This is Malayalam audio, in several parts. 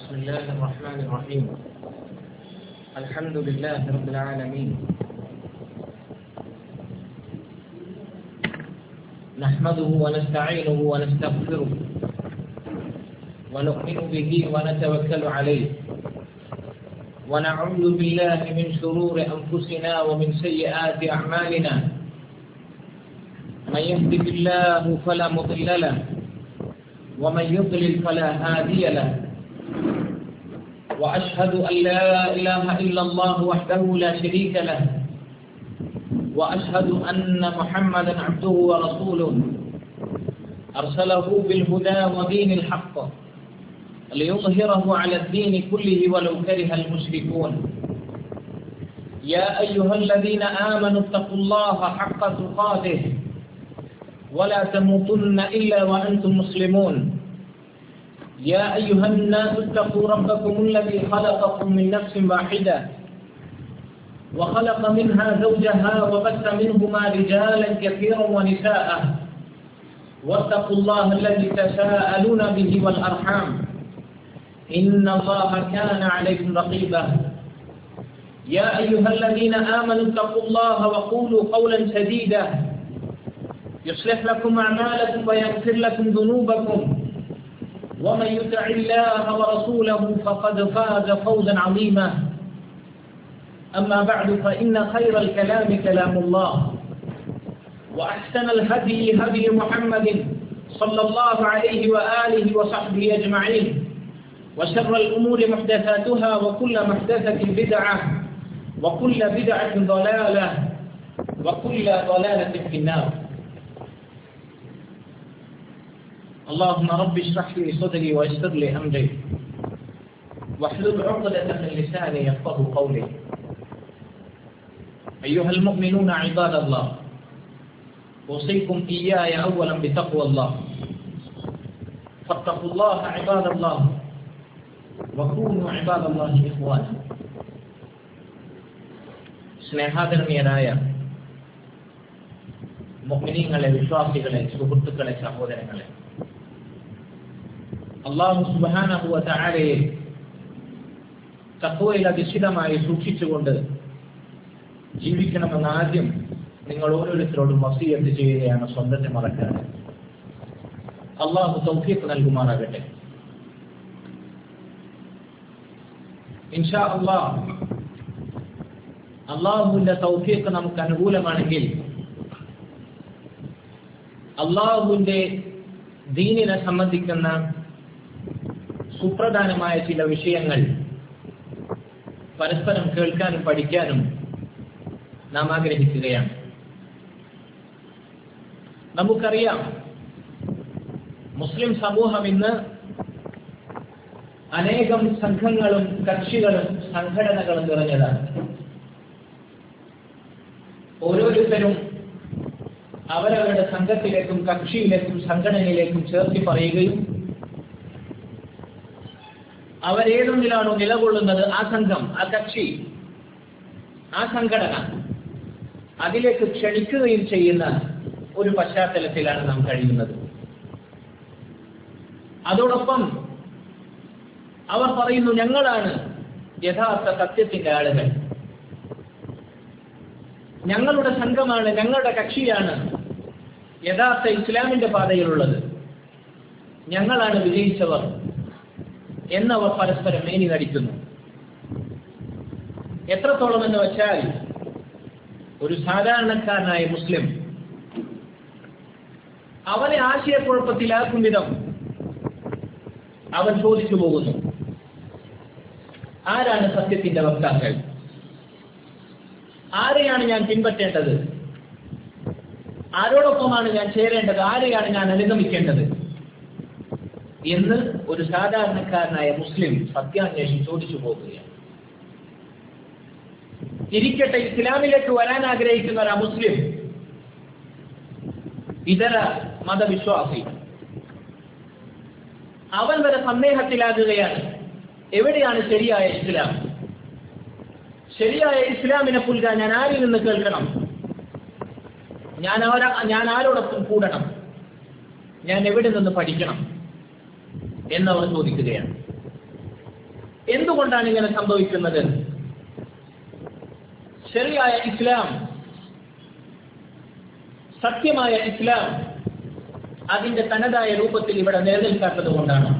بسم الله الرحمن الرحيم الحمد لله رب العالمين نحمده ونستعينه ونستغفره ونؤمن به ونتوكل عليه ونعوذ بالله من شرور أنفسنا ومن سيئات أعمالنا من يهده الله فلا مضل له ومن يضلل فلا هادي له وأشهد أن لا إله إلا الله وحده لا شريك له وأشهد أن محمدا عبده ورسوله أرسله بالهدى ودين الحق ليظهره على الدين كله ولو كره المشركون يا أيها الذين آمنوا اتقوا الله حق تقاته ولا تموتن إلا وأنتم مسلمون يا أيها الناس اتقوا ربكم الذي خلقكم من نفس واحدة وخلق منها زوجها وبث منهما رجالا كثيرا ونساء واتقوا الله الذي تساءلون به والأرحام إن الله كان عليكم رقيبا يا أيها الذين آمنوا اتقوا الله وقولوا قولا سديدا يصلح لكم أعمالكم ويغفر لكم ذنوبكم ومن يطع الله ورسوله فقد فاز فوزا عظيما أما بعد فإن خير الكلام كلام الله وأحسن الهدي هدي محمد صلى الله عليه وآله وصحبه أجمعين وشر الأمور محدثاتها وكل محدثة بدعة وكل بدعة ضلالة وكل ضلالة في النار اللهم رب اشرح لي صدري ويسر لي امري واحلل عقدة من لساني يفقه قولي ايها المؤمنون عباد الله اوصيكم اياي اولا بتقوى الله فاتقوا الله عباد الله وكونوا عباد الله اخوانا സ്നേഹാദരണീയരായ മുഗ്മിനീങ്ങളെ വിശ്വാസികളെ സുഹൃത്തുക്കളെ സഹോദരങ്ങളെ അള്ളാഹു സുബാനഹുവ താരയെ തത്വയിൽ അധിഷ്ഠിതമായി സൂക്ഷിച്ചുകൊണ്ട് ജീവിക്കണമെന്ന് ആദ്യം നിങ്ങൾ ഓരോരുത്തരോടും വസീയത്ത് ചെയ്യുകയാണ് സ്വന്തത്തെ മറക്കാതെ അള്ളാഹു തൗഫീഖ് നൽകുമാറാകട്ടെ ഇൻഷാ അള്ളാഹ് അള്ളാഹുവിന്റെ തൗഫീഖ് നമുക്ക് അനുകൂലമാണെങ്കിൽ അള്ളാഹുവിന്റെ ദീനിനെ സംബന്ധിക്കുന്ന സുപ്രധാനമായ ചില വിഷയങ്ങൾ പരസ്പരം കേൾക്കാനും പഠിക്കാനും നാം ആഗ്രഹിക്കുകയാണ് നമുക്കറിയാം മുസ്ലിം സമൂഹം ഇന്ന് അനേകം സംഘങ്ങളും കക്ഷികളും സംഘടനകളും നിറഞ്ഞതാണ് ഓരോരുത്തരും അവരവരുടെ സംഘത്തിലേക്കും കക്ഷിയിലേക്കും സംഘടനയിലേക്കും ചേർത്തി പറയുകയും അവരേതൊന്നിലാണോ നിലകൊള്ളുന്നത് ആ സംഘം ആ കക്ഷി ആ സംഘടന അതിലേക്ക് ക്ഷണിക്കുകയും ചെയ്യുന്ന ഒരു പശ്ചാത്തലത്തിലാണ് നാം കഴിയുന്നത് അതോടൊപ്പം അവർ പറയുന്നു ഞങ്ങളാണ് യഥാർത്ഥ സത്യത്തിന്റെ ആളുകൾ ഞങ്ങളുടെ സംഘമാണ് ഞങ്ങളുടെ കക്ഷിയാണ് യഥാർത്ഥ ഇസ്ലാമിന്റെ പാതയിലുള്ളത് ഞങ്ങളാണ് വിജയിച്ചവർ എന്നവർ പരസ്പരം മേനി നടിക്കുന്നു എത്രത്തോളം എന്ന് വെച്ചാൽ ഒരു സാധാരണക്കാരനായ മുസ്ലിം അവനെ ആശയക്കുഴപ്പത്തിലാക്കും വിധം അവൻ ചോദിച്ചു പോകുന്നു ആരാണ് സത്യത്തിന്റെ വക്താക്കൾ ആരെയാണ് ഞാൻ പിൻപറ്റേണ്ടത് ആരോടൊപ്പമാണ് ഞാൻ ചേരേണ്ടത് ആരെയാണ് ഞാൻ അനുഗമിക്കേണ്ടത് എന്ന് ഒരു സാധാരണക്കാരനായ മുസ്ലിം സത്യാന്വേഷി ചോദിച്ചു പോകുകയാണ് ഇരിക്കട്ടെ ഇസ്ലാമിലേക്ക് വരാൻ ആഗ്രഹിക്കുന്ന ഒരു മുസ്ലിം ഇതര മതവിശ്വാസി അവൻ വരെ സന്ദേഹത്തിലാകുകയാണ് എവിടെയാണ് ശരിയായ ഇസ്ലാം ശരിയായ ഇസ്ലാമിനെ പുൽകാൻ ഞാൻ ആരിൽ നിന്ന് കേൾക്കണം ഞാൻ ആരാ ഞാൻ ആരോടൊപ്പം കൂടണം ഞാൻ എവിടെ നിന്ന് പഠിക്കണം എന്നവർ ചോദിക്കുകയാണ് എന്തുകൊണ്ടാണ് ഇങ്ങനെ സംഭവിക്കുന്നത് ശരിയായ ഇസ്ലാം സത്യമായ ഇസ്ലാം അതിന്റെ തനതായ രൂപത്തിൽ ഇവിടെ നിലനിൽക്കാത്തത് കൊണ്ടാണ്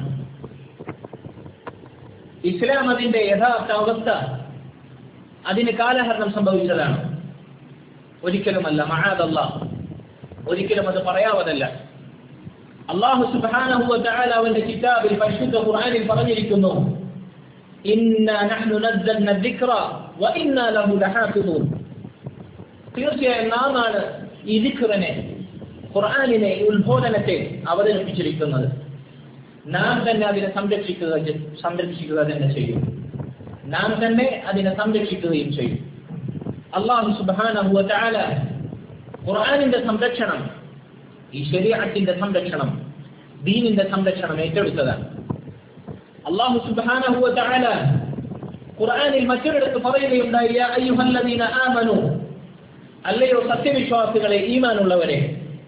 ഇസ്ലാം അതിന്റെ യഥാർത്ഥ അവസ്ഥ അതിന് കാലഹരണം സംഭവിച്ചതാണ് ഒരിക്കലുമല്ല മഹാദല്ല ഒരിക്കലും അത് പറയാവതല്ല അള്ളാഹു സുബ്ഹാനഹു വതആല അവന്റെ കിതാബിൽ പരിശുദ്ധ ഖുർആനിൽ പറഞ്ഞിരിക്കുന്നു ഇന്നാ നഹ്നു നസ്സൽന ദിക്റ വഇന്നാ ലഹു ലഹാഫിദൂൻ തീർച്ചയായും നാമാണ് ഈ ദിക്റിനെ ഖുർആനിനെ ഈ ഉത്ബോധനത്തെ അവതരിപ്പിച്ചിരിക്കുന്നത് നാം തന്നെ അതിനെ സംരക്ഷിക്കുക സംരക്ഷിക്കുക തന്നെ ചെയ്യും നാം തന്നെ അതിനെ സംരക്ഷിക്കുകയും ചെയ്യും അള്ളാഹു സുബ്ഹാനഹു വതആല ഖുർആനിന്റെ സംരക്ഷണം ഈ ശരീഅത്തിന്റെ സംരക്ഷണം ദീനിന്റെ സംരക്ഷണം ഏറ്റെടുത്തതാണ് അള്ളാഹു സുബ്ഹാനഹു വതആല ഖുർആനിൽ മറ്റൊരിടത്ത് പറയുകയുണ്ടായി യാ അയ്യുഹല്ലദീന ആമനു അല്ലയോ സത്യവിശ്വാസികളെ ഈമാനുള്ളവരെ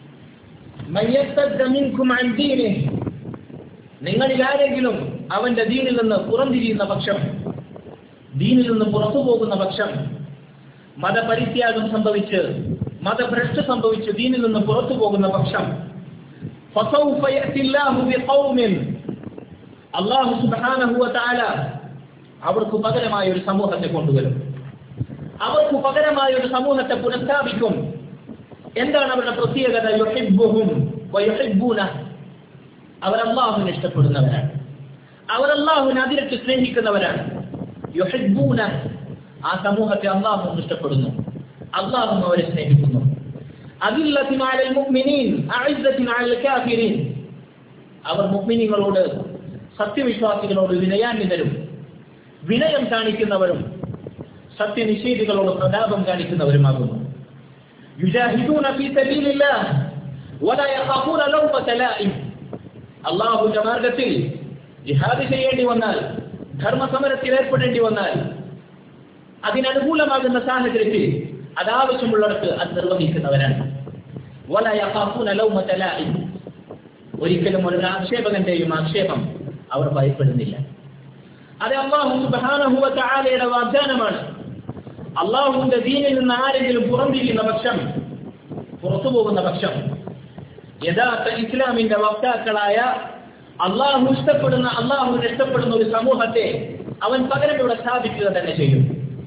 മൻ യർതദ്ദ മിൻകും അൻ ദീനിഹി നിങ്ങളിൽ ആരെങ്കിലും അവന്റെ ദീനിൽ നിന്ന് പുറംതിരിയുന്ന പക്ഷം ദീനിൽ നിന്ന് പുറത്തു പോകുന്ന പക്ഷം മതപരിത്യാഗം സംഭവിച്ച് മതഭ്രഷ്ട സംഭവിച്ച് ദീനിൽ നിന്ന് പുറത്തു പോകുന്ന പക്ഷം فسوف يأتي الله بقوم അള്ളാഹു സുബ്ഹാനഹു വതആല അവർക്ക് പകരമായ ഒരു സമൂഹത്തെ കൊണ്ടുവരും അവർക്ക് പകരമായ ഒരു സമൂഹത്തെ പുനഃസ്ഥാപിക്കും എന്താണ് അവരുടെ പ്രത്യേകത യുഹിബ്ബുഹും വയുഹിബ്ബൂന അവർ അള്ളാഹുവിനെ ഇഷ്ടപ്പെടുന്നവരാണ് അവർ അള്ളാഹുവിനെ അതിരറ്റ് സ്നേഹിക്കുന്നവരാണ് യുഹിബ്ബൂന ആ സമൂഹത്തെ അള്ളാഹു ഇഷ്ടപ്പെടുന്നു അള്ളാഹു അവരെ സ്നേഹിക്കുന്നു അദില്ലത്തിൻ അലൽ മുഅ്മിനീൻ അഇസ്സത്തിൻ അലൽ കാഫിരീൻ അവർ മുഅ്മിനീങ്ങളോട് സത്യവിശ്വാസികളോട് വിനയാന്വിതരും വിനയം കാണിക്കുന്നവരും സത്യനിഷേധികളോട് പ്രതാപം കാണിക്കുന്നവരുമാകുന്നു യുജാഹിദൂന ഫീ സബീലില്ലാഹ് വലാ യഖാഫൂന ലൗമത ലായിം അള്ളാഹുവിന്റെ മാർഗത്തിൽ ജിഹാദ് ചെയ്യേണ്ടി വന്നാൽ ധർമ്മസമരത്തിൽ ഏർപ്പെടേണ്ടി വന്നാൽ അതിനനുകൂലമാകുന്ന സാഹചര്യത്തിൽ അതാവശ്യമുള്ളിടത്ത് അത് നിർവഹിക്കുന്നവരാണ് വലാ യഖാഫൂന ലൗമത ലായിം ഒരിക്കലും ഒരു ആക്ഷേപകന്റെയും ആക്ഷേപം അവർ ഭയപ്പെടുന്നില്ല അത് അള്ളാഹു സുബ്ഹാനഹു വതആലയുടെ വാഗ്ദാനമാണ് അള്ളാഹുവിന്റെ ദീനിൽ നിന്ന് ആരെങ്കിലും പുറംതിരിയുന്ന പക്ഷം പുറത്തു പോകുന്ന പക്ഷം യഥാർത്ഥ ഇസ്ലാമിന്റെ വക്താക്കളായ അള്ളാഹു ഇഷ്ടപ്പെടുന്ന അള്ളാഹുവിനെ ഇഷ്ടപ്പെടുന്ന ഒരു സമൂഹത്തെ അവൻ പകരം ഇവിടെ സ്ഥാപിക്കുക തന്നെ ചെയ്യും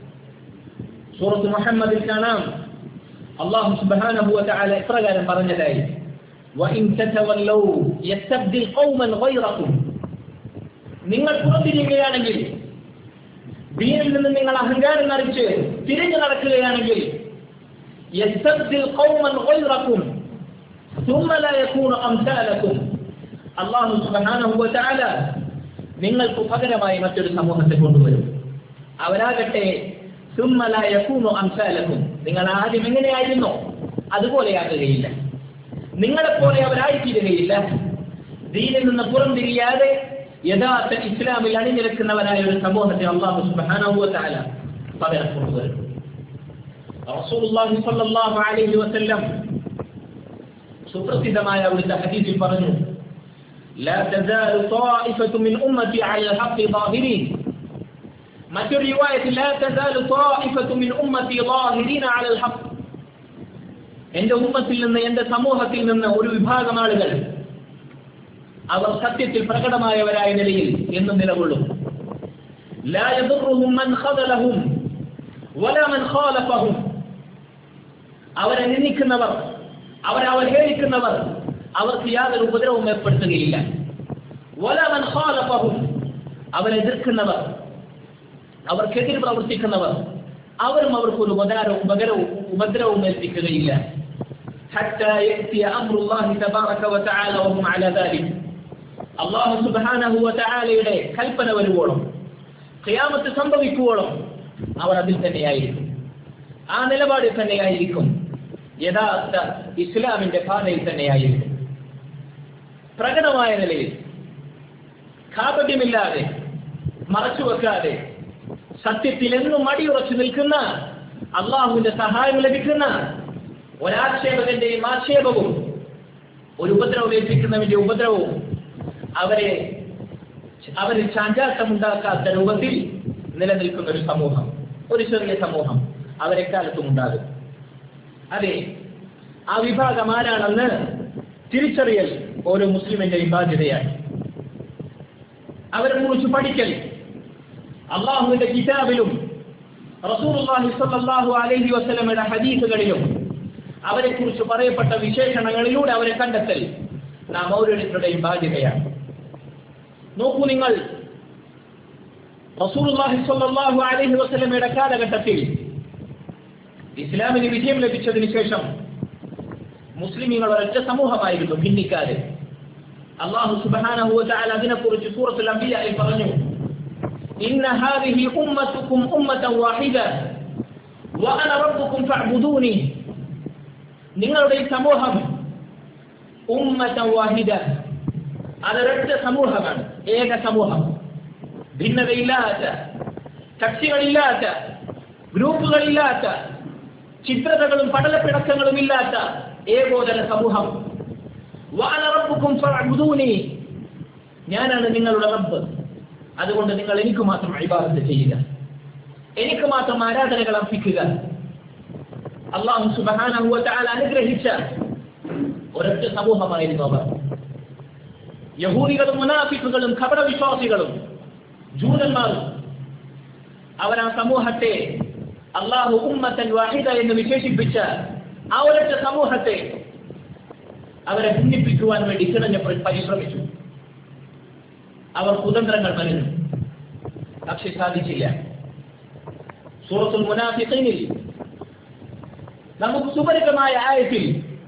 സൂറത്ത് മുഹമ്മദിൽ കാണാം അള്ളാഹു സുബ്ഹാനഹു വതആല ഇപ്രകാരം പറഞ്ഞതായി وإن تتولوا يستبدل قوما غيركم നിങ്ങൾ പുറത്തിരിക്കുകയാണെങ്കിൽ ദീനിൽ നിന്ന് നിങ്ങൾ അഹങ്കാരം നടിച്ച് തിരിഞ്ഞു നടക്കുകയാണെങ്കിൽ يستبدل قوما غيركم ثم لا يكون أمثالكم അള്ളാഹു സുബ്ഹാനഹു വതആല നിങ്ങൾക്ക് പകരമായി മറ്റൊരു സമൂഹത്തെ കൊണ്ടുവരും അവരാകട്ടെ ثم لا يكون أمثالكم നിങ്ങൾ ആദ്യം എങ്ങനെയായിരുന്നോ അതുപോലെയാകുകയില്ല നിങ്ങളെപ്പോലെ അവരായിത്തീരുകയില്ല ദീനിൽ നിന്ന് പുറംതിരിയാതെ യഥാർത്ഥ ഇസ്ലാമിൽ അണിനിരക്കുന്നവരായ ഒരു സമൂഹത്തെ അള്ളാഹു സുബ്ഹാനഹു വതആല പകരം കൊണ്ടുവരും റസൂലുള്ളാഹി സ്വല്ലല്ലാഹു അലൈഹി വസല്ലം സുപ്രസിദ്ധമായ അവിടുത്തെ ഹദീസിൽ പറഞ്ഞു لا تزال طائفة من أمتي على الحق ظاهرين മറ്റൊരു റിവായത്തിൽ لا تزال طائفة من أمتي ظاهرين على الحق എന്റെ ഉമ്മത്തിൽ നിന്ന് എന്റെ സമൂഹത്തിൽ നിന്ന് ഒരു വിഭാഗം ആളുകൾ അവർ സത്യത്തിൽ പ്രകടമായവരായ നിലയിൽ എന്നും നിലകൊള്ളും لا يضرهم من خذلهم ولا من خالفهم അവരെ നിന്ദിക്കുന്നവർ അവരെ അവഹേളിക്കുന്നവർ അവർക്ക് യാതൊരു ഉപദ്രവവും ഏർപ്പെടുത്തുകയില്ല ولا من خالفهم അവരെ എതിർക്കുന്നവർ അവർക്കെതിരെ പ്രവർത്തിക്കുന്നവർ അവരും അവർക്ക് ഒരു ഉപകാരവും ഉപകരവും ഉപദ്രവവും ഏൽപ്പിക്കുകയില്ല حتى يأتي أمر الله تبارك وتعالى وهم على ذلك الله سبحانه وتعالى യുടെ കൽപ്പന വരുവോളം ഖിയാമത്ത് സംഭവിക്കുവോളം അവർ അതിൽ തന്നെയായിരിക്കും ആ നിലപാടിൽ തന്നെയായിരിക്കും യഥാർത്ഥ ഇസ്ലാമിന്റെ പാതയിൽ തന്നെയായിരിക്കും പ്രകടമായ നിലയിൽ കാപട്യമില്ലാതെ മറച്ചുവെക്കാതെ സത്യത്തിൽ എന്നും അടിയുറച്ചു നിൽക്കുന്ന അള്ളാഹുവിന്റെ സഹായം ലഭിക്കുന്ന ഒരാക്ഷേപകന്റെയും ആക്ഷേപവും ഒരു ഉപദ്രവം ഏൽപ്പിക്കുന്നവന്റെ ഉപദ്രവവും അവരെ അവരിൽ ചാഞ്ചാട്ടമുണ്ടാക്കാത്ത രൂപത്തിൽ നിലനിൽക്കുന്ന ഒരു സമൂഹം ഒരു ചെറിയ സമൂഹം അവരെക്കാലത്തും ഉണ്ടാകും അതെ ആ വിഭാഗം ആരാണെന്ന് തിരിച്ചറിയൽ ഓരോ മുസ്ലിമിന്റെയും ബാധ്യതയാണ് അവരെ കുറിച്ച് പഠിക്കൽ അള്ളാഹുവിന്റെ കിതാബിലും റസൂലുള്ളാഹി സ്വല്ലല്ലാഹു അലൈഹി വസല്ലമയുടെ ഹദീസുകളിലും അവരെ കുറിച്ച് പറയപ്പെട്ട വിശേഷണങ്ങളിലൂടെ അവരെ കണ്ടെത്തൽ നാം ഓരോരുത്തരുടെയും ബാധ്യതയാണ് നോക്കൂ നിങ്ങൾ റസൂലുള്ളാഹി സ്വല്ലല്ലാഹു അലൈഹി വസല്ലമയുടെ കാലഘട്ടത്തിൽ ഇസ്ലാമിന് വിജയം ലഭിച്ചതിന് ശേഷം മുസ്ലിമീങ്ങൾ ഒരൊറ്റ സമൂഹമായിരുന്നു ഭിന്നിക്കാര് അള്ളാഹു സുബ്ഹാനഹു വതആല അതിനെക്കുറിച്ച് സൂറത്തുൽ അംബിയായിൽ പറഞ്ഞു ഇന്ന ഹാദിഹി ഉമ്മത്തുക്കും ഉമ്മതൻ വാഹിദ വഅന റബ്ബുക്കും ഫഅ്ബുദൂനി നിങ്ങളുടെ ഈ സമൂഹം ഉമ്മതൻ വാഹിദ അതൊരൊറ്റ സമൂഹമാണ് ഏക സമൂഹം ഭിന്നതയില്ലാത്ത കക്ഷികളില്ലാത്ത ഗ്രൂപ്പുകളില്ലാത്ത ചിത്രതകളും പടലപ്പിണക്കങ്ങളും ഇല്ലാത്ത ഏകോദര സമൂഹം വഅന റബ്ബുക്കും ഫഅ്ബുദൂനി ഞാനാണ് നിങ്ങളുടെ റബ്ബ് അതുകൊണ്ട് നിങ്ങൾ എനിക്ക് മാത്രം ഇബാദത്ത് ചെയ്യുക എനിക്ക് മാത്രം ആരാധനകൾ അർപ്പിക്കുക അള്ളാഹു സുബ്ഹാനഹു വതആല അനുഗ്രഹിച്ച ഒരൊറ്റ സമൂഹമായിരുന്നു അവർ യഹൂദികളും മുനാഫിക്കുകളും ഖബറവിശ്വാസികളും ജൂതന്മാരും അവർ ആ സമൂഹത്തെ അള്ളാഹു ഉമ്മത്തൻ വാഹിദ എന്ന് വിശേഷിപ്പിച്ച ആ ഒരൊറ്റ സമൂഹത്തെ അവരെ ഭിന്നിപ്പിക്കുവാൻ വേണ്ടി കിണഞ്ഞ പരിശ്രമിച്ചു അവർ കുതന്ത്രങ്ങൾ മരുന്നു പക്ഷെ സാധിച്ചില്ല സൂറത്തുൽ മുനാഫിഖീനിൽ നമുക്ക് സുപരിതമായ ആയത്തിൽ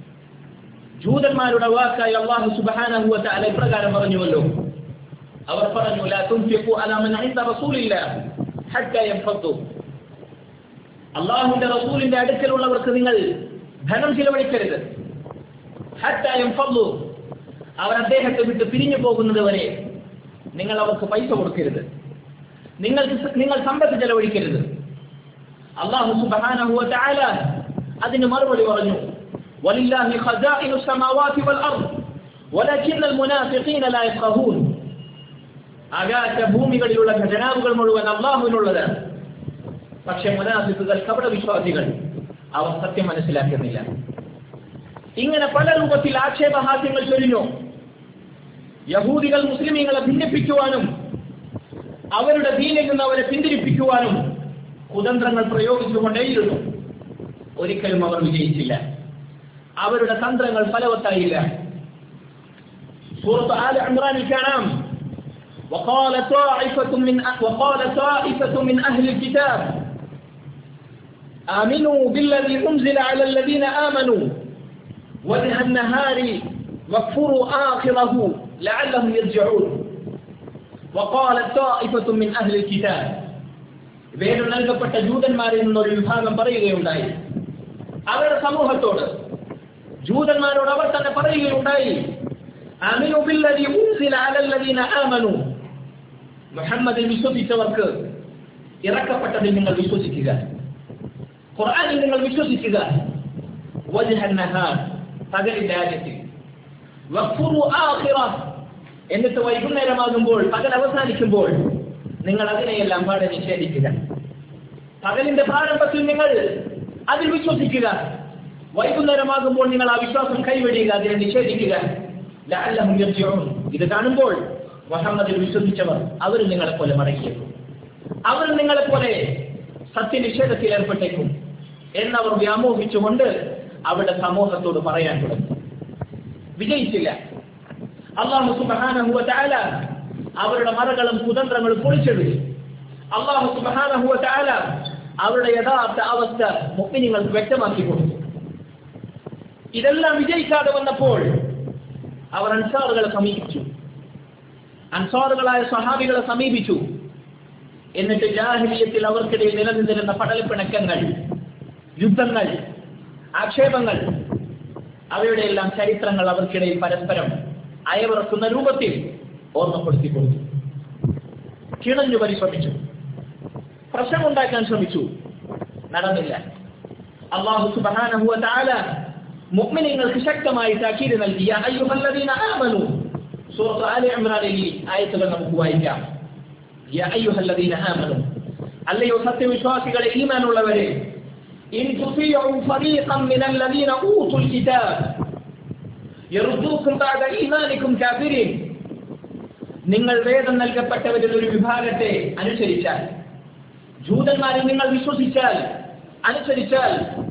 ജൂതന്മാരുടെ വാക്കായി അള്ളാഹു സുബ്ഹാനഹു വതആല ഇപ്രകാരം പറഞ്ഞുവല്ലോ അവർ പറഞ്ഞു ലാ തുൻഫിഖു അലാ മൻ ഇൻദ റസൂലില്ലാ ഹത്താ യൻഫദ്ദു അള്ളാഹുവിന്റെ റസൂലിന്റെ അടുക്കലുള്ളവർക്ക് നിങ്ങൾ ധനം ചിലവഴിക്കരുത് ഹത്താ യൻഫദ്ദു അവർ അദ്ദേഹത്തെ വിട്ട് പിരിഞ്ഞു പോകുന്നത് വരെ നിങ്ങൾ അവർക്ക് പൈസ കൊടുക്കരുത് നിങ്ങൾക്ക് നിങ്ങൾ സമ്പത്ത് ചെലവഴിക്കരുത് അള്ളാഹു സുബ്ഹാനഹു വതആല അതിന് മറുപടി പറഞ്ഞു ولله خزائن السماوات والأرض ولكن المنافقين لا يفقهون ആകാശ ഭൂമികളിലുള്ള ഖജനാവുകൾ മുഴുവൻ അള്ളാഹുവിനുള്ളതാണ് പക്ഷെ മുനാഫിക്കുകൾ കപട വിശ്വാസികൾ അവർ സത്യം മനസ്സിലാക്കുന്നില്ല ഇങ്ങനെ പല രൂപത്തിൽ ആക്ഷേപഹാസ്യങ്ങൾ ചൊരിഞ്ഞു യഹൂദികൾ മുസ്ലിമീങ്ങളെ ഭിന്നിപ്പിക്കുവാനും അവരുടെ ദീനിൽ നിന്ന് അവരെ പിന്തിരിപ്പിക്കുവാനും കുതന്ത്രങ്ങൾ പ്രയോഗിച്ചുകൊണ്ടേയിരുന്നു ഒരിക്കലും അവർ വിജയിച്ചില്ല അവരുടെ തന്ത്രങ്ങൾ ഫലവത്തായില്ല സൂറത്ത് ആല ഇമ്രാനിൽ കാണാം وقال طائفة من وقال طائفة من أهل الكتاب آمنوا بالذي أنزل على الذين آمنوا وجه النهار واكفروا آخره لعلهم يرجعون وقال طائفة من أهل الكتاب വേര് നൽകപ്പെട്ട ജൂതന്മാരിൽ നിന്നൊരു വിഭാഗം പറയുകയുണ്ടായി അവരുടെ സമൂഹത്തോട് ജൂതന്മാരോട് അവർ തന്നെ പറയുകയുണ്ടായി അമിനു ബില്ലദി ഉൻസില അലല്ലദീന ആമനു മുഹമ്മദിൽ വിശ്വസിച്ചവർക്ക് ഇറക്കപ്പെട്ടതിൽ നിങ്ങൾ വിശ്വസിക്കുക ഖുർആനിൽ നിങ്ങൾ വിശ്വസിക്കുക വജ്ഹൻ നഹാർ പകലിന്റെ ആദ്യത്തിൽ വഖ്ഫുറു ആഖിറ എന്നിട്ട് വൈകുന്നേരമാകുമ്പോൾ പകൽ അവസാനിക്കുമ്പോൾ നിങ്ങൾ അതിനെയെല്ലാം പാടെ നിഷേധിക്കുക പകലിന്റെ പ്രാരംഭത്തിൽ നിങ്ങൾ അതിൽ വിശ്വസിക്കുക വൈകുന്നേരമാകുമ്പോൾ നിങ്ങൾ ആ വിശ്വാസം കൈവെടിയുക അതിനെ നിഷേധിക്കുക ലഅല്ലഹും യർജിഊൻ ഇത് കാണുമ്പോൾ മുഹമ്മദിൽ വിശ്വസിച്ചവർ അവർ നിങ്ങളെ പോലെ മടങ്ങിയേക്കും അവർ നിങ്ങളെ പോലെ സത്യനിഷേധത്തിൽ ഏർപ്പെട്ടേക്കും എന്നവർ വ്യാമോഹിച്ചുകൊണ്ട് അവരുടെ സമൂഹത്തോട് പറയാൻ തുടങ്ങി വിജയിച്ചില്ല അള്ളാഹു സുബ്ഹാനഹു വതആല അവരുടെ മറകളും കുതന്ത്രങ്ങളും പൊളിച്ചെടുത്തു അള്ളാഹു സുബ്ഹാനഹു വതആല അവരുടെ യഥാർത്ഥ അവസ്ഥ മുഅ്മിനീങ്ങൾക്ക് വ്യക്തമാക്കി കൊടുത്തു ഇതെല്ലാം വിജയിക്കാതെ വന്നപ്പോൾ അവർ അൻസാറുകളെ സമീപിച്ചു അൻസാറുകളായ സഹാബികളെ സമീപിച്ചു എന്നിട്ട് ജാഹിലിയത്തിൽ അവർക്കിടയിൽ നിലനിന്നിരുന്ന പടലപ്പിണക്കങ്ങൾ യുദ്ധങ്ങൾ ആക്ഷേപങ്ങൾ അവയുടെ എല്ലാം ചരിത്രങ്ങൾ അവർക്കിടയിൽ പരസ്പരം അയവിറക്കുന്ന രൂപത്തിൽ ഓർമ്മപ്പെടുത്തി കൊടുത്തു കിണഞ്ഞു പരിശ്രമിച്ചു പ്രശ്നമുണ്ടാക്കാൻ ശ്രമിച്ചു നടന്നില്ല അള്ളാഹു സുബ്ഹാനഹു വതആല മുഅ്മിനീങ്ങൾക്ക് ശക്തമായി താക്കീത് നൽകി യാ അയ്യുഹല്ലദീന ആമനു സൂറത്ത് ആലി ഇമ്രാനിൽ ഈ ആയത്തുകൾ നമുക്ക് വായിക്കാം യാ അയ്യുഹല്ലദീന ആമനു അല്ലയോ സത്യവിശ്വാസികളെ ഈമാനുള്ളവരെ ഇൻ തുതിഉ ഫരീഖൻ മിനല്ലദീന ഊതുൽ കിതാബ് യർദൂക്കും ബഅദ ഈമാനിക്കും കാഫിരീൻ നിങ്ങൾ വേദം നൽകപ്പെട്ടവരിൽ ഒരു വിഭാഗത്തെ അനുസരിച്ചാൽ ജൂതന്മാരെ നിങ്ങൾ വിശ്വസിച്ചാൽ അനുസരിച്ചാൽ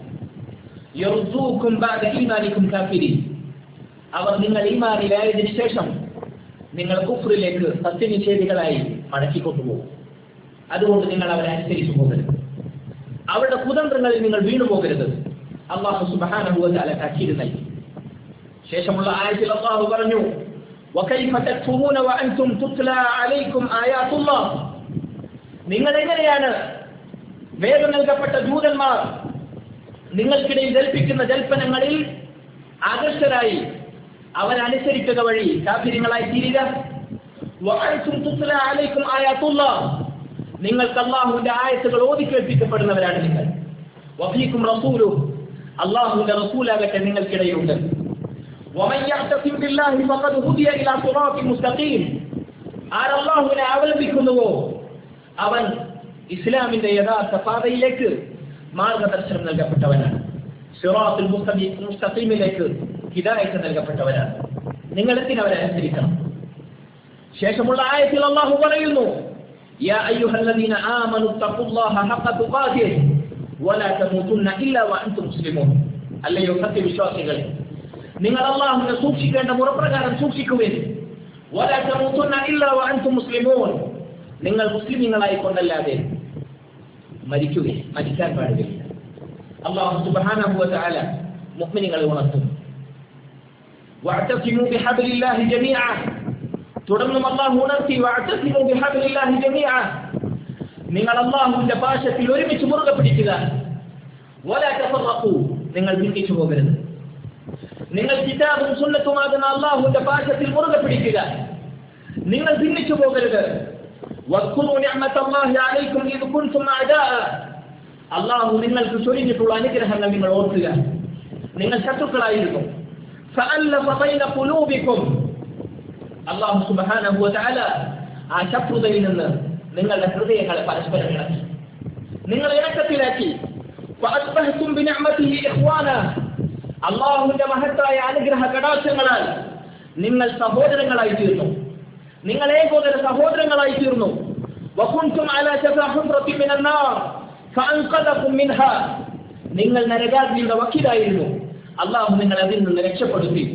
യർദൂക്കും ബഅദ ഈമാനിക്കും കാഫിരീൻ അവർ നിങ്ങൾ ഈമാനിലായതിനു ശേഷം നിങ്ങൾ കുഫറിലേക്ക് സത്യനിഷേധികളായി മടക്കിക്കൊണ്ടുപോകും അതുകൊണ്ട് നിങ്ങൾ അവരെ അനുസരിച്ചു പോകരുത് അവരുടെ കുതന്ത്രങ്ങളിൽ നിങ്ങൾ വീണു പോകരുത് അള്ളാഹു സുബാനുഭവത്താല താക്കീത് നൽകി ശേഷമുള്ള ആയത്തിൽ അള്ളാഹു പറഞ്ഞു وكيف تكفرون وأنتم تتلى عليكم آيات الله നിങ്ങൾ എങ്ങനെയാണ് വേദം നൽകപ്പെട്ട ദൂതന്മാർ നിങ്ങൾക്കിടയിൽ ജൽപ്പിക്കുന്ന ജൽപ്പനങ്ങളിൽ ആകർഷരായി അവരനുസരിക്കുക വഴി കാഫിര്യങ്ങളായി തീരുക വഅൻതും തുത്ല അലൈക്കും ആയാത്തുല്ലാഹ് നിങ്ങൾക്ക് അള്ളാഹുവിന്റെ ആയത്തുകൾ ഓതി കേൾപ്പിക്കപ്പെടുന്നവരാണ് നിങ്ങൾ വഫീക്കും റസൂലു അള്ളാഹുവിന്റെ റസൂലാകട്ടെ നിങ്ങൾക്കിടയിലുണ്ട് ومن يعتصم بالله فقد هدي الى صراط مستقيم ആർ അള്ളാഹുവിനെ അവലംബിക്കുന്നുവോ അവൻ ഇസ്ലാമിന്റെ യഥാർത്ഥ പാതയിലേക്ക് മാർഗദർശനം നൽകപ്പെട്ടവനാണ് സിറാത്തുൽ മുസ്തഖീ- മുസ്തഖീമിലേക്ക് ഹിദായത്ത് നൽകപ്പെട്ടവരാണ് നിങ്ങൾ എന്തിനവരെ അനുസരിക്കണം ശേഷമുള്ള ആയത്തിൽ അള്ളാഹു പറയുന്നു يا أيها الذين آمنوا اتقوا الله حق تقاته ولا تموتن إلا وأنتم مسلمون അല്ലയോ സത്യവിശ്വാസികളെ നിങ്ങൾ അള്ളാഹുവിനെ സൂക്ഷിക്കേണ്ട മുറപ്രകാരം സൂക്ഷിക്കുവിൻ ولا تموتن إلا وأنتم مسلمون നിങ്ങൾ മുസ്ലിമീങ്ങളായി കൊണ്ടല്ലാതെ മരിക്കുകയും മരിക്കാൻ പാടുകയില്ല അള്ളാഹു സുബ്ഹാനഹു വതആല മുഅ്മിനീങ്ങളെ ഉണർത്തുന്നു واعتصموا بحبل الله جميعا തുടർന്നും അള്ളാഹു ഉണർത്തി واعتصموا بحبل الله جميعا നിങ്ങൾ അള്ളാഹുവിന്റെ പാശത്തിൽ ഒരുമിച്ച് മുറുകെ പിടിക്കുക ولا تفرقوا നിങ്ങൾ ഭിന്നിച്ചു പോകരുത് നിങ്ങൾ കിതാബും സുന്നത്തുമാകുന്ന അള്ളാഹുവിന്റെ പാശത്തിൽ മുറുകെ പിടിക്കുക നിങ്ങൾ ഭിന്നിച്ചു പോകരുത് واذكروا نعمة الله عليكم إذ كنتم أعداء അള്ളാഹു നിങ്ങൾക്ക് ചൊരിഞ്ഞിട്ടുള്ള അനുഗ്രഹങ്ങൾ നിങ്ങൾ ഓർക്കുക നിങ്ങൾ ശത്രുക്കളായിരുന്നു فألف بين قلوبكم അള്ളാഹു സുബ്ഹാനഹു വതആല ആ ശത്രുതയിൽ നിന്ന് നിങ്ങളുടെ ഹൃദയങ്ങളെ പരസ്പരം ഇണക്കി നിങ്ങൾ ഇണക്കത്തിലാക്കി فأصبحتم بنعمته إخوانا അള്ളാഹുവിന്റെ മഹത്തായ അനുഗ്രഹ കടാക്ഷങ്ങളാൽ നിങ്ങൾ സഹോദരങ്ങളായി തീർന്നു നിങ്ങൾ ഏകോദര സഹോദരങ്ങളായി തീർന്നു وكنتم على شفا حفرة من النار فأنقذكم منها നിങ്ങൾ നരകാഗ്നിയുടെ വക്കീലായിരുന്നു അള്ളാഹു നിങ്ങൾ അതിൽ നിന്ന് രക്ഷപ്പെടുത്തി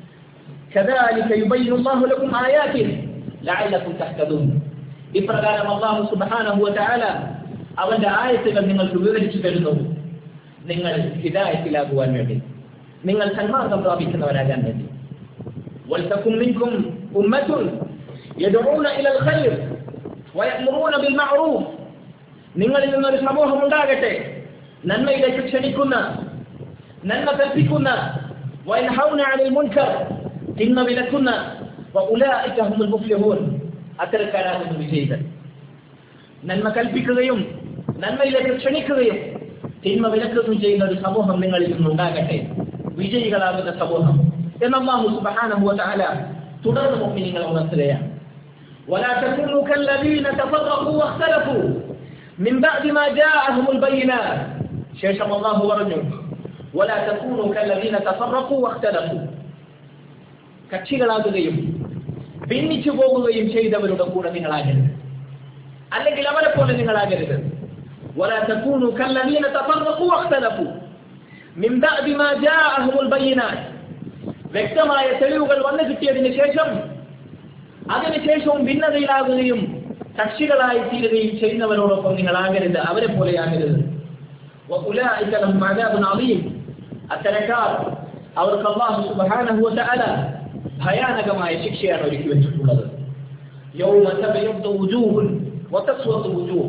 كذلك يبين الله لكم آياته لعلكم تهتدون ഇപ്രകാരം അള്ളാഹു സുബ്ഹാനഹു വതആല അവന്റെ ആയത്തുകൾ നിങ്ങൾക്ക് വിവരിച്ചു തരുന്നു നിങ്ങൾ ഹിദായത്തിലാകുവാൻ വേണ്ടി നിങ്ങൾ സന്മാർഗം പ്രാപിക്കുന്നവരാകാൻ വേണ്ടി ولتكن منكم أمة يدعون إلى الخير ويأمرون بالمعروف നിങ്ങളിൽ നിന്നൊരു സമൂഹം ഉണ്ടാകട്ടെ നന്മയിലേക്ക് ക്ഷണിക്കുന്ന നന്മ കൽപ്പിക്കുന്ന وينهون عن المنكر തിന്മ വിലക്കുന്ന وأولئك هم المفلحون അത്തരക്കാരാകുന്നു വിജയികൾ നന്മ കൽപ്പിക്കുകയും നന്മയിലേക്ക് ക്ഷണിക്കുകയും തിന്മ വിലക്കുകയും ചെയ്യുന്ന ഒരു സമൂഹം നിങ്ങളിൽ നിന്നുണ്ടാകട്ടെ വിജയികളാകുന്ന സമൂഹം എന്ന് അല്ലാഹു സുബ്ഹാനഹു വതആല തുടർന്ന് മുഅ്മിനീങ്ങളെ ഉണർത്തുകയാണ് ولا تكونوا كالذين تفرقوا واختلفوا من بعد ما جاءهم البينات ശേഷം അല്ലാഹു പറഞ്ഞു ولا تكونوا كالذين تفرقوا واختلفوا കക്ഷികളാകുകയും ഭിന്നിച്ചു പോകുകയും ചെയ്തവരുടെ കൂടെ നിങ്ങളാകരുത് അല്ലെങ്കിൽ അവരെ പോലെ നിങ്ങളാകരുത് ولا تكونوا كالذين تفرقوا واختلفوا من بعد ما جاءهم البينات വ്യക്തമായ തെളിവുകൾ വന്നു കിട്ടിയതിനു ശേഷം അതിനുശേഷവും ഭിന്നതയിലാകുകയും കക്ഷികളായി തീരുകയും ചെയ്യുന്നവരോടൊപ്പം നിങ്ങളാകരുത് അവരെ പോലെയാകരുത് وأولئك لهم عذاب عظيم അത്തരക്കാർ അവർക്ക് അള്ളാഹു സുബ്ഹാനഹു വതആല ഭയാനകമായ ശിക്ഷയാണ് ഒരുക്കി വെച്ചിട്ടുള്ളത് യൗമ തബയദ്ദു വുജൂഹുൻ വതസ്വദു വുജൂഹ്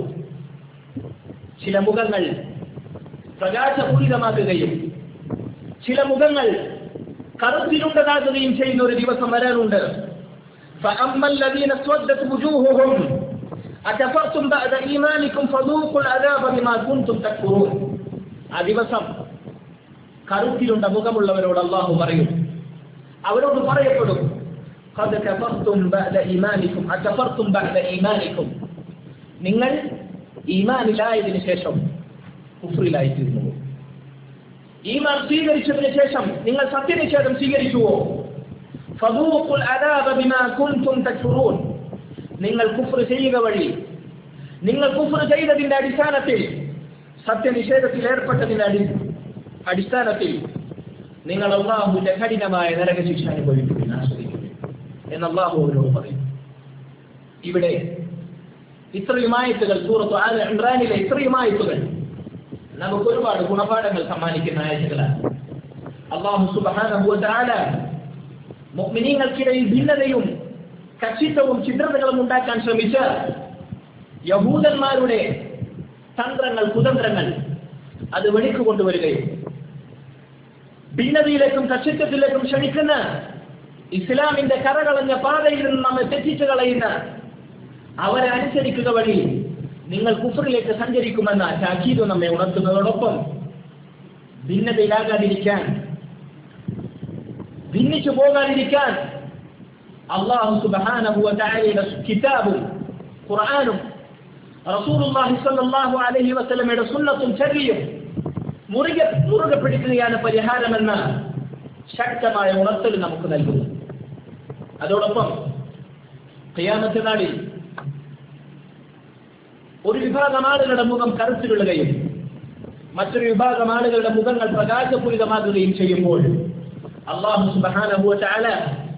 ചില മുഖങ്ങൾ പ്രകാശപൂരിതമാകുകയും ചില മുഖങ്ങൾ കറുത്തിരുണ്ടതാകുകയും ചെയ്യുന്ന ഒരു ദിവസം വരാനുണ്ട് فأما الذين اسودت وجوههم أكفرتم بعد إيمانكم فذوقوا العذاب بما كنتم تكفرون ആ ദിവസം കറുത്തിലുണ്ട മുഖമുള്ളവരോട് അള്ളാഹു പറയും അവരോട് പറയപ്പെടും قد كفرتم بعد إيمانكم أكفرتم بعد إيمانكم നിങ്ങൾ ഈമാനിലായതിനു ശേഷം കുഫറിലായിത്തീർന്നു ഈമാൻ സ്വീകരിച്ചതിന് ശേഷം നിങ്ങൾ സത്യനിഷേധം സ്വീകരിച്ചുവോ ഫദൂഖുൽ അദാബ ബിമാ കുൻതും തക്ഫുറൂൻ നിങ്ങൾ കുഫ്ർ ചെയ്യുക വഴി നിങ്ങൾ കുഫ്ർ ചെയ്തതിന്റെ അടിസ്ഥാനത്തിൽ സത്യനിഷേധത്തിൽ ഏർപ്പെട്ടതിന്റെ അടി അടിസ്ഥാനത്തിൽ നിങ്ങൾ അള്ളാഹുവിന്റെ കഠിനമായ നരക ശിക്ഷ അനുഭവിക്കുകയും ആസ്വദിക്കുകയും എന്ന് അള്ളാഹു അവരോട് പറയും ഇവിടെ ഇത്രയും ആയത്തുകൾ സൂറത്ത് ആൽ ഇമ്രാനിലെ ഇത്രയും ആയത്തുകൾ നമുക്ക് ഒരുപാട് ഗുണപാഠങ്ങൾ സമ്മാനിക്കുന്ന ആയത്തുകളാണ് അള്ളാഹു സുബ്ഹാനഹു വ തആല മുഅ്മിനീങ്ങൾക്കിടയിൽ ഭിന്നതയും കക്ഷിത്വവും ചിത്രതകളും ഉണ്ടാക്കാൻ ശ്രമിച്ച യഹൂദന്മാരുടെ തന്ത്രങ്ങൾ കുതന്ത്രങ്ങൾ അത് വെളിക്ക് കൊണ്ടുവരികയും ഭിന്നതയിലേക്കും കക്ഷിത്വത്തിലേക്കും ക്ഷണിക്കുന്ന ഇസ്ലാമിന്റെ കറകളഞ്ഞ പാതയിൽ നിന്ന് നമ്മെ തെറ്റിച്ചു കളയുന്ന അവരെ അനുസരിക്കുക വഴി നിങ്ങൾ കുഫറിലേക്ക് സഞ്ചരിക്കുമെന്ന താക്കീത് നമ്മെ ഉണർത്തുന്നതോടൊപ്പം ഭിന്നതയിലാകാതിരിക്കാൻ ഭിന്നിച്ചു പോകാതിരിക്കാൻ അള്ളാഹു സുബ്ഹാനഹു വ തആലയുടെ കിതാബും ഖുർആനും റസൂലുള്ളാഹി സ്വല്ലല്ലാഹു അലൈഹി വസല്ലമയുടെ സുന്നത്തും ചര്യയും മുറുകെ മുറുകെ പിടിക്കുകയാണ് പരിഹാരമെന്ന ശക്തമായ ഉണർത്തൽ നമുക്ക് നൽകുന്നു അതോടൊപ്പം ഖിയാമത്ത് നാളിൽ ഒരു വിഭാഗം ആളുകളുടെ മുഖം കറുത്തിരുളുകയും മറ്റൊരു വിഭാഗം ആളുകളുടെ മുഖങ്ങൾ പ്രകാശപൂരിതമാകുകയും ചെയ്യുമ്പോൾ അള്ളാഹു സുബ്ഹാനഹു വ തആല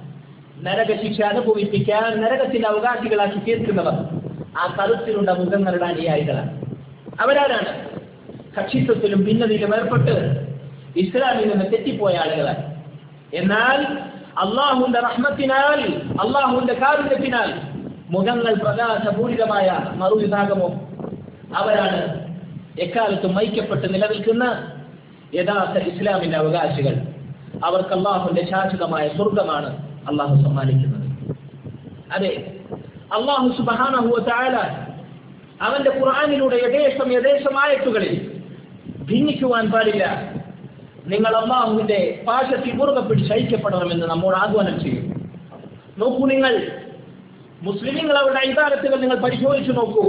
നരകശിക്ഷ അനുഭവിപ്പിക്കാൻ നരകത്തിന്റെ അവകാശികളാക്കി തീർക്കുന്നവർ ആ കറുത്തിലുള്ള മുഖങ്ങളുടെ അനുയായികളാണ് അവരാരാണ് കക്ഷിത്വത്തിലും ഭിന്നതയിലും ഏർപ്പെട്ട് ഇസ്ലാമിൽ നിന്ന് തെറ്റിപ്പോയ ആളുകളാണ് എന്നാൽ അള്ളാഹുന്റെ റഹ്മത്തിനാൽ അള്ളാഹുന്റെ കാരുണ്യത്തിനാൽ മുഖങ്ങൾ പ്രകാശപൂരിതമായ മറുവിഭാഗമോ അവരാണ് എക്കാലത്തും ഐക്യപ്പെട്ട് നിലനിൽക്കുന്ന യഥാർത്ഥ ഇസ്ലാമിന്റെ അവകാശികൾ അവർക്ക് അള്ളാഹുന്റെ ശാശ്വതമായ സ്വർഗമാണ് അള്ളാഹു സമ്മാനിക്കുന്നത് അതെ അള്ളാഹു സുബാനഹുവ താല അവന്റെ ഖുർആാനിലൂടെ യഥേഷം യഥേഷമായത്തുകളിൽ ഭിന്നിക്കുവാൻ പാടില്ല നിങ്ങൾ അള്ളാഹുവിന്റെ പാശത്തിൽ മുറുകെ പിടിച്ച് ഐക്യപ്പെടണമെന്ന് നമ്മോട് ആഹ്വാനം ചെയ്യും നോക്കൂ നിങ്ങൾ മുസ്ലിങ്ങൾ അവരുടെ ഇബാദത്തുകൾ നിങ്ങൾ പരിശോധിച്ചു നോക്കൂ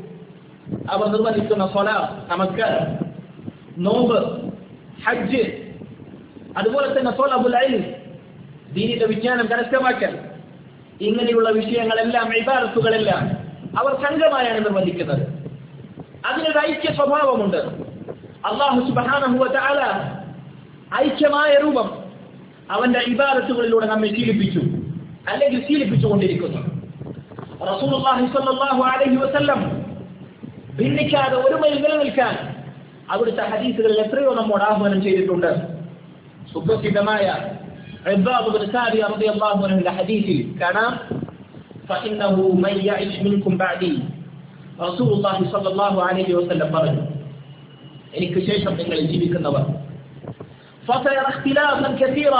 അവർ നിർവഹിക്കുന്ന സ്വല നമസ്കാരം നോമ്പ് ഹജ്ജ് അതുപോലെ തന്നെ സോലബുൽ അയിൻ ദീനിന്റെ വിജ്ഞാനം കരസ്ഥമാക്കൽ ഇങ്ങനെയുള്ള വിഷയങ്ങളെല്ലാം ഇബാദത്തുകളെല്ലാം അവർ സംഘമായാണ് നിർവഹിക്കുന്നത് അതിനൊരു ഐക്യ സ്വഭാവമുണ്ട് അള്ളാഹു സുബാനഹുവ തആല ഐക്യമായ രൂപം അവന്റെ ഇബാദത്തുകളിലൂടെ നമ്മെ ശീലിപ്പിച്ചു അല്ലെങ്കിൽ ശീലിപ്പിച്ചുകൊണ്ടിരിക്കുന്നു റസൂലുള്ളാഹി സ്വല്ലല്ലാഹു അലൈഹി വസല്ലം ഭിന്നിക്കാതെ ഒരുമയിൽ നിലനിൽക്കാൻ അവിടുത്തെ ഹദീസുകളിൽ എത്രയോ നമ്മോട് ആഹ്വാനം ചെയ്തിട്ടുണ്ട് സുപ്രസിദ്ധമായ عباد بن ساري رضي الله عنه الحديث كان فإنه من يعش منكم بعدي رسول الله صلى الله عليه وسلم പറഞ്ഞു എനിക്ക് ശേഷം നിങ്ങൾ ജീവിക്കുന്നവർ فسيرى اختلافا كثيرا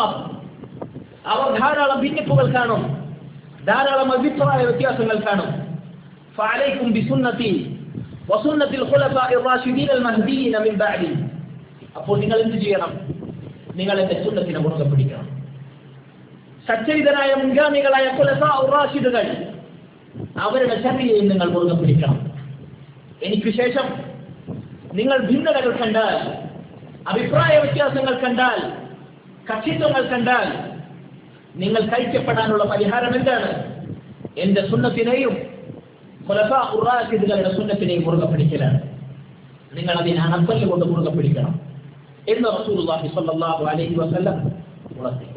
അവർ ധാരാളം ഭിന്നിപ്പുകൾ കാണും ധാരാളം അഭിപ്രായ വ്യത്യാസങ്ങൾ കാണും فعليكم بسنتي وسنة الخلفاء الراشدين المهديين من بعدي അപ്പോൾ നിങ്ങൾ എന്ത് ചെയ്യണം നിങ്ങൾ എന്റെ സുന്നത്തിനെ മുറുകെ പിടിക്കണം സച്ചരിതരായ മുൻഗാമികളായ റാഷിദുകൾ അവരുടെ ചര്യയും നിങ്ങൾ മുറുകെ പിടിക്കണം എനിക്ക് ശേഷം നിങ്ങൾ ഭിന്നതകൾ കണ്ടാൽ അഭിപ്രായ വ്യത്യാസങ്ങൾ കണ്ടാൽ കക്ഷിത്വങ്ങൾ കണ്ടാൽ നിങ്ങൾ കഴിക്കപ്പെടാനുള്ള പരിഹാരം എന്താണ് എന്റെ സുന്നത്തിനെയും റാഷിദുകളുടെ സുന്നത്തിനെയും മുറുകെ പിടിക്കലാണ് നിങ്ങൾ അതിനെ അണപ്പല്ല് കൊണ്ട് മുറുകെ പിടിക്കണം എന്ന് റസൂലുള്ളാഹി സ്വല്ലല്ലാഹു അലൈഹി വസല്ലം ഉണർത്തി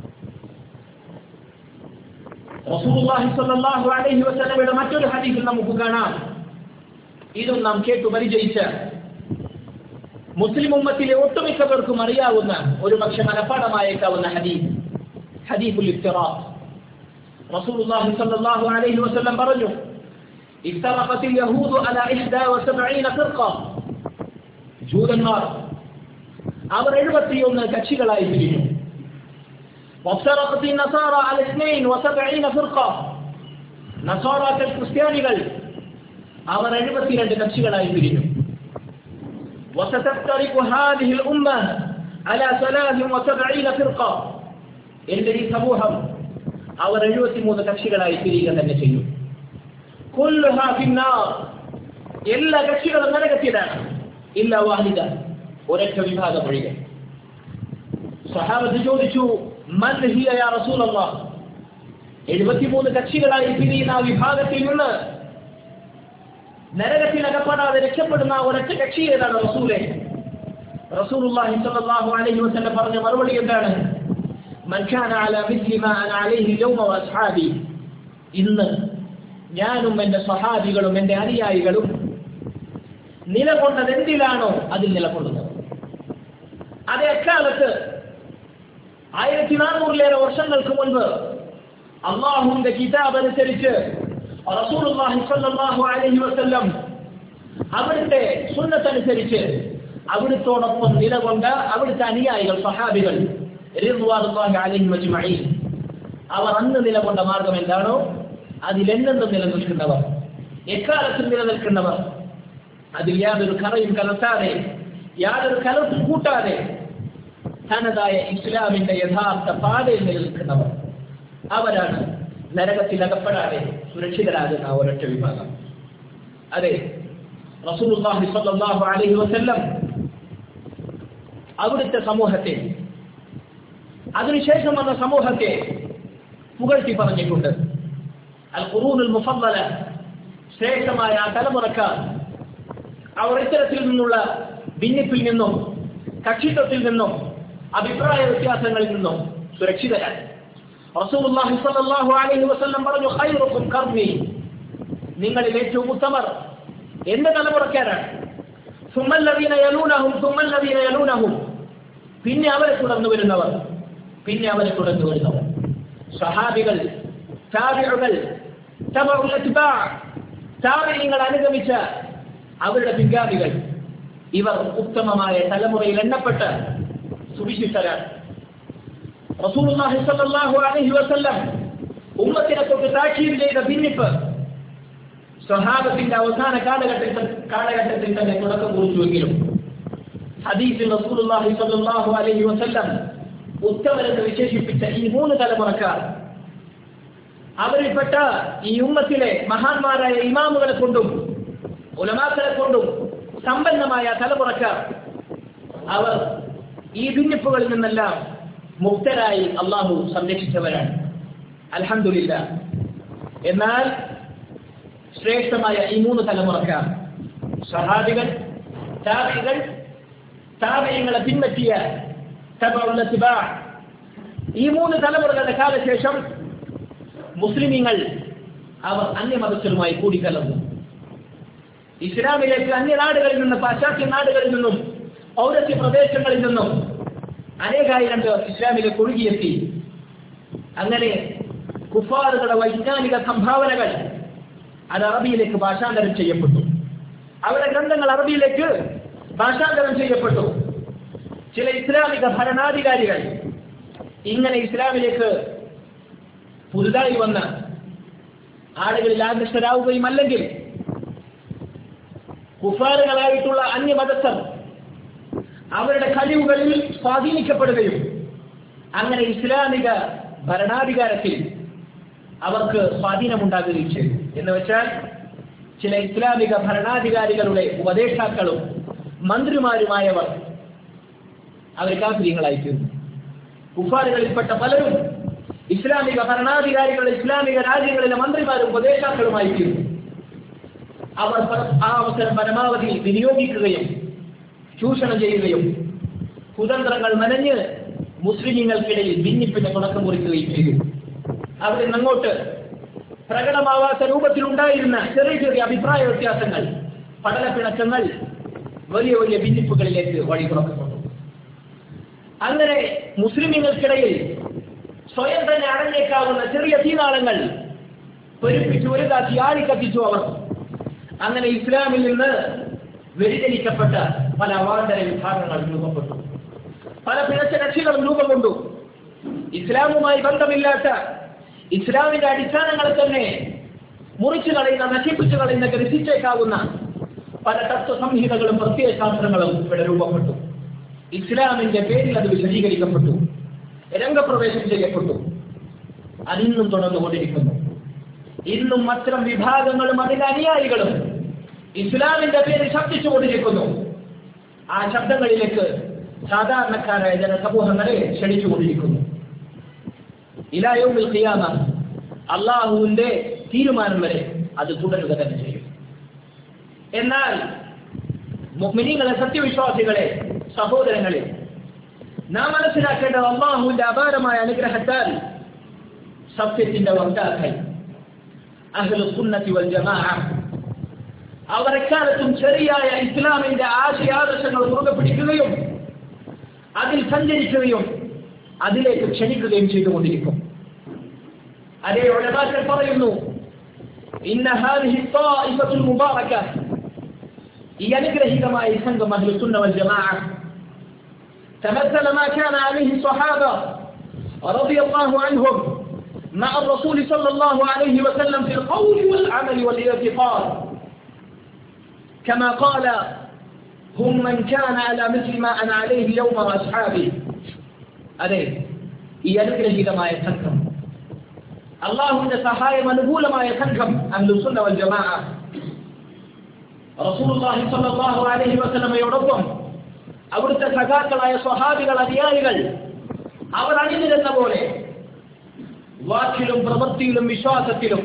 റസൂലുള്ളാഹി സ്വല്ലല്ലാഹു അലൈഹി വസല്ലമയുടെ മറ്റൊരു ഹദീസിൽ നമുക്ക് കാണാം ഇതും നാം കേട്ടു പരിചയിച്ച മുസ്ലിം ഉമ്മത്തിലെ ഒട്ടുമിക്ക പേർക്കും അറിയാവുന്ന ഒരു പക്ഷെ മനഃപ്പാടമായേക്കാവുന്ന ഹദീസ് ഹദീഫുൽ ഇഫ്തിറാഖ് റസൂലുള്ളാഹി സ്വല്ലല്ലാഹു അലൈഹി വസല്ലം പറഞ്ഞു افترقت اليهود على 71 فرقة ജൂതന്മാർ അവർ എഴുപത്തിയൊന്ന് കക്ഷികളായി പിരിഞ്ഞു وافترقت النصارى على 72 فرقة നസാറാക്കൾ ക്രിസ്ത്യാനികൾ അവർ എഴുപത്തിരണ്ട് കക്ഷികളായി പിരിഞ്ഞു وستفترق هذه الأمة على 73 فرقة എന്റെ ഈ സമൂഹം അവർ എഴുപത്തിമൂന്ന് കക്ഷികളായി പിരിയുക തന്നെ ചെയ്യും കുല്ലുഹാ ഫിന്നാർ. എല്ലാ കക്ഷികളും നരകത്തിയതാണ് ഇല്ല വാഹിദ ഒരൊറ്റ വിഭാഗം ഒഴികെ സഹാബത്ത് ചോദിച്ചു മൻ ഹിയ യാ റസൂലല്ലാഹ് എഴുപത്തിമൂന്ന് കക്ഷികളായി പിരിയുന്ന ആ വിഭാഗത്തിൽ നിന്ന് നരകത്തിൽ അകപ്പെടാതെ രക്ഷപ്പെടുന്ന ആ ഒരൊറ്റ കക്ഷി ഏതാണ് റസൂലെ റസൂലുള്ളാഹി സ്വല്ലല്ലാഹു അലൈഹി വസല്ലം പറഞ്ഞ മറുപടി എന്താണ് മൻ കാന അലാ മിസ്ലി മാ അന അലൈഹി യൗമ വഅസ്ഹാബി ഇന്ന് ഞാനും എൻ്റെ സ്വഹാബികളും എൻ്റെ അനുയായികളും നിലകൊണ്ടത് എന്തിലാണോ അതിൽ നിലകൊള്ളുന്നത് അത് എക്കാലത്ത് ആയിരത്തി നാനൂറിലേറെ വർഷങ്ങൾക്ക് മുൻപ് അള്ളാഹുവിന്റെ കിതാബ് അനുസരിച്ച് റസൂലുള്ളാഹി സ്വല്ലല്ലാഹു അലൈഹി വസല്ലം അവിടുത്തെ സുന്നത്തനുസരിച്ച് അവിടുത്തോടൊപ്പം നിലകൊണ്ട അവിടുത്തെ അനുയായികൾ സഹാബികൾ റിദ്വാനുല്ലാഹി അലൈഹി അജ്മഈൻ അവർ അന്ന് നിലകൊണ്ട മാർഗം എന്താണോ അതിലെന്നെന്നും നിലനിൽക്കുന്നവർ എക്കാലത്തും നിലനിൽക്കുന്നവർ അതിൽ യാതൊരു കറയും കലർത്താതെ യാതൊരു കലർത്തും കൂട്ടാതെ തനതായ ഇസ്ലാമിന്റെ യഥാർത്ഥ പാതയിൽ നിലനിൽക്കുന്നവർ അവരാണ് നരകത്തിൽ അകപ്പെടാതെ സുരക്ഷിതരാകുന്ന ആ ഒരൊറ്റ വിഭാഗം അതെ റസൂലുള്ളാഹി സ്വല്ലല്ലാഹു അലൈഹി വസല്ലം അവിടുത്തെ സമൂഹത്തെ അതിനുശേഷം വന്ന സമൂഹത്തെ പുകഴ്ത്തി പറഞ്ഞിട്ടുണ്ട് അൽ ഖുറൂനുൽ മുഫദ്ദല ശ്രേഷ്ഠമായ ആ തലമുറക്കാർ അവർ ഇത്തരത്തിൽ നിന്നുള്ള ഭിന്നിപ്പിൽ നിന്നും കക്ഷിത്വത്തിൽ നിന്നും അഭിപ്രായ വ്യത്യാസങ്ങളിൽ നിന്നും സുരക്ഷിതരാണ് റസൂലുള്ളാഹി സ്വല്ലല്ലാഹു അലൈഹി വസല്ലം പറഞ്ഞു ഖൈറുക്കും ഖർനി നിങ്ങളിൽ ഏറ്റവും ഉത്തമർ എന്റെ തലമുറക്കാരാണ് സുമല്ലദീന യലൂനഹും സുമല്ലദീന യലൂനഹും പിന്നെ അവരെ തുടർന്ന് വരുന്നവർ പിന്നെ അവരെ തുടർന്ന് വരുന്നവർ സഹാബികൾ താബിഉകൾ തബഉൽ അത്ബാ താബിഈങ്ങൾ അനുഗമിച്ച അവരുടെ പിൻഗാമികൾ ഇവർ ഉത്തമമായ തലമുറയിൽ എണ്ണപ്പെട്ട സുവിശിഷ്ടരാണ് റസൂലുള്ളാഹി സ്വല്ലല്ലാഹു അലൈഹി വസല്ലം ഉമ്മത്തിനെ തൊട്ട് താക്കീത് ചെയ്ത ഭിന്നിപ്പ് സ്വഹാബത്തിന്റെ അവസാന കാലഘട്ടത്തിൽ കാലഘട്ടത്തിൽ തന്നെ തുടക്കം കുറിച്ചുവെങ്കിലും ഹദീസിൽ റസൂലുള്ളാഹി സ്വല്ലല്ലാഹു അലൈഹി വസല്ലം ഉത്തമരെന്ന് വിശേഷിപ്പിച്ച ഈ മൂന്ന് തലമുറക്കാർ അവരിൽപ്പെട്ട ഈ ഉമ്മത്തിലെ മഹാന്മാരായ ഇമാമുകളെ കൊണ്ടും ഉലമാക്കളെ കൊണ്ടും സമ്പന്നമായ തലമുറക്കാർ അവർ ഈ ഭിന്നിപ്പുകളിൽ നിന്നെല്ലാം മുക്തരായി അള്ളാഹു സംരക്ഷിച്ചവരാണ് അൽഹംദുലില്ല എന്നാൽ ശ്രേഷ്ഠമായ ഈ മൂന്ന് തലമുറക്കാർ സഹാബികൾ താബികൾ താബിയങ്ങളെ പിൻപറ്റിയ തബഉൽ അത്ബാ ഈ മൂന്ന് തലമുറകളുടെ കാലശേഷം മുസ്ലിമീങ്ങൾ അവർ അന്യമതസ്ഥരുമായി കൂടിക്കലർന്നു ഇസ്ലാമിലേക്ക് അന്യനാടുകളിൽ നിന്ന് പാശ്ചാത്യ നാടുകളിൽ നിന്നും പൗരസ്യ പ്രദേശങ്ങളിൽ നിന്നും അനേകായിരം പേർ ഇസ്ലാമിലേക്ക് ഒഴുകിയെത്തി അങ്ങനെ കുഫാറുകളുടെ വൈജ്ഞാനിക സംഭാവനകൾ അത് അറബിയിലേക്ക് ഭാഷാന്തരം ചെയ്യപ്പെട്ടു അവരുടെ ഗ്രന്ഥങ്ങൾ അറബിയിലേക്ക് ഭാഷാന്തരം ചെയ്യപ്പെട്ടു ചില ഇസ്ലാമിക ഭരണാധികാരികൾ ഇങ്ങനെ ഇസ്ലാമിലേക്ക് പുതുതായി വന്ന ആളുകളിൽ ആകൃഷ്ടരാവുകയും അല്ലെങ്കിൽ കുഫാറുകളായിട്ടുള്ള അന്യമതസ്ഥർ അവരുടെ കഴിവുകളിൽ സ്വാധീനിക്കപ്പെടുകയും അങ്ങനെ ഇസ്ലാമിക ഭരണാധികാരത്തിൽ അവർക്ക് സ്വാധീനമുണ്ടാകുകയും ചെയ്തു എന്ന് വെച്ചാൽ ചില ഇസ്ലാമിക ഭരണാധികാരികളുടെ ഉപദേഷ്ടാക്കളും മന്ത്രിമാരുമായവർ അവർ കാഫര്യങ്ങളായിത്തീർന്നു കുഫാറുകളിൽപ്പെട്ട പലരും ഇസ്ലാമിക ഭരണാധികാരികളുടെ ഇസ്ലാമിക രാജ്യങ്ങളിലെ മന്ത്രിമാരും ഉപദേഷ്ടാക്കളുമായി തീർന്നു അവർ പര- ആ അവസരം പരമാവധി വിനിയോഗിക്കുകയും ചൂഷണം ചെയ്യുകയും കുതന്ത്രങ്ങൾ മനഞ്ഞ് മുസ്ലിമീങ്ങൾക്കിടയിൽ ഭിന്നിപ്പിന് തുടക്കം കുറിക്കുകയും ചെയ്തു അവിടെ നിന്ന് അങ്ങോട്ട് പ്രകടമാവാത്ത രൂപത്തിലുണ്ടായിരുന്ന ചെറിയ ചെറിയ അഭിപ്രായ വ്യത്യാസങ്ങൾ പഠനപ്പിണക്കങ്ങൾ വലിയ വലിയ ഭിന്നിപ്പുകളിലേക്ക് വഴി തുറക്കപ്പെട്ടു അങ്ങനെ മുസ്ലിമീങ്ങൾക്കിടയിൽ സ്വയം തന്നെ അടഞ്ഞേക്കാവുന്ന ചെറിയ തീനാളങ്ങൾ പെരുപ്പിച്ചു വലുതാക്കി ആളിക്കത്തിച്ചു അവർ അങ്ങനെ ഇസ്ലാമിൽ നിന്ന് വ്യതിചലിക്കപ്പെട്ട പല അവാന്തര വിഭാഗങ്ങൾ രൂപപ്പെട്ടു പല പിഴച്ച കക്ഷികളും രൂപം കൊണ്ടു ഇസ്ലാമുമായി ബന്ധമില്ലാത്ത ഇസ്ലാമിന്റെ അടിസ്ഥാനങ്ങളെ തന്നെ മുറിച്ചു കളയുന്ന നശിപ്പിച്ചു കളയുന്ന ഗ്രസിച്ചേക്കാവുന്ന പല തത്വസംഹിതകളും പ്രത്യയശാസ്ത്രങ്ങളും ഇവിടെ രൂപപ്പെട്ടു ഇസ്ലാമിന്റെ പേരിൽ അത് വിശദീകരിക്കപ്പെട്ടു രംഗപ്രവേശം ചെയ്യപ്പെട്ടു അതിന്നും തുടർന്നുകൊണ്ടിരിക്കുന്നു ഇന്നും അത്തരം വിഭാഗങ്ങളും അതിന്റെ അനുയായികളും ഇസ്ലാമിന്റെ പേര് ശബ്ദിച്ചുകൊണ്ടിരിക്കുന്നു ആ ശബ്ദങ്ങളിലേക്ക് സാധാരണക്കാരായ ജനസമൂഹങ്ങളെ ക്ഷണിച്ചുകൊണ്ടിരിക്കുന്നു ഇലായോമിൽ ഖിയാമ അള്ളാഹുവിന്റെ തീരുമാനം വരെ അത് തുടരുക തന്നെ ചെയ്യും എന്നാൽ മുഅ്മിനീങ്ങളെ സത്യവിശ്വാസികളെ സഹോദരങ്ങളെ നാം മനസ്സിലാക്കേണ്ടത് അള്ളാഹുവിന്റെ അപാരമായ അനുഗ്രഹത്താൽ സത്യത്തിന്റെ വക്താക്കൾ അഹ്ലു സുന്നത്തി വൽ ജമാഅ അവർ എക്കാലത്തും ശരിയായ ഇസ്ലാമിന്റെ ആശയാദർശങ്ങൾ മുറുകെ പിടിക്കുകയും അതിൽ സഞ്ചരിക്കുകയും അതിലേക്ക് ക്ഷണിക്കുകയും ചെയ്തുകൊണ്ടിരിക്കും അതേ ഉലമാക്കൾ പറയുന്നു ഇന്ന ഹാദിഹി ത്വായിഫത്തുൽ മുബാറക ഈ അനുഗ്രഹീതമായ ഈ സംഘം അഹ്ലു സുന്ന വൽ ജമാഅ تمثل ما كان عليه الصحابة رضي الله عنهم مع الرسول صلى الله عليه وسلم في القول والعمل والاعتقاد كما قال هم من كان على مثل ما أنا عليه اليوم وأصحابي അതെ ഈ അനുഗ്രഹീതമായ സംഘം അള്ളാഹുവിന്റെ സഹായം അനുകൂലമായ സംഘം അഹ്ലുസുന്ന വൽ ജമാഅ റസൂലുള്ളാഹി സ്വല്ലല്ലാഹു അലൈഹി വസല്ലമയോടൊപ്പം അവിടുത്തെ സഖാക്കളായ സ്വഹാബികൾ അനുയായികൾ അവർ അണിനിരുന്ന പോലെ വാക്കിലും പ്രവൃത്തിയിലും വിശ്വാസത്തിലും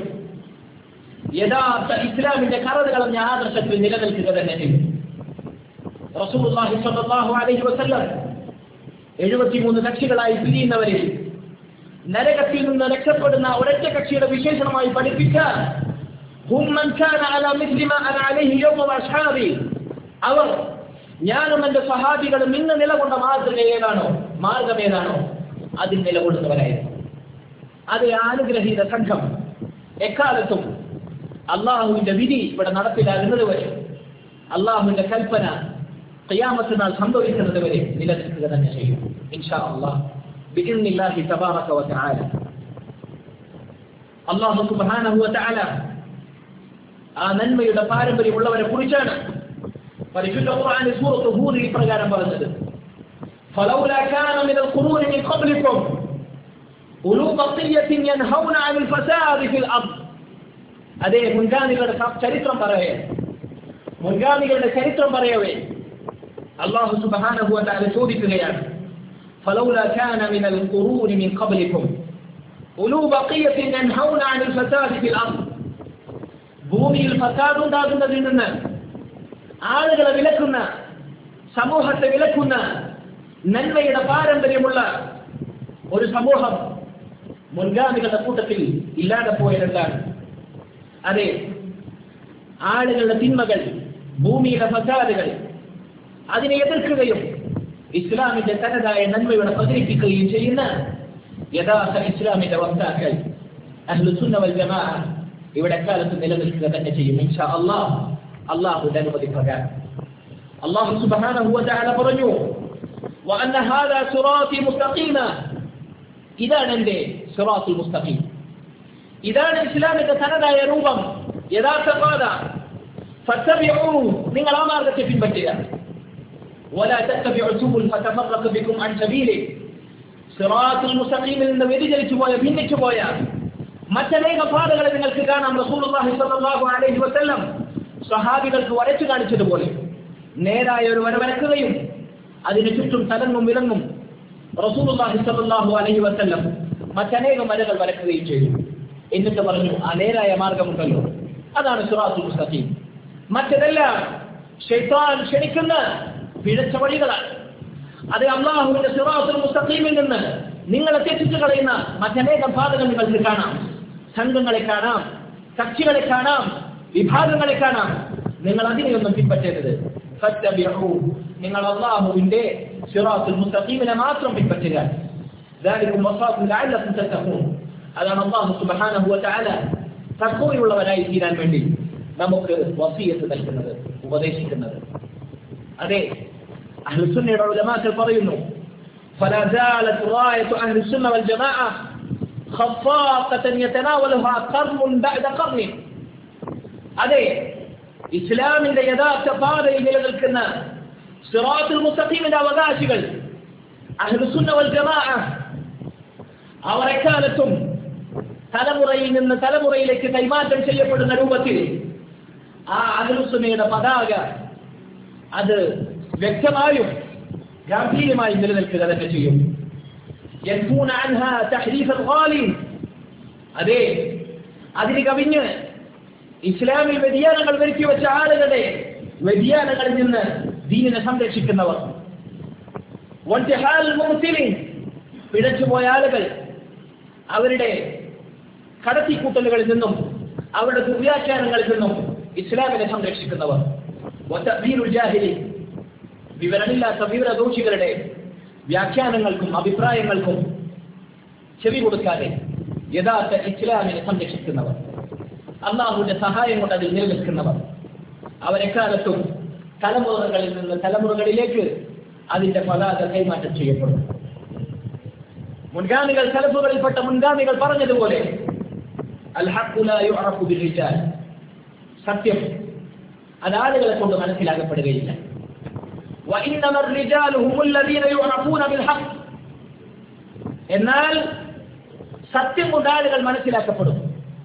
യഥാർത്ഥ ഇസ്ലാമിന്റെ കറതുകളഞ്ഞ ആദർശത്തിൽ നിലനിൽക്കുക തന്നെ ചെയ്യും റസൂലുള്ളാഹി സ്വല്ലല്ലാഹു അലൈഹി വസല്ലം എഴുപത്തിമൂന്ന് കക്ഷികളായി പിരിയുന്നവരിൽ നരകത്തിൽ നിന്ന് രക്ഷപ്പെടുന്ന ഒരൊറ്റ കക്ഷിയുടെ വിശേഷണമായി പഠിപ്പിച്ച هم من كان على مثل ما أنا عليه اليوم وأصحابي അവർ ഞാനും എന്റെ സഹാബികളും ഇന്ന് നിലകൊണ്ട മാതൃക ഏതാണോ മാർഗം ഏതാണോ അതിൽ നിലകൊള്ളുന്നവരായിരുന്നു അത് അനുഗ്രഹീത സംഘം എക്കാലത്തും അള്ളാഹുവിന്റെ വിധി ഇവിടെ നടപ്പിലാകുന്നത് വരെ അള്ളാഹുവിന്റെ കൽപ്പന ഖിയാമത്ത് നാൾ സംഭവിക്കുന്നത് വരെ നിലനിൽക്കുക തന്നെ ചെയ്യും ഇൻഷാ അള്ളാഹ് ബിഇذنില്ലാഹി തബാറക വതആല അള്ളാഹു സുബ്ഹാനഹു വതആല ആ നന്മയുടെ പാരമ്പര്യമുള്ളവരെ കുറിച്ചാണ് പരിശുദ്ധ ഖുർആനിൽ സൂറത്ത് ഹൂദിൽ ഇപ്രകാരം പറഞ്ഞത് فلولا كان من القرون من قبلكم أولو بقية ينهون عن الفساد في الأرض അതേ മുൻഗാമികളുടെ ചരിത്രം പറയേ മുൻഗാമികളുടെ ചരിത്രം പറയവേ അള്ളാഹു സുബ്ഹാനഹു വതആല ചോദിക്കുകയാണ് فلولا كان من القرون من قبلكم أولو بقية ينهون عن الفساد في الأرض ഭൂമിയിൽ ഫസാദ് ഉണ്ടാകുന്നതിൽ നിന്ന് ആളുകളെ വിലക്കുന്ന സമൂഹത്തെ വിലക്കുന്ന നന്മയുടെ പാരമ്പര്യമുള്ള ഒരു സമൂഹം മുൻഗാമികളുടെ കൂട്ടത്തിൽ ഇല്ലാതെ പോയതെന്താണ് അതെ ആളുകളുടെ തിന്മകൾ ഭൂമിയുടെ ഫസാദുകൾ അതിനെ എതിർക്കുകയും ഇസ്ലാമിന്റെ തനതായ നന്മയുടെ പ്രചരിപ്പിക്കുകയും ചെയ്യുന്ന യഥാർത്ഥ ഇസ്ലാമിന്റെ വക്താക്കൾ അഹ്ലുസുന്ന വൽ ജമാഅ ഇവിടെ കാലത്ത് നിലനിൽക്കുക തന്നെ ചെയ്യും ഇൻഷാ അള്ളാഹ് അള്ളാഹുവിന്റെ അനുമതി പ്രകാരം അള്ളാഹു സുബ്ഹാനഹു വതആല പറഞ്ഞു وأن هذا صراطي مستقيما ഇതാണ് എന്റെ സിറാത്തുൽ മുസ്തഖീം ഇതാണ് ഇസ്ലാമിന്റെ തനതായ രൂപം യഥാർത്ഥ പാത ഫത്തബിഉ നിങ്ങൾ ആ മാർഗത്തെ പിൻപറ്റുക ولا تتبعوا السبل فتفرق بكم عن سبيله صراط المستقيم നിന്ന് വ്യതിചലിച്ചു പോയ ഭിന്നിച്ചു പോയ മറ്റനേക പാതകളെ നിങ്ങൾക്ക് കാണാം റസൂലുള്ളാഹി സ്വല്ലല്ലാഹു അലൈഹി വസല്ലം സ്വഹാബികൾക്ക് വരച്ചു കാണിച്ചതുപോലെ നേരായ ഒരു വര വരക്കുകയും അതിന് ചുറ്റും തലങ്ങും വിലങ്ങും റസൂലുള്ളാഹി സ്വല്ലല്ലാഹു അലൈഹി വസല്ലം മറ്റനേകം വരകൾ വരക്കുകയും ചെയ്തു എന്നിട്ട് പറഞ്ഞു ആ നേരായ മാർഗമുണ്ടല്ലോ അതാണ് സിറാത്തുൽ മുസ്തഖീം മറ്റതെല്ലാം ഷൈത്താൻ ക്ഷണിക്കുന്ന പിഴച്ച വഴികളാണ് അത് അള്ളാഹുവിന്റെ സിറാത്തുൽ മുസ്തഖീമിൽ നിന്ന് നിങ്ങളെ തെറ്റിച്ചു കളയുന്ന മറ്റനേകം പാതകൾ നിങ്ങൾക്ക് കാണാം സംഘങ്ങളെ കാണാം കക്ഷികളെ കാണാം വിഭാഗങ്ങളെ കാണാം നിങ്ങൾ അതിനെയൊന്നും പിൻപറ്റരുത് ഫത്തബിഉ നിങ്ങൾ അള്ളാഹുവിന്റെ സിറാത്തുൽ മുസ്തഖീമിനെ മാത്രം പിൻപറ്റുക ذلكم وصاكم لعلكم تتقون അതാണ് അള്ളാഹു സുബ്ഹാനഹു വതആല തഖ്വയുള്ളവരായി തീരാൻ വേണ്ടി നമുക്ക് വസിയത്ത് നൽകുന്നത് ഉപദേശിക്കുന്നത് അതെ അഹ്ലുസുന്നയുടെ ഉലമാക്കൾ പറയുന്നു فلا زالت راية أهل السنة والجماعة خفاقة يتناولها قرن بعد قرن അതെ ഇസ്ലാമിന്റെ യഥാർത്ഥ പാതയിൽ നിലനിൽക്കുന്ന സിറാത്തുൽ മുസ്തഖീമിന്റെ അവകാശികൾ അഹ്ലുസുന്ന വൽ ജമാഅ അവർ എക്കാലത്തും തലമുറയിൽ നിന്ന് തലമുറയിലേക്ക് കൈമാറ്റം ചെയ്യപ്പെടുന്ന രൂപത്തിൽ ആ അഹലുസുന്നയുടെ പതാക അത് വ്യക്തമായും ഗാംഭീര്യമായും നിലനിൽക്കുക തന്നെ ചെയ്യും ينفون عنها تحريف الغالين അതെ അതിന് കവിഞ്ഞ് ഇസ്ലാമിൽ വ്യതിയാനങ്ങൾ വരുത്തി വെച്ച ആളുകളുടെ വ്യതിയാനങ്ങളിൽ നിന്ന് ദീനിനെ സംരക്ഷിക്കുന്നവർ വൻതിഹാൽ മുഹ്സിലിൻ പിഴച്ചുപോയ ആളുകൾ അവരുടെ കടത്തിക്കൂട്ടലുകളിൽ നിന്നും അവരുടെ ദുർവ്യാഖ്യാനങ്ങളിൽ നിന്നും ഇസ്ലാമിനെ സംരക്ഷിക്കുന്നവർ വതഅ്ബീറുൽ ജാഹിലി വിവരമില്ലാത്ത വിവരദോഷികളുടെ വ്യാഖ്യാനങ്ങൾക്കും അഭിപ്രായങ്ങൾക്കും ചെവി കൊടുക്കാതെ യഥാർത്ഥ ഇസ്ലാമിനെ സംരക്ഷിക്കുന്നവർ അള്ളാഹുവിന്റെ സഹായം കൊണ്ട് അതിൽ നിലനിൽക്കുന്നവർ അവരെക്കാലത്തും തലമുറകളിൽ നിന്ന് തലമുറകളിലേക്ക് അതിന്റെ പതാക കൈമാറ്റം ചെയ്യപ്പെടും മുൻഗാമികൾ തലപ്പുകളിൽപ്പെട്ട മുൻഗാമികൾ പറഞ്ഞതുപോലെ അൽ ഹഖ്ഖു ലാ യുഅറഫു ബിർരിജാൽ സത്യം അത് ആളുകളെ കൊണ്ട് മനസ്സിലാക്കപ്പെടുകയില്ല وإنما الرجال هم الذين يعرفون بالحق എന്നാൽ സത്യം കൊണ്ട് ആളുകൾ മനസ്സിലാക്കപ്പെടും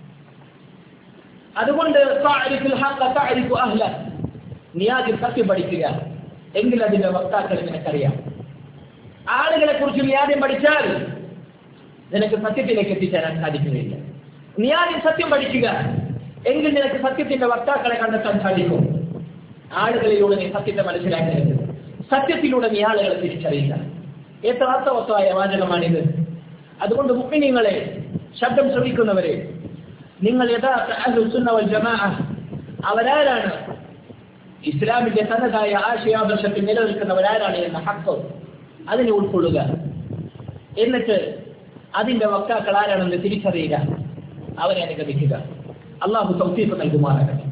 അതുകൊണ്ട് താരിഫുൽ ഹഖ താരിഫു അഹ്ല നീ ആദ്യം സത്യം പഠിക്കുക എങ്കിൽ അതിന്റെ വക്താക്കളെ നിനക്കറിയാം ആളുകളെ കുറിച്ച് നീ ആദ്യം പഠിച്ചാൽ നിനക്ക് സത്യത്തിലേക്ക് എത്തിച്ചേരാൻ സാധിക്കുകയില്ല നീ ആദ്യം സത്യം പഠിക്കുക എങ്കിൽ നിനക്ക് സത്യത്തിന്റെ വക്താക്കളെ കണ്ടെത്താൻ സാധിക്കും ആളുകളിലൂടെ നീ സത്യത്തെ മനസ്സിലാക്കരുത് സത്യത്തിലൂടെ നീ ആളുകളെ തിരിച്ചറിയില്ല എത്ര അർത്ഥവത്വമായ വാചകമാണിത് അതുകൊണ്ട് മുഖ്മിനിങ്ങളെ ശബ്ദം ശ്രമിക്കുന്നവരെ നിങ്ങൾ യഥാർത്ഥ അഹ്ലുസുന്ന വൽ ജമാഅ അവരാരാണ് ഇസ്ലാമിന്റെ തനതായ ആശയാദർശത്തിൽ നിലനിൽക്കുന്നവരാരാണ് എന്ന ഹക്ക് അതിനെ ഉൾക്കൊള്ളുക എന്നിട്ട് അതിന്റെ വക്താക്കൾ ആരാണെന്ന് തിരിച്ചറിയുക അവരെ അനുഗമിക്കുക അള്ളാഹു തൗഫീഖ് നൽകുമാറാകട്ടെ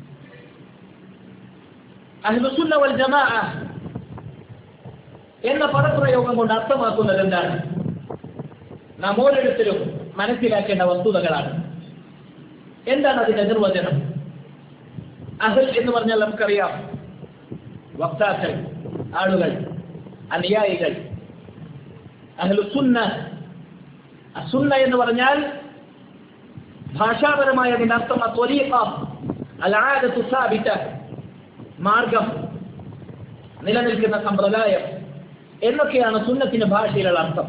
അഹ്ലുസുന്ന വൽ ജമാഅ എന്ന പദപ്രയോഗം കൊണ്ട് അർത്ഥമാക്കുന്നത് എന്താണ് നാം ഓരോരുത്തരും മനസ്സിലാക്കേണ്ട വസ്തുതകളാണ് എന്താണ് അതിന്റെ നിർവചനം അഹൽ എന്ന് പറഞ്ഞാൽ നമുക്കറിയാം വക്താക്കൾ ആളുകൾ അനുയായികൾ അഹ്ലുസുന്ന അസുന്ന എന്ന് പറഞ്ഞാൽ ഭാഷാപരമായ അതിന്റെ അർത്ഥം ത്വരീഖ അലാദത്തു സാബിത മാർഗം നിലനിൽക്കുന്ന സമ്പ്രദായം എന്നൊക്കെയാണ് സുന്നത്തിന്റെ ഭാഷയിലുള്ള അർത്ഥം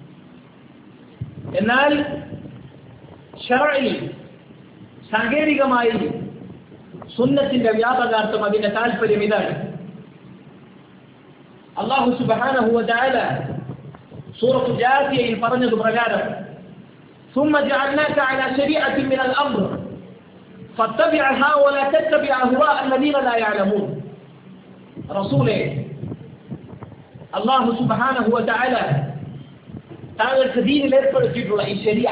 എന്നാൽ ഷറയിൽ സാങ്കേതികമായി സുന്നത്തിന്റെ വ്യാപകാർത്ഥം അതിന്റെ താല്പര്യം ഇതാണ് അള്ളാഹു സുബാനഹു വതആല സൂറത്ത് ജാസിയയിൽ പറഞ്ഞത് പ്രകാരം ثم جعلناك على شريعة من الأمر فاتبعها ولا تتبع أهواء الذين لا يعلمون റസൂലെ അള്ളാഹു സുബാനഹു വതആല താങ്കൾക്ക് ദീനിൽ ഏർപ്പെടുത്തിയിട്ടുള്ള ഈ ശരിയ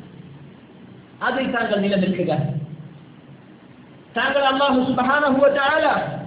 അതിൽ താങ്കൾ നിലനിൽക്കുക താങ്കൾ അള്ളാഹു സുബാനഹു വതആല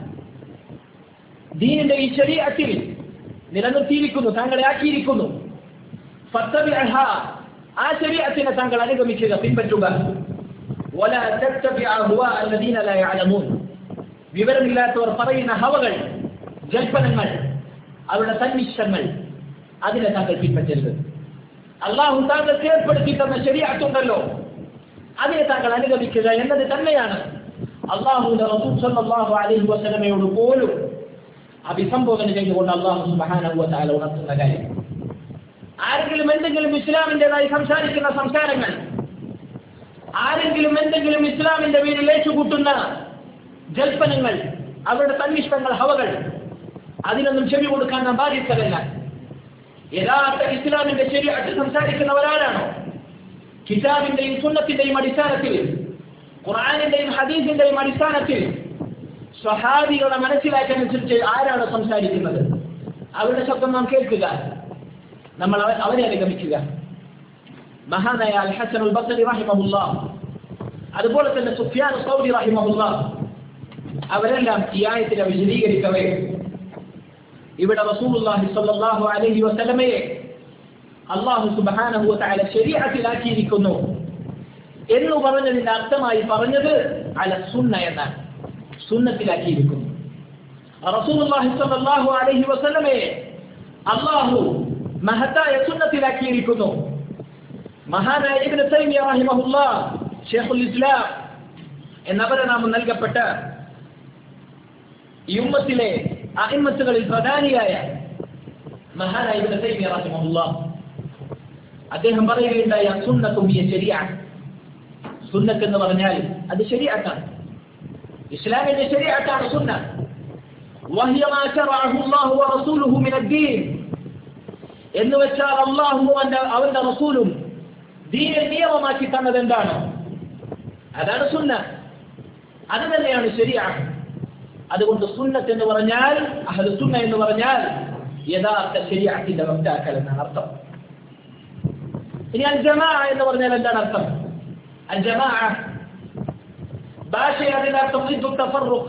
ദീനിന്റെ ഈ ശരീഅത്തിൽ നിലനിർത്തിയിരിക്കുന്നു താങ്കളെ ആക്കിയിരിക്കുന്നു ഫത്തബിഅഹ ആ ശരീഅത്തിനെ താങ്കൾ അനുഗമിക്കുക പിൻപറ്റുക ولا تتبع أهواء الذين لا يعلمون വിവരമില്ലാത്തവർ പറയുന്ന ഹവകൾ ജൽപ്പനങ്ങൾ അവരുടെ സന്നിഷ്ടങ്ങൾ അതിനെ താങ്കൾ പിൻപറ്റരുത് അള്ളാഹു താങ്കൾക്ക് ഏർപ്പെടുത്തി തന്ന ശരിയായിട്ടുണ്ടല്ലോ അതിനെ താങ്കൾ അനുഗമിക്കുക എന്നത് തന്നെയാണ് അള്ളാഹുവിന്റെ റസൂൽ സല്ലല്ലാഹു അലൈഹി വസല്ലമയോട് പോലും അഭിസംബോധന ചെയ്തുകൊണ്ട് അള്ളാഹു സുബ്ഹാനഹു വ തആല ഉണർത്തുന്ന കാര്യം ആരെങ്കിലും എന്തെങ്കിലും ഇസ്ലാമിൻ്റെതായി സംസാരിക്കുന്ന സംസാരങ്ങൾ ആരെങ്കിലും എന്തെങ്കിലും ഇസ്ലാമിന്റെ പേരിൽ ഏറ്റുകൂട്ടുന്ന ജൽപ്പനങ്ങൾ അവരുടെ തന്നിഷ്ടങ്ങൾ ഹവകൾ അതിനൊന്നും ചെവി കൊടുക്കാൻ നാം ബാധ്യസ്ഥരല്ല യഥാർത്ഥ ഇസ്ലാമിന്റെ ശരിയായിട്ട് സംസാരിക്കുന്നവരാരാണോ കിതാബിന്റെയും സുന്നത്തിന്റെയും അടിസ്ഥാനത്തിൽ ഖുർആാനിന്റെയും ഹദീസിന്റെയും അടിസ്ഥാനത്തിൽ സ്വഹാബികളുടെ മനസ്സിലാക്കനുസരിച്ച് ആരാണ് സംസാരിക്കുന്നത് അവരുടെ ശബ്ദം നാം കേൾക്കുക നമ്മൾ അവ- അവരെ അനുഗമിക്കുക മഹാനായ അൽ ഹസൻ ഉൽ ബസരി റഹിമഹുല്ല അതുപോലെ തന്നെ സുഫിയാൻ സൗദി റഹിമഹുല്ല അവരെല്ലാം ഈ ആയത്തിനെ വിശദീകരിക്കവേ ഇവിടെ റസൂലുള്ളാഹി സ്വല്ലല്ലാഹു അലൈഹി വസല്ലമയെ അള്ളാഹു സുബ്ഹാനഹു വതആല ശരീഅത്തിലാക്കിയിരിക്കുന്നു എന്ന് പറഞ്ഞതിന്റെ അർത്ഥമായി പറഞ്ഞത് അല സുന്ന എന്നാണ് സുന്നത്തിലാക്കിയിരിക്കുന്നു റസൂലുള്ളാഹി സ്വല്ലല്ലാഹു അലൈഹി വസല്ലമയെ അള്ളാഹു മഹത്തായ സുന്നത്തിലാക്കിയിരിക്കുന്നു മഹാനായ ഇബ്നു തൈമിയ റഹിമഹുല്ലാ ഷേഖുൽ ഇസ്ലാം എന്നവരെ നാമം നൽകപ്പെട്ട ഈ ഉമ്മത്തിലെ അഹിമ്മത്തുകളിൽ പ്രധാനിയായ മഹാനായ ഇബ്നു തൈമിയ റഹിമഹുല്ലാ അദ്ദേഹം പറയുകയുണ്ടായ സുന്നത്തും ഈ ശരിയാണ് സുന്നത്ത് എന്ന് പറഞ്ഞാൽ അത് ശരിയാക്കാണ് ഇസ്ലാമിന്റെ ശരിയാക്കാണ് സുന്ന وهي ما شرعه الله ورسوله من الدين എന്ന് വെച്ചാൽ അള്ളാഹു അവന്റെ അവന്റെ റസൂലും ദീനിൽ നിയമമാക്കി തന്നത് എന്താണ് അതാണ് സുന്ന അത് തന്നെയാണ് ശരിയാണ് അതുകൊണ്ട് സുന്നത്ത് എന്ന് പറഞ്ഞാൽ അഹദ് സുന്ന എന്ന് പറഞ്ഞാൽ യഥാർത്ഥ ശരിയാക്കിന്റെ വക്താക്കൽ എന്നാണ് അർത്ഥം ഇനി അൽ ജമാ എന്ന് പറഞ്ഞാൽ എന്താണ് അർത്ഥം അൽ ജമാ ഭാഷയിൽ അതിന്റെ അർത്ഥം ضد التفرق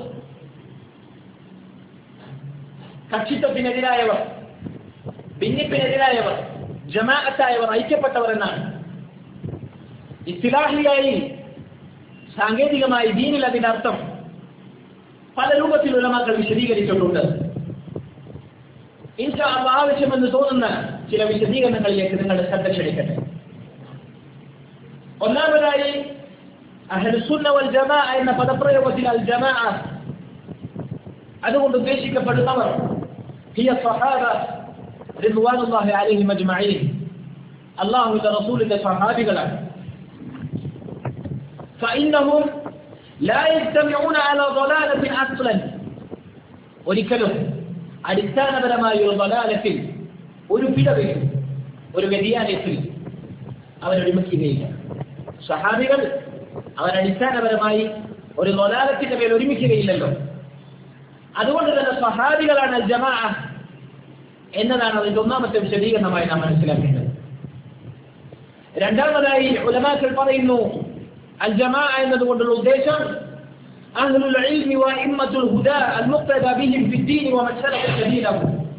കക്ഷിത്വത്തിനെതിരായവർ ഭിന്നിപ്പിനെതിരായവർ ജമാഅത്തായവർ ഐക്യപ്പെട്ടവർ എന്നാണ് ഇസ്ലാഹിയായി സാങ്കേതികമായി ദീനിൽ അതിന്റെ അർത്ഥം പല രൂപത്തിൽ ഉലമാക്കൾ വിശദീകരിച്ചിട്ടുണ്ട് ഇൻഷാ അള്ളാഹ് ആവശ്യമെന്ന് തോന്നുന്ന ചില വിശദീകരണങ്ങളിലേക്ക് നിങ്ങളുടെ ശ്രദ്ധ ക്ഷണിക്കട്ടെ ഒന്നാമതായി അഹ്ലുസുന്ന വൽ ജമാ എന്ന പദപ്രയോഗത്തിൽ അൽ ജമാ അതുകൊണ്ട് ഉദ്ദേശിക്കപ്പെടുന്നവർ ഹിയ സഹാബ റിദ്വാനുല്ലാഹി അലൈഹിം അജ്മഈൻ അല്ലാഹുവിന്റെ റസൂലിന്റെ സഹാബികളാണ് فإنهم لا يجتمعون على ضلالة أصلا ഒരിക്കലും അടിസ്ഥാനപരമായ ഒരു ضلالത്തിൽ ഒരു പിഴവിൽ ഒരു വ്യതിയാനത്തിൽ അവരൊരുമിക്കുകയില്ല സഹാബികൾ അവരടിസ്ഥാനപരമായി ഒരു ضلالത്തിന്റെ മേൽ ഒരുമിക്കുകയില്ലല്ലോ അതുകൊണ്ട് തന്നെ സഹാബികളാണ് ജമാ എന്നതാണ് അതിന്റെ ഒന്നാമത്തെ വിശദീകരണമായി നാം മനസ്സിലാക്കേണ്ടത് രണ്ടാമതായി ഉലമാക്കൾ പറയുന്നു അൽ ജമാ എന്നതുകൊണ്ടുള്ള ഉദ്ദേശം أهل العلم وأئمة الهدى المقتدى بهم في الدين ومن سلك سبيله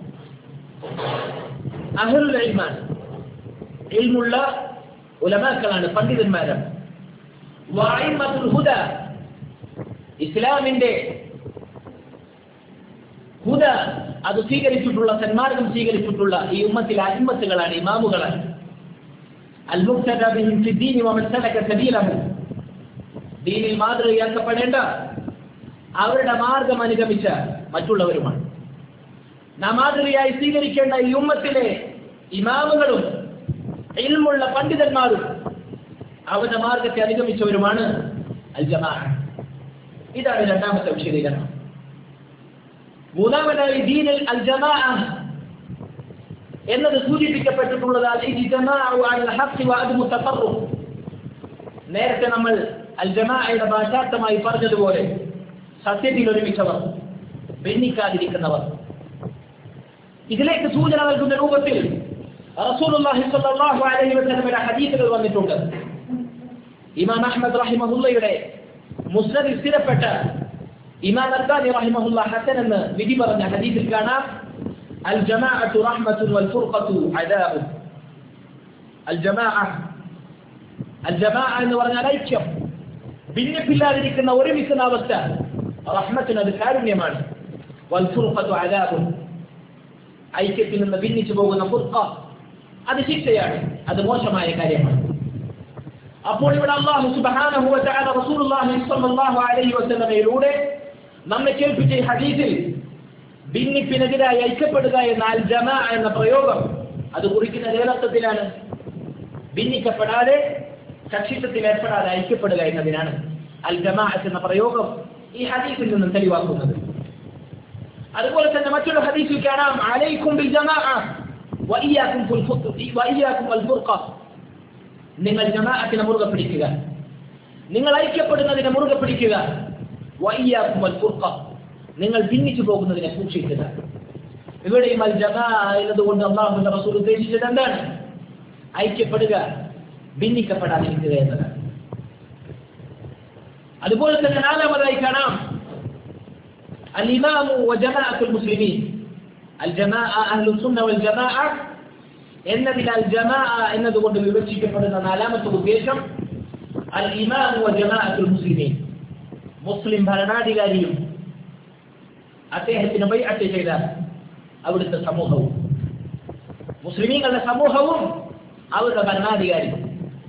أهل العلم علم الله علماء كلام പണ്ഡിത المال وأئمة الهدى ഇസ്ലാമിന്റെ ഹുദ അത് സ്വീകരിച്ചിട്ടുള്ള സന്മാർഗം സ്വീകരിച്ചിട്ടുള്ള ഈ ഉമ്മത്തിലെ അഹിമത്തുകളാണ് ഇമാമുകളാണ് ദീനിൽ മാതൃകയാക്കപ്പെടേണ്ട അവരുടെ മാർഗം അനുഗമിച്ച മറ്റുള്ളവരുമാണ് നാം മാതൃകയായി സ്വീകരിക്കേണ്ട ഈ ഉമ്മത്തിലെ ഇമാമുകളും ഇൽമുള്ള പണ്ഡിതന്മാരും അവരുടെ മാർഗത്തെ അനുഗമിച്ചവരുമാണ് അൽ ജമാ ഇതാണ് രണ്ടാമത്തെ വിശദീകരണം മൂന്നാമതായി ദീനിൽ അൽ ജമാ എന്നത് സൂചിപ്പിക്കപ്പെട്ടിട്ടുള്ളത് നേരത്തെ നമ്മൾ അൽ ജമാഅയുടെ ഭാഷാർത്ഥമായി പറഞ്ഞതുപോലെ സത്യത്തിൽ ഒരുമിച്ചവർ ഭിന്നിക്കാതിരിക്കുന്നവർ ഇതിലേക്ക് സൂചന നൽകുന്ന രൂപത്തിൽ റസൂലുള്ളാഹി സ്വല്ലല്ലാഹു അലൈഹി വസല്ലമയുടെ ഹദീസുകൾ വന്നിട്ടുണ്ട് ഇമാം അഹ്മദ് റഹിമഹുള്ളയുടെ മുസ്നദിൽ സ്ഥിരപ്പെട്ട ഇമാം അൽബാനി റഹിമഹുല്ല ഹസൻ എന്ന് വിധി പറഞ്ഞ ഹദീസിൽ കാണാം അൽ ജമാഅത്തു റഹ്മത്തുൻ വൽ ഫുർഖത്തു അദാബ് അൽ ജമാഅ അൽ ജമാഅ എന്ന് പറഞ്ഞാൽ ഐക്യം ഭിന്നിപ്പില്ലാതിരിക്കുന്ന ഒരുമിക്കുന്ന അവസ്ഥ റഹ്മത്തിന് അത് കാരുണ്യമാണ് വൽ ഫുർഖത്തു അദാബ് ഐക്യത്തിൽ നിന്ന് ഭിന്നിച്ചു പോകുന്ന ഫുർഖ അത് ശിക്ഷയാണ് അത് മോശമായ കാര്യമാണ് അപ്പോൾ ഇവിടെ അള്ളാഹു സുബ്ഹാനഹു വ തആല റസൂലുള്ളാഹി സ്വല്ലല്ലാഹു അലൈഹി വസല്ലമയിലൂടെ നമ്മെ കേൾപ്പിച്ച ഈ ഹദീസിൽ ഭിന്നിപ്പിനെതിരായി ഐക്യപ്പെടുക എന്ന അൽ ജമാ എന്ന പ്രയോഗം അത് കുറിക്കുന്നത് ഏതർത്ഥത്തിലാണ് ഭിന്നിക്കപ്പെടാതെ കക്ഷിത്വത്തിൽ ഏർപ്പെടാതെ ഐക്യപ്പെടുക എന്നതിനാണ് അൽ ജമാഅത്ത് എന്ന പ്രയോഗം ഈ ഹദീസിൽ നിന്നും തെളിവാക്കുന്നത് അതുപോലെ തന്നെ മറ്റൊരു ഹദീസിൽ കാണാം അലൈക്കും ബിൽ ജമാഅ വഇയ്യാക്കും ഫുൽ വഇയ്യാക്കും അൽ ഫുർഖ നിങ്ങൾ ജമാഅത്തിനെ മുറുകെ പിടിക്കുക നിങ്ങൾ ഐക്യപ്പെടുന്നതിനെ മുറുകെ പിടിക്കുക വയ്യാക്കും അൽ ഫുർഖ നിങ്ങൾ ഭിന്നിച്ചു പോകുന്നതിനെ സൂക്ഷിക്കുക ഇവിടെയും അൽ ജമാ എന്നതുകൊണ്ട് അള്ളാഹുന്റെ റസൂൽ ഉദ്ദേശിച്ചത് എന്താണ് ഐക്യപ്പെടുക ഭിന്നിക്കപ്പെടാതിരിക്കുക എന്നതാണ് അതുപോലെ തന്നെ നാലാമതായി കാണാം അൽ ഇമാമു വജമാഅത്തുൽ മുസ്ലിമീൻ അൽ ജമാഅ അഹ്ലുസ് സുന്ന വൽ ജമാഅ എന്നതിൽ അൽ ജമാ എന്നതുകൊണ്ട് വിവക്ഷിക്കപ്പെടുന്ന നാലാമത്തെ ഉദ്ദേശം അൽ ഇമാം ജമാഅത്തുൽ മുസ്ലിമീൻ മുസ്ലിം ഭരണാധികാരിയും അദ്ദേഹത്തിന് ബൈഅത്ത് ചെയ്ത അവിടുത്തെ സമൂഹവും മുസ്ലിമീങ്ങളുടെ സമൂഹവും അവരുടെ ഭരണാധികാരി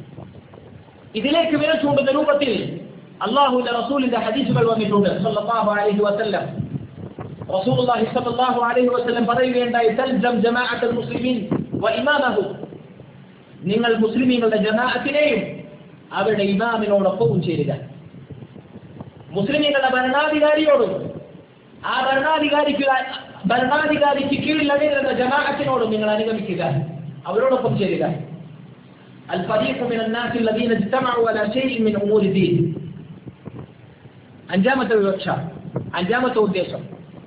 ഇതിലേക്ക് വിരൽ ചൂണ്ടുന്ന രൂപത്തിൽ അള്ളാഹുവിന്റെ റസൂലിന്റെ ഹദീസുകൾ വന്നിട്ടുണ്ട് സല്ലല്ലാഹു അലൈഹി വസല്ലം റസൂലുള്ളാഹി സല്ലല്ലാഹു അലൈഹി വസല്ലം പറയുകയുണ്ടായി തൽസം ജമാഅത്തുൽ മുസ്ലിമീൻ വ ഇമാമഹു നിങ്ങൾ മുസ്ലിമീങ്ങളുടെ ജമാഅത്തിനെയും അവരുടെ ഇമാമിനോടൊപ്പവും ചേരുക മുസ്ലിമീങ്ങളുടെ ഭരണാധികാരിയോടും ആ ഭരണാധികാരിക്ക് ഭരണാധികാരിക്ക് കീഴിൽ അണിനിരുന്ന ജമാഅത്തിനോടും നിങ്ങൾ അനുഗമിക്കുക അവരോടൊപ്പം ചേരുക الفريق من الناس الذين اجتمعوا على شيء من امور الدين അഞ്ചാമത്തെ വിവക്ഷ അഞ്ചാമത്തെ ഉദ്ദേശം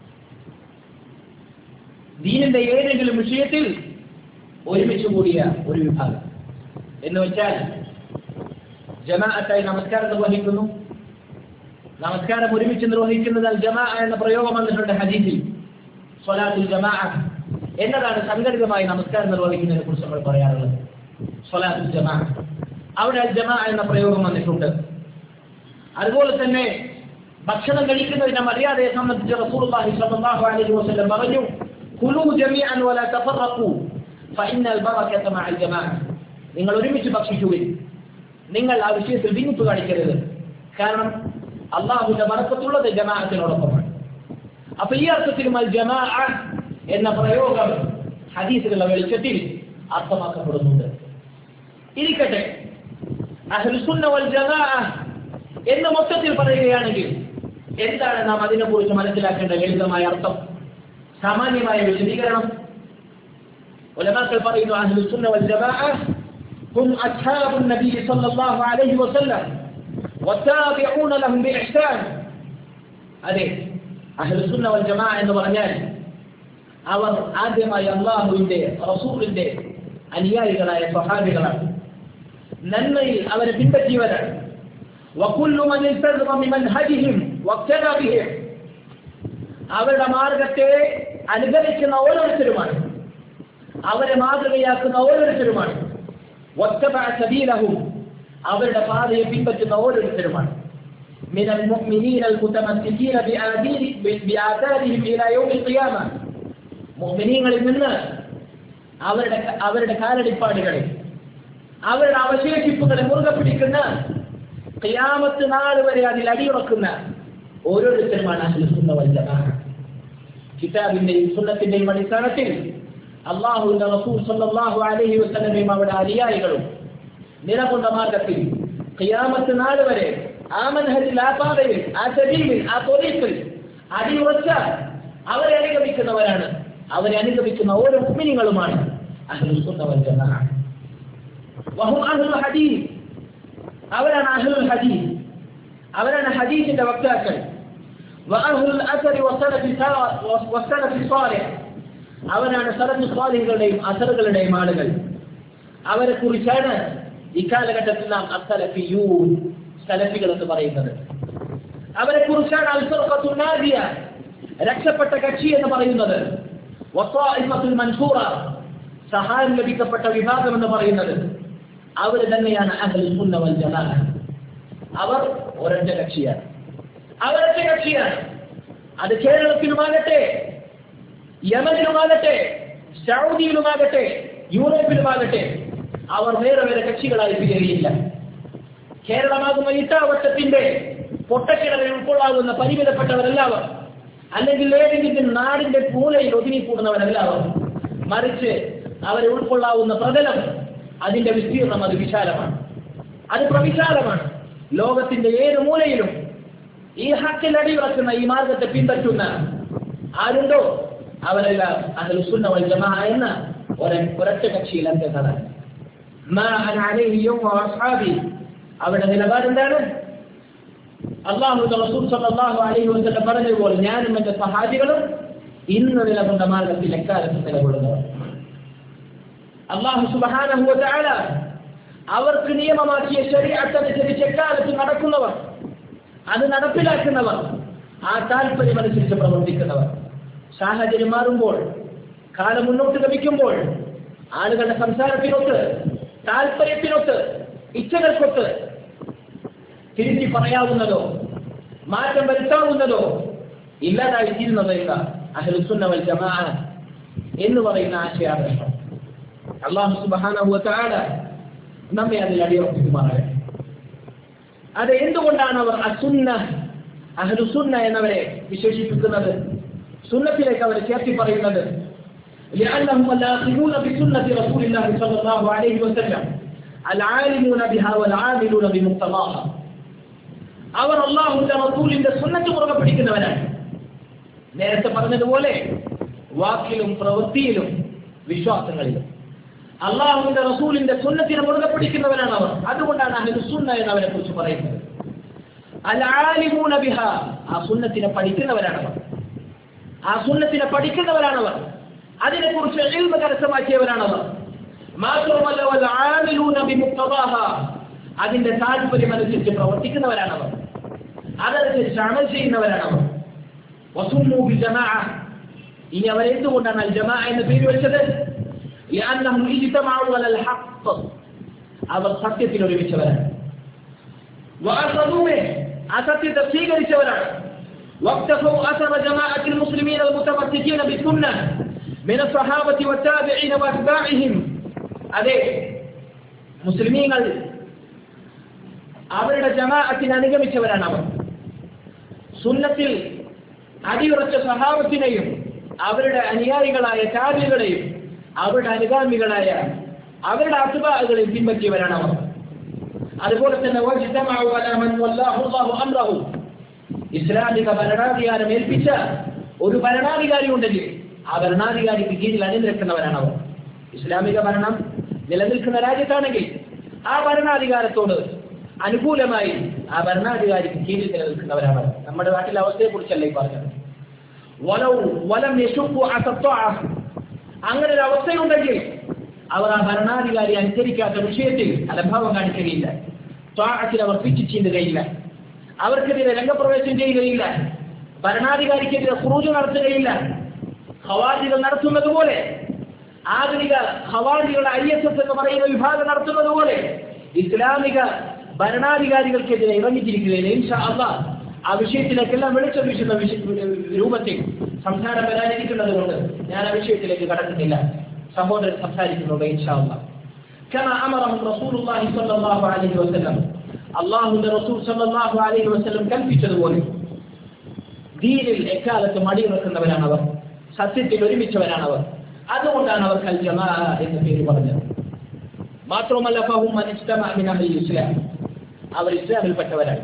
ദീനിന്റെ ഏതെങ്കിലും വിഷയത്തിൽ ഒരുമിച്ച് കൂടിയ ഒരു വിഭാഗം എന്ന് വെച്ചാൽ ജമാഅത്തായി നമസ്കാരം നിർവഹിക്കുന്നു നമസ്കാരം ഒരുമിച്ച് നിർവഹിക്കുന്നതിൽ ജമാ എന്ന പ്രയോഗം വന്നിട്ടുണ്ട് ഹദീസിൽ സ്വലാത്തുൽ ജമാ എന്നതാണ് സംഘടിതമായി നമസ്കാരം നിർവഹിക്കുന്നതിനെ കുറിച്ച് നമ്മൾ പറയാറുള്ളത് സ്വലാത്തുൽ ജമാ അവിടെ അൽ ജമാ എന്ന പ്രയോഗം വന്നിട്ടുണ്ട് അതുപോലെ തന്നെ ഭക്ഷണം കഴിക്കുന്നതിന്റെ മര്യാദയെ സംബന്ധിച്ച് റസൂലുള്ളാഹി സ്വല്ലല്ലാഹു അലൈഹി വസല്ലം പറഞ്ഞു കുലു ജമീഅൻ വലാ തഫറഖു ഫഇന്നൽ ബറകത മഅൽ ജമാഅ നിങ്ങൾ ഒരുമിച്ച് ഭക്ഷിക്കുവിൻ നിങ്ങൾ ആ വിഷയത്തിൽ ഭിന്നിപ്പ് കാണിക്കരുത് കാരണം അള്ളാഹുവിന്റെ ബറക്കത്തുള്ളത് ജമാഅത്തിനോടൊപ്പമാണ് അപ്പൊ ഈ അർത്ഥത്തിലും അൽ ജമാഅ എന്ന പ്രയോഗം ഹദീസുകളുടെ വെളിച്ചത്തിൽ അർത്ഥമാക്കപ്പെടുന്നുണ്ട് ഇരിക്കട്ടെ അഹ്ലുസുന്ന വൽ ജമാഅ എന്ന് മൊത്തത്തിൽ പറയുകയാണെങ്കിൽ എന്താണ് നാം അതിനെക്കുറിച്ച് മനസ്സിലാക്കേണ്ട ലളിതമായ അർത്ഥം സാമാന്യമായ വിശദീകരണം ഉലമാക്കൾ പറയുന്നു അഹ്ലുസുന്ന വൽ ജമാഅ هم أصحاب النبي صلى الله عليه وسلم والتابعون لهم بإحسان അതെ അഹ്ലുസുന്ന വൽ ജമാഅ എന്ന് പറഞ്ഞാൽ അവർ ആദ്യമായി അള്ളാഹുവിന്റെ റസൂലിന്റെ അനുയായികളായ സ്വഹാബികളാണ് നന്മയിൽ അവരെ പിൻപറ്റിയവരാണ് وكل من التزم بمنهجهم واقتدى بهم അവരുടെ മാർഗത്തെ അനുഗമിക്കുന്ന ഓരോരുത്തരുമാണ് അവരെ മാതൃകയാക്കുന്ന ഓരോരുത്തരുമാണ് واتبع سبيلهم അവരുടെ പാതയെ പിൻപറ്റുന്ന ഓരോരുത്തരുമാണ് من المؤمنين المتمسكين بآدين بآثارهم إلى يوم القيامة മുഅ്മിനീങ്ങളിൽ നിന്ന് അവരുടെ അവരുടെ കാലടിപ്പാടുകളെ അവരുടെ അവശേഷിപ്പുകളെ മുറുകെ പിടിക്കുന്ന ഖിയാമത്ത് നാൾ വരെ അതിൽ അടിയുറക്കുന്ന ഓരോരുത്തരുമാണ് അഹ്ലുസുന്ന വൽ ജമാഅ കിതാബിന്റെയും സുന്നത്തിന്റെയും അടിസ്ഥാനത്തിൽ അള്ളാഹുവിന്റെ റസൂൽ സല്ലല്ലാഹു അലൈഹി വസല്ലമയും അവരുടെ അനുയായികളും നിലകൊണ്ട മാർഗത്തിൽ ഖിയാമത്ത് നാൾ വരെ ആ മനഹരിൽ ആ പാതയിൽ ആ ശരീരിൽ ആ തൊലീഫിൽ അടിയുറച്ച അവരെ അനുഗമിക്കുന്നവരാണ് അവരെ അനുഗമിക്കുന്ന ഓരോ മുഅ്മിനീങ്ങളുമാണ് അഹ്ലുസുന്ന വൽ ജമാഅ വഹും അഹ്ലുൽ ഹദീസ് അവരാണ് അഹ്ലുൽ ഹദീസ് അവരാണ് ഹദീസിന്റെ വക്താക്കൾ വഅഹ്ലുൽ അസരി വസലഫി വസലഫി സാലിഹ് അവരാണ് സലഫി സ്വാലിഹുകളുടെയും അസറുകളുടെയും ആളുകൾ അവരെ കുറിച്ചാണ് ഇക്കാലഘട്ടത്തിൽ നാം അസലഫിയൂൻ സലഫികൾ എന്ന് പറയുന്നത് അവരെ കുറിച്ചാണ് അൽഫർഖത്തുൽ നാദിയ രക്ഷപ്പെട്ട കക്ഷി എന്ന് പറയുന്നത് വസാഇഫത്തുൽ മൻസൂറ സഹായം ലഭിക്കപ്പെട്ട വിഭാഗം എന്ന് പറയുന്നത് അവർ തന്നെയാണ് അഹ്ലുൽ സുന്ന വൽ ജമാഅ അവർ ഒരൊറ്റ കക്ഷിയാണ് അവരൊറ്റ കക്ഷിയാണ് അത് കേരളത്തിലുമാകട്ടെ യമനിലുമാകട്ടെ സൗദിയിലുമാകട്ടെ യൂറോപ്പിലുമാകട്ടെ അവർ വേറെ വേറെ കക്ഷികളായി തീരുകയില്ല കേരളമാകുന്ന ഇട്ടാവട്ടത്തിന്റെ പൊട്ടക്കിണറിൽ ഉൾക്കൊള്ളാകുന്ന പരിമിതപ്പെട്ടവരെല്ലാവർ അല്ലെങ്കിൽ ഏതെങ്കിലും നാടിന്റെ മൂലയിൽ ഒതുങ്ങിക്കൂടുന്നവരെല്ലാവർ മറിച്ച് അവരെ ഉൾക്കൊള്ളാവുന്ന പ്രതലം അതിന്റെ വിസ്തീർണം അത് വിശാലമാണ് അത് പ്രവിശാലമാണ് ലോകത്തിന്റെ ഏത് മൂലയിലും ഈ ഹക്കിൽ അടിയുറക്കുന്ന ഈ മാർഗത്തെ പിൻപറ്റുന്ന ആരുണ്ടോ അവരെല്ലാം അഹ്ലുസുന്ന വൽ ജമാഅ എന്ന ഒരൊറ്റ കക്ഷിയിൽ അംഗങ്ങളാണ് അവരുടെ നിലപാട് എന്താണ് അള്ളാഹു റസൂൽ സല്ലല്ലാഹു അലൈഹി വസല്ലം പറഞ്ഞതുപോലെ ഞാനും എന്റെ സഹാബികളും ഇന്ന് നിലകൊണ്ട മാർഗത്തിൽ എക്കാലത്ത് നിലകൊള്ളുന്നവർ അള്ളാഹു സുബ്ഹാനഹു വ തആല അവർക്ക് നിയമമാക്കിയ ശരീഅത്തനുസരിച്ച് എക്കാലത്ത് നടക്കുന്നവർ അത് നടപ്പിലാക്കുന്നവർ ആ താല്പര്യമനുസരിച്ച് പ്രവർത്തിക്കുന്നവർ സാഹചര്യം മാറുമ്പോൾ കാലം മുന്നോട്ട് ഗമിക്കുമ്പോൾ ആളുകളുടെ സംസാരത്തിനൊത്ത് താല്പര്യത്തിനൊത്ത് ഇച്ഛകൾക്കൊത്ത് തിരുത്തി പറയാവുന്നതോ മാറ്റം വരുത്താവുന്നതോ ഇല്ലാതായി തീരുന്നത് എന്ന അഹ്ലുസുന്ന വൽ ജമാഅ എന്ന് പറയുന്ന ആശയാദർശം അള്ളാഹു സുബ്ഹാനഹു വ തആല നമ്മെ അതിൽ അടിയുറപ്പിക്കുമാറാകട്ടെ അത് എന്തുകൊണ്ടാണ് അവർ അസുന്ന അഹ്ലുസുന്ന എന്നവരെ വിശേഷിപ്പിക്കുന്നത് സുന്നത്തിലേക്ക് അവർ ചേർത്തി പറയുന്നത് لأنهم الآخذون بسنة رسول الله صلى الله عليه وسلم العالمون بها والعاملون بمقتضاها അവർ അള്ളാഹുന്റെ റസൂലിന്റെ സുന്നത്ത് മുറുകെ പിടിക്കുന്നവരാണ് നേരത്തെ പറഞ്ഞതുപോലെ വാക്കിലും പ്രവൃത്തിയിലും വിശ്വാസങ്ങളിലും അള്ളാഹുവിന്റെ റസൂലിന്റെ സുന്നത്തിനെ മുറുകെ പിടിക്കുന്നവരാണ് അവർ അതുകൊണ്ടാണ് അഹ്ലുസുന്ന എന്ന് അവരെ കുറിച്ച് പറയുന്നത് അൽ ആലിമൂന ബിഹ ആ സുന്നത്തിനെ പഠിക്കുന്നവരാണവർ ആ സുന്നത്തിനെ പഠിക്കുന്നവരാണവർ അതിനെക്കുറിച്ച് ഇൽമ കരസ്ഥമാക്കിയവരാണവർ മാത്രമല്ല വൽ ആമിലൂന ബിമുഖ്തദാഹ അതിന്റെ താല്പര്യം അനുസരിച്ച് പ്രവർത്തിക്കുന്നവരാണവർ അതനുസരിച്ച് അമൽ ചെയ്യുന്നവരാണവർ വസുമു ബിൽ ജമാഅ ഇനി അവർ എന്തുകൊണ്ടാണ് അൽ ജമാഅ എന്ന് പേര് വെച്ചത് لأنهم اجتمعوا على الحق അവർ സത്യത്തിൽ ഒരുമിച്ചവരാണ് وأخذوا به ആ സത്യത്തെ സ്വീകരിച്ചവരാണ് واقتفوا أثر جماعة المسلمين المتمسكين بالسنة من الصحابة والتابعين وأتباعهم അതെ മുസ്ലിമീങ്ങൾ അവരുടെ ജമാഅത്തിനെ അനുഗമിച്ചവരാണ് അവർ സുന്നത്തിൽ അടിയുറച്ച സഹാബത്തിനെയും അവരുടെ അനുയായികളായ ചാരികളെയും അവരുടെ അനുഗാമികളായ അവരുടെ അസുബാഹുകളെയും പിൻപറ്റിയവരാണ് അവർ അതുപോലെ തന്നെ വജ്തമഉ അലാ മൻ വല്ലാഹു അല്ലാഹു അംറഹു ഇസ്ലാമിക ഭരണാധികാരം ഏൽപ്പിച്ച ഒരു ഭരണാധികാരി ഉണ്ടെങ്കിൽ ആ ഭരണാധികാരിക്ക് കീഴിൽ അണിനിരക്കുന്നവരാണ് അവർ ഇസ്ലാമിക ഭരണം നിലനിൽക്കുന്ന രാജ്യത്താണെങ്കിൽ ആ ഭരണാധികാരത്തോട് അനുകൂലമായി ആ ഭരണാധികാരിക്ക് കീഴിൽ നിലനിൽക്കുന്നവരാണ് അവർ നമ്മുടെ നാട്ടിലെ അവസ്ഥയെ കുറിച്ചല്ല ഈ പറഞ്ഞത് വലൗ വലം യശുക്കു അസത്വഅ അങ്ങനെ ഒരു അവസ്ഥയുണ്ടെങ്കിൽ അവർ ആ ഭരണാധികാരി അനുസരിക്കാത്ത വിഷയത്തിൽ അലംഭാവം കാണിക്കുകയില്ല ത്വാഅത്തിൽ അവർ പിച്ചു ചീണ്ടുകയില്ല അവർക്കെതിരെ രംഗപ്രവേശം ചെയ്യുകയില്ല ഭരണാധികാരിക്കെതിരെ ക്രൂജ് നടത്തുകയില്ല ഹവാജികൾ നടത്തുന്നത് പോലെ ആധുനിക ഹവാജികളുടെ ഐ എസ് എസ് എന്ന് പറയുന്ന വിഭാഗം നടത്തുന്നത് പോലെ ഇസ്ലാമിക ഭരണാധികാരികൾക്കെതിരെ ഇറങ്ങിച്ചിരിക്കുകയില്ല ഇൻഷാ അള്ളാഹ് ആ വിഷയത്തിലേക്കെല്ലാം വെളിച്ചം വീശുന്ന വിഷ- രൂപത്തിൽ സംസാരം വരാനിരിക്കുന്നത് കൊണ്ട് ഞാൻ ആ വിഷയത്തിലേക്ക് കടക്കുന്നില്ല സഹോദരൻ സംസാരിക്കുന്നുണ്ട് ഇൻഷാ അള്ളാഹ് كما أمرهم رسول الله صلى الله عليه وسلم الله رسول صلى الله عليه وسلم കൽപ്പിച്ചതുപോലെ ദീനിൽ എക്കാലത്ത് മടിയിറക്കുന്നവരാണ് അവർ സത്യത്തിൽ ഒരുമിച്ചവരാണ് അവർ അതുകൊണ്ടാണ് അവർ കൽ ജമാ എന്ന് പേര് പറഞ്ഞത് മാത്രമല്ല ഫഹും മൻ ഇജ്തമഅ മിൻ അഹ്ലിൽ ഇസ്ലാം അവർ ഇസ്ലാമിൽപ്പെട്ടവരാണ്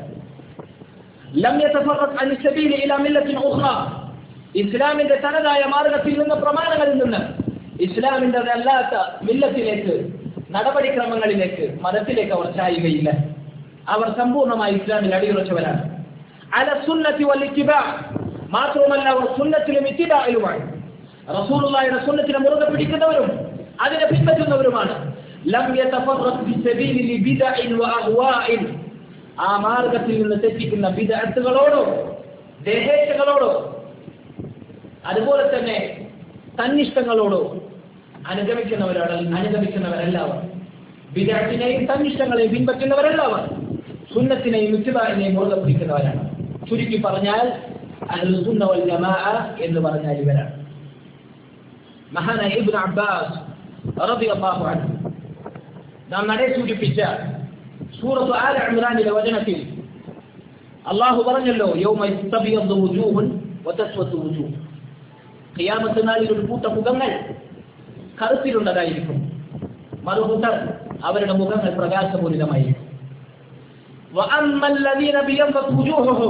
ലം യതഫറഖ് അൻ സബീൽ ഇലാ മില്ലത്തിൻ ഉഖ്റ ഇസ്ലാമിന്റെ തനതായ മാർഗത്തിൽ നിന്ന് പ്രമാണങ്ങളിൽ നിന്ന് ഇസ്ലാമിന്റെ അല്ലാത്ത മില്ലത്തിലേക്ക് നടപടിക്രമങ്ങളിലേക്ക് മതത്തിലേക്ക് അവർ ചായുകയില്ല അവർ സമ്പൂർണ്ണമായി ഇസ്ലാമിൽ അടിയുറച്ചവരാണ് അല സുന്നത്തി വൽ ഇത്തിബാ മാത്രമല്ല അവർ സുന്നത്തിലും ഇത്തിബായിലുമാണ് റസൂലുള്ളാഹിയുടെ സുന്നത്തിനെ മുറുകെ പിടിക്കുന്നവരും അതിനെ പിൻപറ്റുന്നവരുമാണ് ലം യതഫറഖ് ബിസബീലി ലിബിദഇൻ വഅഹ്വാഇൻ ആ മാർഗത്തിൽ നിന്ന് തെറ്റിക്കുന്ന ബിദഅത്തുകളോടോ ദേഹേച്ഛകളോടോ അതുപോലെ തന്നെ തന്നിഷ്ടങ്ങളോടോ അനുഗമിക്കുന്നവരാണ് അനുഗമിക്കുന്നവരല്ല അവർ ബിദഅത്തിനെയും തന്നിഷ്ടങ്ങളെയും പിൻപറ്റുന്നവരല്ല അവർ സുന്നത്തിനെയും ഇത്തിബാഇനെയും മുറുകെ പിടിക്കുന്നവരാണ് ചുരുക്കി പറഞ്ഞാൽ അഹ്ലുൽ സുന്ന വൽ ജമാഅ എന്ന് പറഞ്ഞാൽ ഇവരാണ് മഹാനായ ഇബ്നു അബ്ബാസ് റളിയല്ലാഹു അൻഹു നാം നടേ സൂചിപ്പിച്ച സൂറത്ത് ആല ഇമ്രാനിലെ വചനത്തിൽ അള്ളാഹു പറഞ്ഞല്ലോ യൗമ യസ്തബിയദ്ദു വുജൂഹുൻ വതസ്വദു വുജൂഹ് ഖിയാമത്ത് നാളിൽ ഒരു കൂട്ട മുഖങ്ങൾ കറുത്തിലുള്ളതായിരിക്കും മറുകൂട്ടർ അവരുടെ മുഖങ്ങൾ പ്രകാശപൂരിതമായിരിക്കും وأما الذين ابيضت وجوههم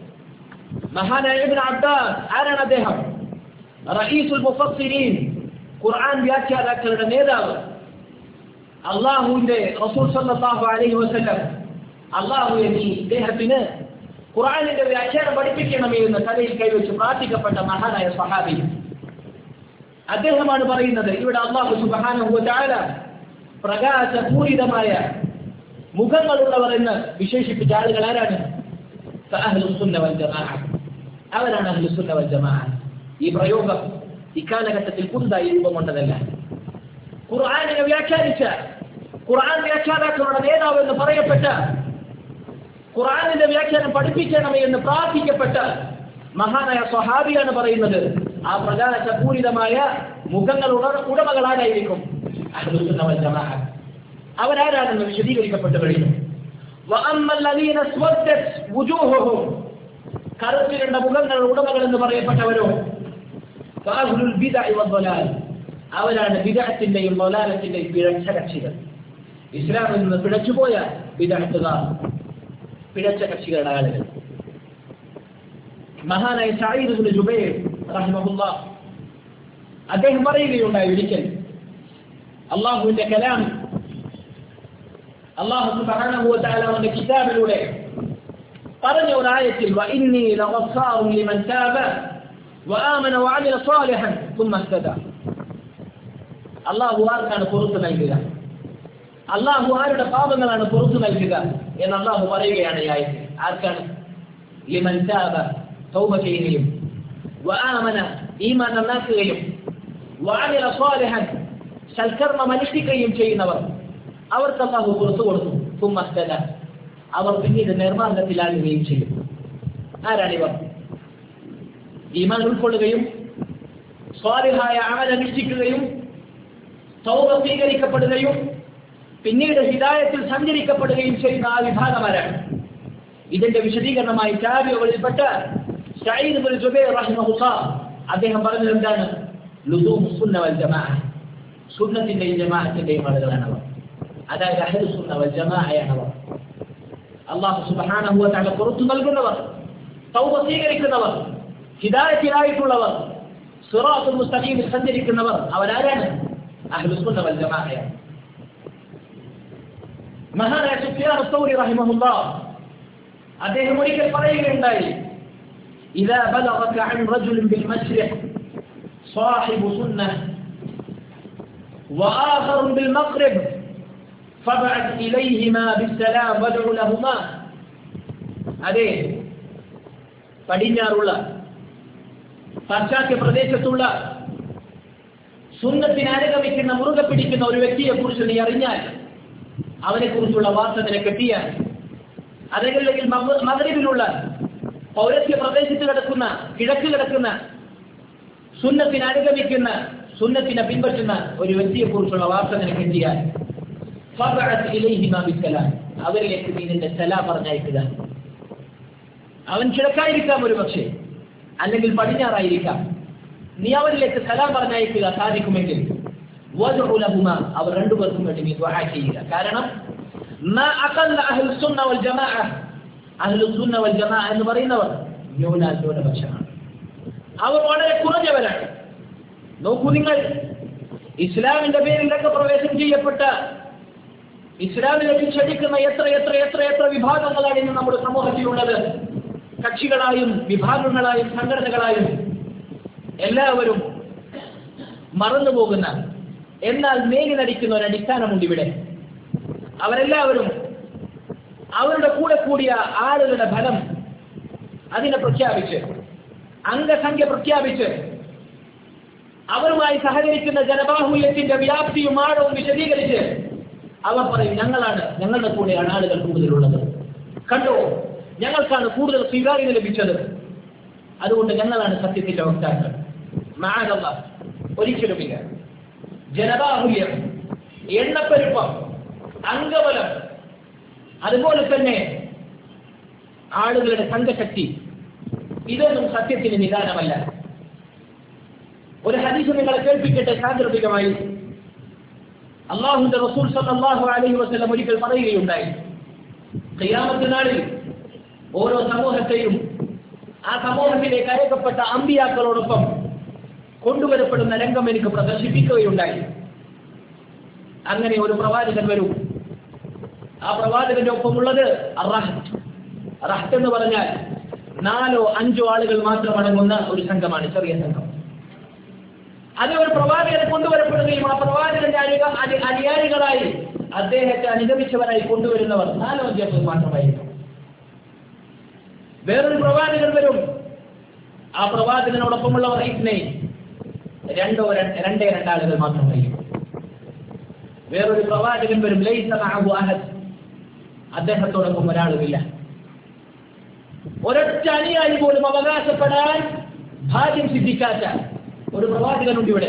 മഹാനായ ഇബ്നു അബ്ബാസ് ആരാണ് അദ്ദേഹം റഈസുൽ മുഫസ്സിരീൻ ഖുർആൻ വ്യാഖ്യാതാക്കളുടെ നേതാവ് അള്ളാഹുവിന്റെ റസൂൽ സല്ലല്ലാഹു അലൈഹി വസല്ലം അള്ളാഹുവെ നീ ഇദ്ദേഹത്തിന് ഖുർആനിന്റെ വ്യാഖ്യാനം പഠിപ്പിക്കണമേ എന്ന് തലയിൽ കൈവച്ച് പ്രാർത്ഥിക്കപ്പെട്ട മഹാനായ സഹാബി അദ്ദേഹമാണ് പറയുന്നത് ഇവിടെ അള്ളാഹു സുബ്ഹാനഹു വതആല പ്രകാശപൂരിതമായ മുഖങ്ങളുള്ളവർ എന്ന് വിശേഷിപ്പിച്ച ആളുകൾ ആരാണ് അഹ്ലുസുന്ന വൽ ജമാഅ അവരാണ് അഹ്ലുസുന്ന വൽ ജമാഅ ഈ പ്രയോഗം ഇക്കാലഘട്ടത്തിൽ പുതുതായി രൂപം കൊണ്ടതല്ല ഖുർആാനിനെ വ്യാഖ്യാനിച്ച ഖുർആൻ വ്യാഖ്യാതാക്കളുടെ നേതാവ് എന്ന് പറയപ്പെട്ട ഖുർആാനിന്റെ വ്യാഖ്യാനം പഠിപ്പിക്കണമേ എന്ന് പ്രാർത്ഥിക്കപ്പെട്ട മഹാനായ സ്വഹാബിയാണ് പറയുന്നത് ആ പ്രകാശപൂരിതമായ മുഖങ്ങൾ ഉട- ഉടമകളാരായിരിക്കും അഹ്ലുസുന്ന വൽ ജമാഅ അവരാരാണെന്ന് വിശദീകരിക്കപ്പെട്ടു കഴിഞ്ഞു وأما الذين اسودت وجوههم കറുത്തിരണ്ട മുഖങ്ങളുടെ ഉടമകൾ എന്ന് പറയപ്പെട്ടവരോ ഫഅഹ്ലുൽ ബിദ്അ വദ്ദലാൽ അവരാണ് ബിദഅത്തിന്റെയും ദലാലത്തിന്റെയും പിഴച്ച കക്ഷികൾ ഇസ്ലാമിൽ നിന്ന് പിഴച്ചുപോയ ബിദഅത്തുകാർ പിഴച്ച കക്ഷികളുടെ ആളുകൾ മഹാനായ സഈദ് ഇബ്നു ജുബൈർ റഹിമഹുല്ലാ അദ്ദേഹം പറയുകയുണ്ടായി ഒരിക്കൽ അള്ളാഹുവിന്റെ കലാം അള്ളാഹു സുബ്ഹാനഹു വ തആല അവന്റെ കിതാബിലൂടെ പറഞ്ഞ ഒരു ആയത്തിൽ വഇന്നി ലഗഫാറു ലിമൻ താബ وآمن وعمل صالحا ثم اهتدى അള്ളാഹു ആർക്കാണ് പുറത്തു നൽകുക അള്ളാഹു ആരുടെ പാപങ്ങളാണ് പുറത്തു നൽകുക എന്ന് അള്ളാഹു പറയുകയാണ് ഈ ആയത്തിൽ ആർക്കാണ് ലിമൻ താബ തൗബ ചെയ്യുകയും വആമന ഈമാൻ നന്നാക്കുകയും വഅമില സാലിഹൻ സൽക്കർമ്മം അനുഷ്ഠിക്കുകയും ചെയ്യുന്നവർ അവർക്ക് അള്ളാഹു പുറത്തു കൊടുത്തു സുമ്മസ്തല അവർ പിന്നീട് നിർമ്മാർഗത്തിലാകുകയും ചെയ്യും ആരാണിവർ ഈമാൻ ഉൾക്കൊള്ളുകയും സ്വാലിഹായ അമൽ അനുഷ്ഠിക്കുകയും തൗബ സ്വീകരിക്കപ്പെടുകയും പിന്നീട് ഹിദായത്തിൽ സഞ്ചരിക്കപ്പെടുകയും ചെയ്യുന്ന ആ വിഭാഗമാരാണ് ഇതിന്റെ വിശദീകരണമായി ചാബികളിൽപ്പെട്ട സഈദ് ഇബ്നു ജുബൈർ റഹിമഹുല്ലാ അദ്ദേഹം പറഞ്ഞത് എന്താണ് ലുസൂം സുന്ന വൽ ജമാഅ സുന്നത്തിന്റെയും ജമാഅത്തിന്റെയും ആളുകളാണ് അവർ അതായത് അഹ്ലു സുന്ന വൽ ജമാഅയാണ് അവർ അള്ളാഹു സുബ്ഹാനഹു വ തആല പുറത്തു നൽകുന്നവർ തൗബ സ്വീകരിക്കുന്നവർ ഹിദായത്തിലായിട്ടുള്ളവർ സിറാത്തുൽ മുസ്തഖീമിൽ സഞ്ചരിക്കുന്നവർ അവരാരാണ് അഹ്ലു സുന്ന വൽ ജമാഅയാണ് മഹാനായ സുഫിയാൻ സൗരി റഹിമഹുല്ലാ അദ്ദേഹം ഒരിക്കൽ പറയുകയുണ്ടായി إذا بلغك عن رجل بالمشرق صاحب سنة وآخر بالمغرب فابعث إليهما بالسلام وادع لهما അതെ പടിഞ്ഞാറുള്ള പാശ്ചാത്യ പ്രദേശത്തുള്ള സുന്നത്തിന് അനുഗമിക്കുന്ന മുറുകെ പിടിക്കുന്ന ഒരു വ്യക്തിയെ കുറിച്ച് നീ അറിഞ്ഞാൽ അവനെ കുറിച്ചുള്ള വാർത്ത നിനക്ക് എത്തിയാൽ അതല്ലെങ്കിൽ മകരവിലുള്ള പൗരസ്യ പ്രദേശത്ത് കിടക്കുന്ന കിഴക്ക് കിടക്കുന്ന സുന്നത്തിന് അനുഗമിക്കുന്ന സുന്നത്തിനെ പിൻപറ്റുന്ന ഒരു വ്യക്തിയെ കുറിച്ചുള്ള വാർത്ത നിനക്ക് എത്തിയാൽ അവരിലേക്ക് നീ നിന്റെ സലാം പറഞ്ഞയക്കുക അവൻ കിഴക്കായിരിക്കാം ഒരു പക്ഷേ അല്ലെങ്കിൽ പടിഞ്ഞാറായിരിക്കാം നീ അവരിലേക്ക് സലാം പറഞ്ഞയക്കുക സാധിക്കുമെങ്കിൽ അവർ രണ്ടുപേർക്കും വേണ്ടി നീ ദ്വാ ചെയ്യുക കാരണം അഹ്ലുസുന്ന വൽ ജമാ എന്ന് പറയുന്നവർ ന്യൂന ന്യൂനപക്ഷമാണ് അവർ വളരെ കുറഞ്ഞവരാണ് നോക്കൂ നിങ്ങൾ ഇസ്ലാമിന്റെ പേരിൽ രംഗപ്രവേശം ചെയ്യപ്പെട്ട ഇസ്ലാമിലേക്ക് ക്ഷണിക്കുന്ന എത്ര എത്ര എത്ര എത്ര വിഭാഗങ്ങളാണ് ഇന്ന് നമ്മുടെ സമൂഹത്തിലുള്ളത് കക്ഷികളായും വിഭാഗങ്ങളായും സംഘടനകളായും എല്ലാവരും മറന്നുപോകുന്ന എന്നാൽ മേലി നടിക്കുന്ന ഒരു അടിസ്ഥാനമുണ്ട് ഇവിടെ അവരെല്ലാവരും അവരുടെ കൂടെ കൂടിയ ആളുകളുടെ ഫലം അതിനെ പ്രഖ്യാപിച്ച് അംഗസംഖ്യ പ്രഖ്യാപിച്ച് അവരുമായി സഹകരിക്കുന്ന ജനബാഹുല്യത്തിന്റെ വ്യാപ്തിയും ആഴവും വിശദീകരിച്ച് അവർ പറയും ഞങ്ങളാണ് ഞങ്ങളുടെ കൂടെയാണ് ആളുകൾ കൂടുതലുള്ളത് കണ്ടോ ഞങ്ങൾക്കാണ് കൂടുതൽ സ്വീകാര്യത ലഭിച്ചത് അതുകൊണ്ട് ഞങ്ങളാണ് സത്യത്തിന്റെ വക്താക്കൾ മാതല്ല ഒരിക്കലുമില്ല ജനബാഹുല്യം എണ്ണപ്പെരുപ്പം അംഗബലം അതുപോലെ തന്നെ ആളുകളുടെ സംഘശക്തി ഇതൊന്നും സത്യത്തിന് നിദാനമല്ല ഒരു ഹദീസ് നിങ്ങളെ കേൾപ്പിക്കട്ടെ സാന്ദർഭികമായി അള്ളാഹുന്റെ റസൂൽ സല്ലല്ലാഹു അലൈഹി വസല്ലം ഒരിക്കൽ പറയുകയുണ്ടായി ഖിയാമത്ത് നാളിൽ ഓരോ സമൂഹത്തെയും ആ സമൂഹത്തിലേക്ക് അയക്കപ്പെട്ട അമ്പിയാക്കളോടൊപ്പം കൊണ്ടുവരപ്പെടുന്ന രംഗം എനിക്ക് പ്രദർശിപ്പിക്കുകയുണ്ടായി അങ്ങനെ ഒരു പ്രവാചകൻ വരും ആ പ്രവാചകന്റെ ഒപ്പമുള്ളത് റഹ്ത് റഹ്ത് എന്ന് പറഞ്ഞാൽ നാലോ അഞ്ചോ ആളുകൾ മാത്രം അടങ്ങുന്ന ഒരു സംഘമാണ് ചെറിയ സംഘം അത് ഒരു പ്രവാചകനെ കൊണ്ടുവരപ്പെടുകയും ആ പ്രവാചകന്റെ അനുക അനു- അനുയായികളായി അദ്ദേഹത്തെ അനുഗമിച്ചവരായി കൊണ്ടുവരുന്നവർ നാലോ അഞ്ചോ പേർ മാത്രമായിരിക്കും വേറൊരു പ്രവാചകൻ വരും ആ പ്രവാചകനോടൊപ്പമുള്ളവർ ഇസ്നെ രണ്ടോ ര- രണ്ടേ രണ്ടാളുകൾ മാത്രമായിരിക്കും വേറൊരു പ്രവാചകൻ വരും ലൈസ മഅഹു അഹദ് അദ്ദേഹത്തോടൊപ്പം ഒരാളുമില്ല ഒരൊറ്റ അനുയായി പോലും അവകാശപ്പെടാൻ ഭാഗ്യം സിദ്ധിക്കാത്ത ഒരു പ്രവാചകനുണ്ട് ഇവിടെ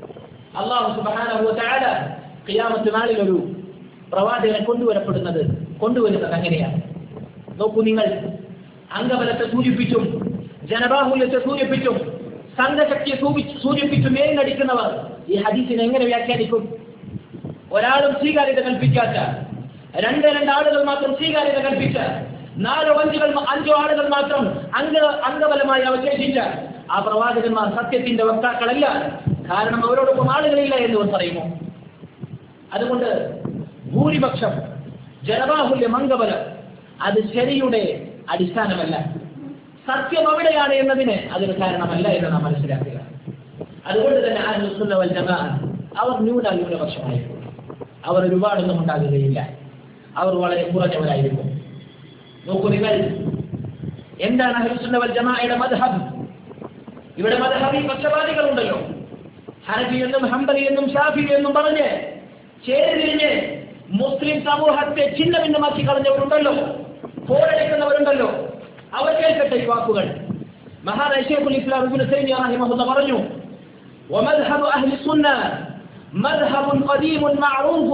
അള്ളാഹു സുബ്ഹാനഹു വ തആല ഖിയാമത്ത് നാളിൽ ഒരു പ്രവാചകനെ കൊണ്ടുവരപ്പെടുന്നത് കൊണ്ടുവരുന്നത് അങ്ങനെയാണ് നോക്കൂ നിങ്ങൾ അംഗബലത്തെ സൂചിപ്പിച്ചും ജനബാഹുല്യത്തെ സൂചിപ്പിച്ചും സംഘശക്തിയെ സൂചി- സൂചിപ്പിച്ചും മേലിനടിക്കുന്നവർ ഈ ഹദീസിനെ എങ്ങനെ വ്യാഖ്യാനിക്കും ഒരാളും സ്വീകാര്യത കൽപ്പിക്കാത്ത രണ്ട് രണ്ട് ആളുകൾ മാത്രം സ്വീകാര്യത കൽപ്പിച്ച നാലോ അഞ്ചുകൾ അഞ്ചോ ആളുകൾ മാത്രം അംഗ അംഗബലമായി അവശേഷിച്ച ആ പ്രവാചകന്മാർ സത്യത്തിന്റെ വക്താക്കളല്ല കാരണം അവരോടൊപ്പം ആളുകളില്ല എന്ന് ഇവർ പറയുന്നു അതുകൊണ്ട് ഭൂരിപക്ഷം ജനബാഹുല്യം അംഗബലം അത് ശരിയുടെ അടിസ്ഥാനമല്ല സത്യം അവിടെയാണ് എന്നതിന് അതൊരു കാരണമല്ല എന്ന് നാം മനസ്സിലാക്കുക അതുകൊണ്ട് തന്നെ അഹ്ലുസുന്ന വൽ ജമാഅ അവർ ന്യൂന ന്യൂനപക്ഷമായിരിക്കും അവർ ഒരുപാടൊന്നും ഉണ്ടാകുകയില്ല അവർ വളരെ കുറഞ്ഞവരായിരിക്കും നോക്കൂ നിങ്ങൾ എന്താണ് അഹ്ലുസുന്ന വൽ ജമാഅയുടെ മദ്ഹബ് ഇവിടെ മദ്ഹബിൽ പക്ഷപാതികളുണ്ടല്ലോ ഹനഫി എന്നും ഹംബലി എന്നും ഷാഫി എന്നും പറഞ്ഞ് ചേരിതിരിഞ്ഞ് മുസ്ലിം സമൂഹത്തെ ഛിന്ന ഭിന്നമാക്കി കളഞ്ഞവരുണ്ടല്ലോ പോരടിക്കുന്നവരുണ്ടല്ലോ അവർ കേൾക്കട്ടെ ഈ വാക്കുകൾ മഹാനായ ഷേഖുൽ ഇസ്ലാം ഇബ്നു തൈമിയ റഹിമഹുല്ലാഹ് പറഞ്ഞു ومذهب أهل السنة مذهب قديم معروف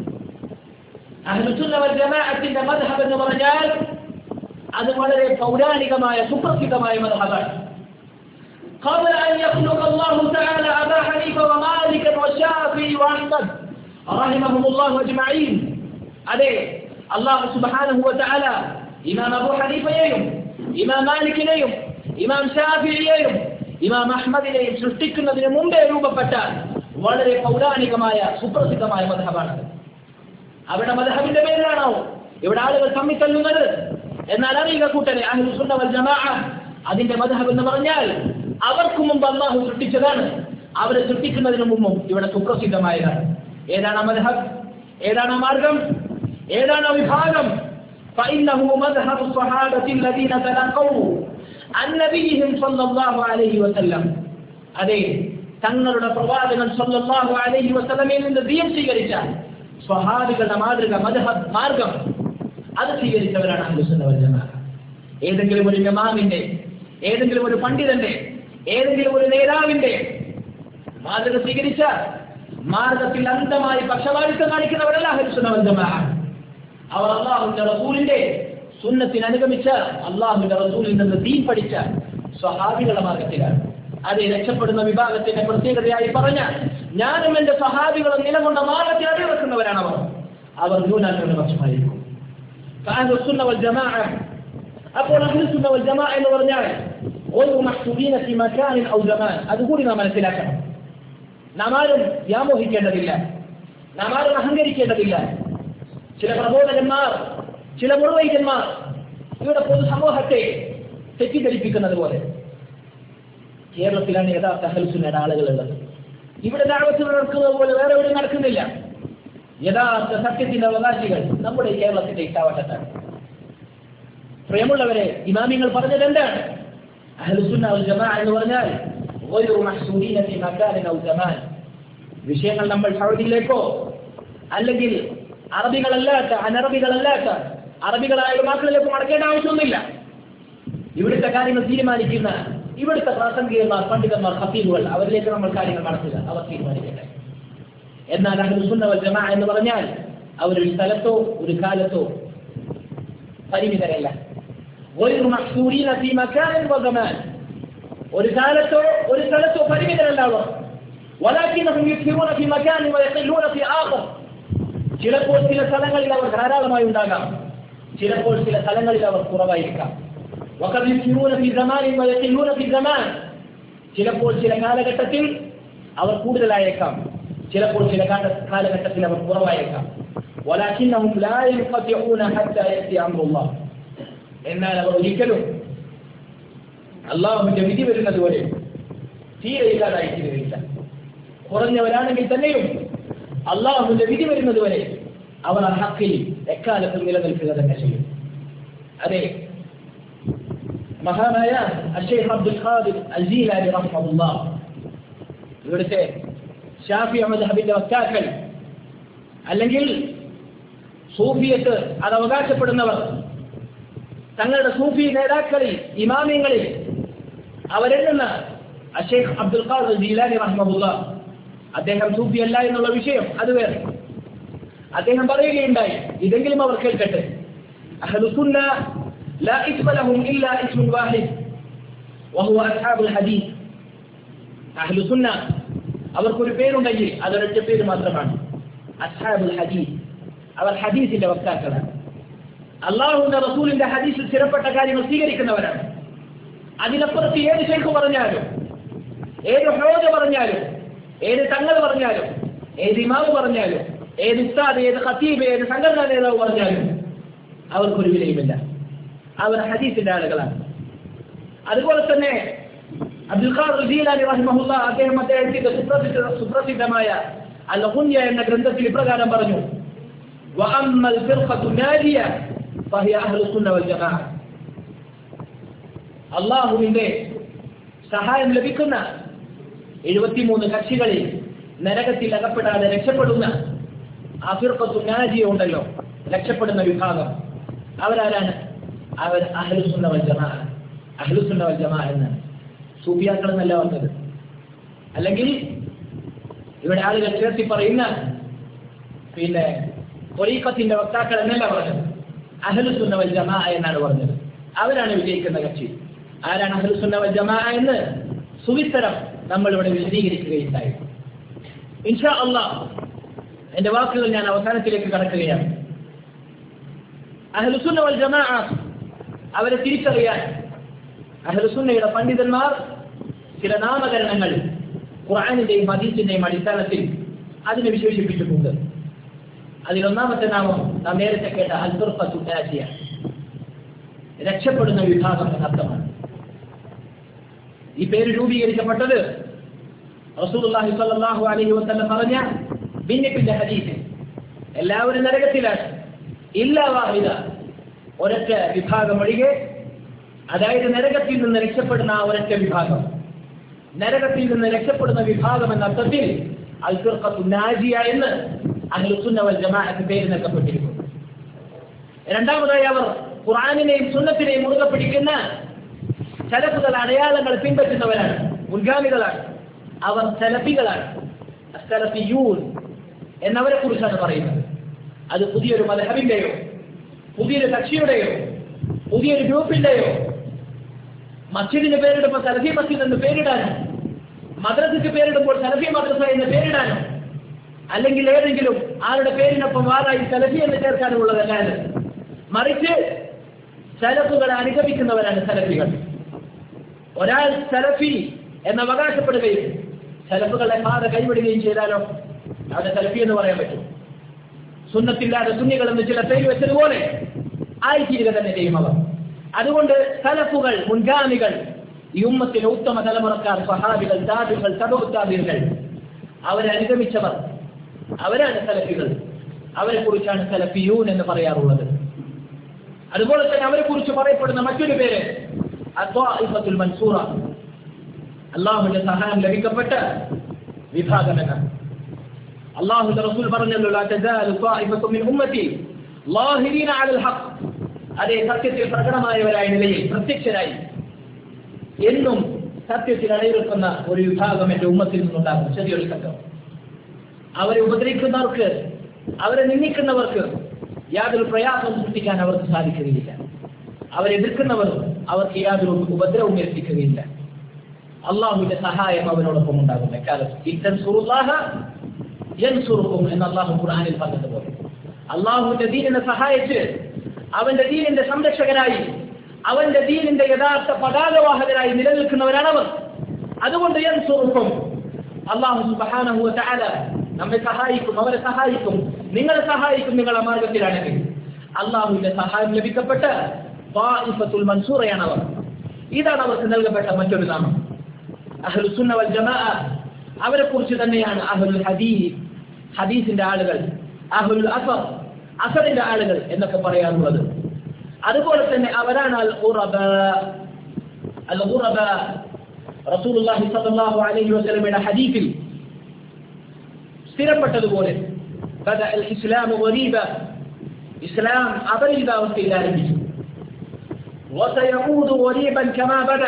أهل السنة والجماعة مذهب എന്ന് പറഞ്ഞാൽ അത് വളരെ പൗരാണികമായ സുപ്രസിദ്ധമായ മذهبാണ് قبل أن يخلق الله تعالى أبا حنيفة ومالك والشافعي وأحمد رحمهم الله أجمعين അതെ അള്ളാഹു സുബ്ഹാനഹു വതആല ഇമാം അബൂ ഹനീഫയെയും ഇമാം മാലിക്കിനെയും ഇമാം ഷാഫിയെയും ഇമാം അഹ്മദിനെയും സൃഷ്ടിക്കുന്നതിന് മുമ്പേ രൂപപ്പെട്ട വളരെ പൗരാണികമായ സുപ്രസിദ്ധമായ മധബാണ് അവിടെ മധബിന്റെ പേരിലാണോ ഇവിടെ ആളുകൾ തമ്മിത്തല്ലുന്നത് എന്നാൽ അറിയുക കൂട്ടനെ അഹ്ലു സുന്ന വൽ ജമാഅ അതിന്റെ മധബ് എന്ന് പറഞ്ഞാൽ അവർക്ക് മുമ്പ് അള്ളാഹു സൃഷ്ടിച്ചതാണ് അവരെ സൃഷ്ടിക്കുന്നതിന് മുമ്പും ഇവിടെ സുപ്രസിദ്ധമായതാണ് ഏതാണ് ആ മധബ് ഏതാണ് ആ മാർഗം ഏതാണ് ആ വിഭാഗം فإنه مذهب الصحابة الذين تلقوا عن نبيهم صلى الله عليه وسلم അതെ തങ്ങളുടെ പ്രവാചകൻ സല്ലല്ലാഹു അലൈഹി വസല്ലമയിൽ നിന്ന് ദീൻ സ്വീകരിച്ച സ്വഹാബികളുടെ മാതൃക മദ്ഹബ് മാർഗം അത് സ്വീകരിച്ചവരാണ് അഹ്ലുസുന്ന വൽ ജമാഅ ഏതെങ്കിലും ഒരു ഇമാമിന്റെ ഏതെങ്കിലും ഒരു പണ്ഡിതന്റെ ഏതെങ്കിലും ഒരു നേതാവിന്റെ മാതൃക സ്വീകരിച്ച മാർഗത്തിൽ അന്ധമായി പക്ഷപാതിത്വം കാണിക്കുന്നവരല്ല അഹ്ലുസുന്ന വൽ ജമാഅ അവർ അള്ളാഹുവിന്റെ റസൂലിന്റെ സുന്നത്തിന് അനുഗമിച്ച അള്ളാഹുവിന്റെ റസൂലിൽ നിന്ന് ദീൻ പഠിച്ച സ്വഹാബികളുടെ മാർഗത്തിലാണ് അത് രക്ഷപ്പെടുന്ന വിഭാഗത്തിന്റെ പ്രത്യേകതയായി പറഞ്ഞ ഞാനും എന്റെ സഹാബികളും നിലകൊണ്ട മാർഗത്തിൽ അടിവെക്കുന്നവരാണ് അവർ അവർ ന്യൂനപക്ഷമായിരിക്കും സുന്ന വൽ ജമാഅ അപ്പോൾ അഹ്ലുസുന്ന വൽ ജമാഅ എന്ന് പറഞ്ഞാൽ ഒരു മഹ്സൂബീന ഫി മക്കാനിൻ ഔ ജമാൻ അതുകൂടി നാം മനസ്സിലാക്കണം നാം ആരും വ്യാമോഹിക്കേണ്ടതില്ല നാം ആരും അഹങ്കരിക്കേണ്ടതില്ല ചില പ്രബോധകന്മാർ ചില മുഴുവൈകന്മാർ ഇവിടെ പൊതുസമൂഹത്തെ തെറ്റിദ്ധരിപ്പിക്കുന്നത് പോലെ കേരളത്തിലാണ് യഥാർത്ഥ അഹൽസുന്നയുടെ ആളുകളുള്ളത് ഇവിടെ ദാവത്തിൽ നടക്കുന്നത് പോലെ വേറെ എവിടെ നടക്കുന്നില്ല യഥാർത്ഥ സത്യത്തിന്റെ അവകാശികൾ നമ്മുടെ ഈ കേരളത്തിന്റെ ഇട്ടാവട്ടത്താണ് പ്രിയമുള്ളവരെ ഇമാമിങ്ങൾ പറഞ്ഞത് എന്താണ് അഹ്ലുസുന്ന വൽ ജമാഅ എന്ന് പറഞ്ഞാൽ ഒരു മഹ്സൂദീന ഫി മക്കാനിൻ ഔ ജമാൻ വിഷയങ്ങൾ നമ്മൾ സൗദിയിലേക്കോ അല്ലെങ്കിൽ അറബികളല്ലാത്ത അനറബികളല്ലാത്ത അറബികളായ മക്കളിലേക്ക് മടക്കേണ്ട ആവശ്യമൊന്നുമില്ല ഇവിടുത്തെ കാര്യങ്ങൾ തീരുമാനിക്കുന്ന ഇവിടുത്തെ പ്രാസംഗികന്മാർ പണ്ഡിതന്മാർ ഖത്തീബുകൾ അവരിലേക്ക് നമ്മൾ കാര്യങ്ങൾ നടത്തുക അവർ തീരുമാനിക്കട്ടെ എന്നാൽ അഹ്ലുസുന്ന വൽ ജമാഅ എന്ന് പറഞ്ഞാൽ അവരൊരു സ്ഥലത്തോ ഒരു കാലത്തോ പരിമിതരല്ല ഒരു മഹ്സൂരീന ഫീ മക്കാനിൻ വസമാൻ ഒരു കാലത്തോ ഒരു സ്ഥലത്തോ പരിമിതരല്ല അവർ ولكنهم يكثرون في مكان ويقلون في آخر ചിലപ്പോൾ ചില സ്ഥലങ്ങളിൽ അവർ ധാരാളമായി ഉണ്ടാകാം ചിലപ്പോൾ ചില സ്ഥലങ്ങളിൽ അവർ കുറവായിരിക്കാം وقد يكثرون في زمان ويقلون في زمان ചിലപ്പോൾ ചില കാലഘട്ടത്തിൽ അവർ കൂടുതലായേക്കാം ചിലപ്പോൾ ചില കാല- കാലഘട്ടത്തിൽ അവർ കുറവായേക്കാം ولكنهم لا ينقطعون حتى يأتي أمر الله എന്നാൽ അവർ ഒരിക്കലും അള്ളാഹുവിന്റെ വിധി വരുന്നത് വരെ തീരെ ഇല്ലാതായി തീരുകയില്ല കുറഞ്ഞവരാണെങ്കിൽ തന്നെയും അള്ളാഹുവിന്റെ വിധി വരുന്നത് വരെ അവർ ആ ഹക്കിൽ എക്കാലത്തും നിലനിൽക്കുക തന്നെ ചെയ്യും അതെ മഹാനായ അഷേഖ് അബ്ദുൽ ഖാദിർ അസീലാലി റഹ്മുല്ലാ ഇവിടുത്തെ ഷാഫി മദ്ഹബിന്റെ വക്താക്കൾ അല്ലെങ്കിൽ സൂഫിയത്ത് അത് അവകാശപ്പെടുന്നവർ തങ്ങളുടെ സൂഫി നേതാക്കളിൽ ഇമാമിയങ്ങളിൽ അവരെണ്ണുന്ന അഷേഖ് അബ്ദുൽ ഖാദർ ജീലാനി റഹ്മുല്ല അദ്ദേഹം സൂഫി അല്ല എന്നുള്ള വിഷയം അത് വേറെ അദ്ദേഹം പറയുകയുണ്ടായി ഇതെങ്കിലും അവർ കേൾക്കട്ടെ അഹ്ലുസുന്ന لا اسم لهم إلا اسم واحد وهو أصحاب الحديث أهل السنة അവർക്കൊരു പേരുണ്ടെങ്കിൽ അതൊരൊറ്റ പേര് മാത്രമാണ് അസ്ഹാബുൽ ഹദീസ് അവർ ഹദീസിന്റെ വക്താക്കളാണ് അള്ളാഹുവിന്റെ റസൂലിന്റെ ഹദീസിൽ സ്ഥിരപ്പെട്ട കാര്യങ്ങൾ സ്വീകരിക്കുന്നവരാണ് അതിനപ്പുറത്ത് ഏത് ശൈഖ് പറഞ്ഞാലും ഏത് ഹോജ പറഞ്ഞാലും ഏത് തങ്ങൾ പറഞ്ഞാലും ഏത് ഇമാവ് പറഞ്ഞാലും ഏത് ഉസ്താദ് ഏത് ഖത്തീബ് ഏത് സംഘടനാ നേതാവ് പറഞ്ഞാലും അവർക്കൊരു വിലയുമില്ല അവർ ഹദീസിന്റെ ആളുകളാണ് അതുപോലെ തന്നെ അബ്ദുൽ ഖാദർ ജീലാനി റഹിമഹുല്ല അദ്ദേഹം അദ്ദേഹത്തിന്റെ സുപ്രസിദ്ധ സുപ്രസിദ്ധമായ അൽ ഹുന്യ എന്ന ഗ്രന്ഥത്തിൽ ഇപ്രകാരം പറഞ്ഞു وأما الفرقة الناجية فهي أهل السنة والجماعة അള്ളാഹുവിന്റെ സഹായം ലഭിക്കുന്ന എഴുപത്തിമൂന്ന് കക്ഷികളിൽ നരകത്തിൽ അകപ്പെടാതെ രക്ഷപ്പെടുന്ന അഫിർക്കത്തു നാജിയ ഉണ്ടല്ലോ രക്ഷപ്പെടുന്ന വിഭാഗം അവരാരാണ് അവർ അഹ്ലുസുന്ന വൽ ജമാ അഹ്ലുസുന്ന വൽ ജമാ എന്നാണ് സൂഫിയാക്കൾ എന്നല്ല വന്നത് അല്ലെങ്കിൽ ഇവിടെ ആളുകൾ ചേർത്തി പറയുന്ന പിന്നെ തൊലീഖത്തിന്റെ വക്താക്കൾ എന്നല്ല പറഞ്ഞത് അഹ്ലുസുന്ന വൽ ജമാ എന്നാണ് പറഞ്ഞത് അവരാണ് വിജയിക്കുന്ന കക്ഷി ആരാണ് അഹ്ലുസുന്ന വൽ ജമാ എന്ന് സുവിസ്തരം നമ്മൾ ഇവിടെ വിശദീകരിക്കുകയുണ്ടായി ഇൻഷാ അള്ളാഹ് എന്റെ വാക്കുകൾ ഞാൻ അവസാനത്തിലേക്ക് കടക്കുകയാണ് അഹ്ലുസുന്ന വൽ ജമാ അവരെ തിരിച്ചറിയാൻ അഹ്ലുസുന്നയുടെ പണ്ഡിതന്മാർ ചില നാമകരണങ്ങൾ ഖുർആാനിന്റെയും ഹദീസിന്റെയും അടിസ്ഥാനത്തിൽ അതിനെ വിശേഷിപ്പിച്ചിട്ടുണ്ട് അതിലൊന്നാമത്തെ നാമം നാം നേരത്തെ കേട്ട അൽഫുർഫത്തുണ്ടാക്കിയ രക്ഷപ്പെടുന്ന വിഭാഗം എന്നർത്ഥമാണ് ഈ പേര് രൂപീകരിക്കപ്പെട്ടത് റസൂലുള്ളാഹി സ്വല്ലല്ലാഹു അലൈഹി വസല്ലം പറഞ്ഞ ഭിന്നിപ്പിന്റെ ഹദീസിൽ എല്ലാവരും നരകത്തിലാണ് ഇല്ല വാഹിദ ഒരൊറ്റ വിഭാഗം ഒഴികെ അതായത് നരകത്തിൽ നിന്ന് രക്ഷപ്പെടുന്ന ആ ഒരൊറ്റ വിഭാഗം നരകത്തിൽ നിന്ന് രക്ഷപ്പെടുന്ന വിഭാഗം എന്ന അർത്ഥത്തിൽ അൽഫിർഖത്തു നാജിയ എന്ന് അഹ്ലുസുന്ന വൽ ജമാഅത്ത് പേര് നൽകപ്പെട്ടിരിക്കുന്നു രണ്ടാമതായി അവർ ഖുർആനിനെയും സുന്നത്തിനെയും മുറുകെ പിടിക്കുന്ന ചലപ്പുകൾ അടയാളങ്ങൾ പിൻപറ്റുന്നവരാണ് മുൻഗാമികളാണ് അവർ സലഫികളാണ് സലഫിയൂൻ എന്നവരെ കുറിച്ചാണ് പറയുന്നത് അത് പുതിയൊരു മലഹബിന്റെയോ പുതിയൊരു കക്ഷിയുടെയോ പുതിയൊരു ഗ്രൂപ്പിന്റെയോ മസ്ജിദിന് പേരിടുമ്പോൾ സലഫി മസ്ജിദ് എന്ന് പേരിടാനോ മദ്രസയ്ക്ക് പേരിടുമ്പോൾ സലഫി മദ്രസ എന്ന് പേരിടാനോ അല്ലെങ്കിൽ ഏതെങ്കിലും ആരുടെ പേരിനൊപ്പം വാറായി സലഫി എന്ന് ചേർക്കാനുള്ളതല്ല ഇത് മറിച്ച് സലഫുകളെ അനുഗമിക്കുന്നവരാണ് സലഫികൾ ഒരാൾ സലഫി എന്ന് അവകാശപ്പെടുകയും സലഫുകളെ പാത കൈവിടുകയും ചെയ്താലോ അവിടെ സലഫി എന്ന് പറയാൻ പറ്റും സുന്നത്തില്ലാതെ സുന്നികൾ എന്ന് ചില പേര് വെച്ചതുപോലെ ആയിത്തീരുക തന്നെ ചെയ്യും അവർ അതുകൊണ്ട് സലഫുകൾ മുൻഗാമികൾ ഈ ഉമ്മത്തിലെ ഉത്തമ തലമുറക്കാർ സഹാബികൾ താബികൾ തബുത്താബികൾ അവരെ അനുഗമിച്ചവർ അവരാണ് സലഫികൾ അവരെ കുറിച്ചാണ് സലഫിയൂൻ എന്ന് പറയാറുള്ളത് അതുപോലെ തന്നെ അവരെ കുറിച്ച് പറയപ്പെടുന്ന മറ്റൊരു പേര് അദ്വാഇഫത്തുൽ മൻസൂറ അള്ളാഹുവിന്റെ സഹായം ലഭിക്കപ്പെട്ട വിഭാഗം എന്നാണ് അള്ളാഹുന്റെ റസൂൽ പറഞ്ഞല്ലോ ലാ തസാലു ത്വാഇഫത്തു മിൻ ഉമ്മത്തി ലാഹിരീന അലൽ ഹഖ് അതേ സത്യത്തിൽ പ്രകടമായവരായ നിലയിൽ പ്രത്യക്ഷരായി എന്നും സത്യത്തിൽ അടയിരുക്കുന്ന ഒരു വിഭാഗം എന്റെ ഉമ്മത്തിൽ നിന്നുണ്ടാകും ചെറിയൊരു സംഘം അവരെ ഉപദ്രവിക്കുന്നവർക്ക് അവരെ നിന്ദിക്കുന്നവർക്ക് യാതൊരു പ്രയാസവും സൃഷ്ടിക്കാൻ അവർക്ക് സാധിക്കുകയില്ല അവരെ എതിർക്കുന്നവർ അവർക്ക് യാതൊരു ഉപദ്രവവും എത്തിക്കുകയില്ല അള്ളാഹുവിന്റെ സഹായം അവരോടൊപ്പം ഉണ്ടാകും എക്കാലത്ത് ഇത്തൻ സുറുല്ലാഹ യൻസുറുക്കും എന്ന് അള്ളാഹു ഖുർആനിൽ പറഞ്ഞതുപോലെ അള്ളാഹുവിന്റെ ദീനിനെ സഹായിച്ച് അവന്റെ ദീനിന്റെ സംരക്ഷകരായി അവന്റെ ദീനിന്റെ യഥാർത്ഥ പതാകവാഹകരായി നിലനിൽക്കുന്നവരാണ് അവർ അതുകൊണ്ട് യൻസുറുക്കും അള്ളാഹു സുബ്ഹാനഹു വ തആല നമ്മെ സഹായിക്കും അവരെ സഹായിക്കും നിങ്ങളെ സഹായിക്കും നിങ്ങളെ മാർഗത്തിലാണെങ്കിൽ അള്ളാഹുവിന്റെ സഹായം ലഭിക്കപ്പെട്ട ത്വാഇഫത്തുൽ മൻസൂറയാണ് അവർ ഇതാണ് അവർക്ക് നൽകപ്പെട്ട മറ്റൊരു നാമം അഹ്ലു സുന്ന വൽ ജമാ അവരെ കുറിച്ച് തന്നെയാണ് അഹ്ലുൽ ഹദീസ് ഹദീസിന്റെ ആളുകൾ അഹ്ലുൽ അസർ അസറിന്റെ ആളുകൾ എന്നൊക്കെ പറയാറുള്ളത് അതുപോലെ തന്നെ അവരാണ് അൽ ഖുറബ അൽ ഖുറബ റസൂലുള്ളാഹി സ്വല്ലല്ലാഹു അലൈഹി വസല്ലമയുടെ ഹദീസിൽ സ്ഥിരപ്പെട്ടതുപോലെ ബദഅ അൽ ഇസ്ലാം ഗരീബ ഇസ്ലാം അപരിചിതാവസ്ഥയിൽ ആരംഭിച്ചു وسيعود غريبا كما بدأ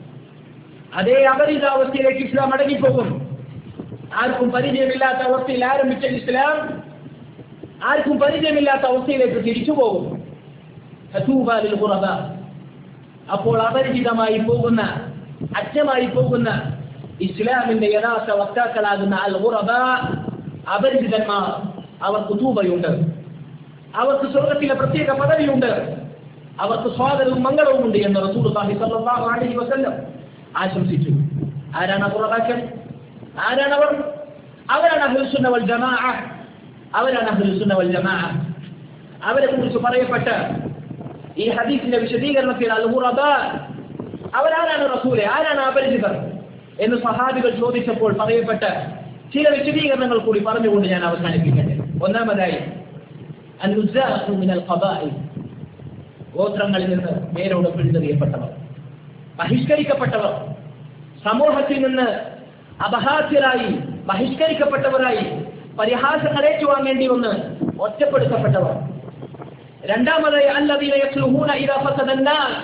അതേ അപരിചിതാവസ്ഥയിലേക്ക് ഇസ്ലാം മടങ്ങിപ്പോകും ആർക്കും പരിചയമില്ലാത്ത അവസ്ഥയിൽ ആരംഭിച്ച ഇസ്ലാം ആർക്കും പരിചയമില്ലാത്ത അവസ്ഥയിലേക്ക് തിരിച്ചു പോകും ഫതൂബാ ലിൽ ഖുറബാ. അപ്പോൾ അപരിചിതമായി പോകുന്ന അജ്ഞമായി പോകുന്ന ഇസ്ലാമിന്റെ യഥാർത്ഥ വക്താക്കളാകുന്ന അൽ ഖുറബ അപരിചിതന്മാർ അവർക്ക് തൂബയുണ്ട് അവർക്ക് സ്വർഗത്തിലെ പ്രത്യേക പദവിയുണ്ട് അവർക്ക് സ്വാഗതവും മംഗളവും ഉണ്ട് എന്ന് റസൂലുള്ളാഹി സ്വല്ലല്ലാഹു അലൈഹി വസല്ലം ആശംസിച്ചു ആരാണ് ഖുറബാക്കൾ ആരാണ് അവർ അവരാണ് അഹ്ലുസുന്ന വൽ ജമാഅ അവരാണ് അഹ്ലുസുന്ന വൽ ജമാഅ അവരെ കുറിച്ച് പറയപ്പെട്ട ഈ ഹദീസിന്റെ വിശദീകരണത്തിൽ അൽ ഖുറബ അവരാരാണ് റസൂലെ ആരാണ് അപരിചിതർ എന്ന് സഹാബികൾ ചോദിച്ചപ്പോൾ പറയപ്പെട്ട ചില വിശദീകരണങ്ങൾ കൂടി പറഞ്ഞുകൊണ്ട് ഞാൻ അവസാനിപ്പിക്കട്ടെ ഒന്നാമതായി അൽ-ഉസ്സാഖു മിനൽ ഖബാഇൽ ഗോത്രങ്ങളിൽ നിന്ന് നേരോട് പിഴുതെറിയപ്പെട്ടവർ ബഹിഷ്കരിക്കപ്പെട്ടവർ സമൂഹത്തിൽ നിന്ന് അപഹാസ്യരായി ബഹിഷ്കരിക്കപ്പെട്ടവരായി പരിഹാസങ്ങൾ ഏറ്റുവാങ്ങേണ്ടി വന്ന് ഒറ്റപ്പെടുത്തപ്പെട്ടവർ രണ്ടാമതായി അല്ലദീന യസ്ലുഹൂന ഇദാ ഫസദന്നാസ്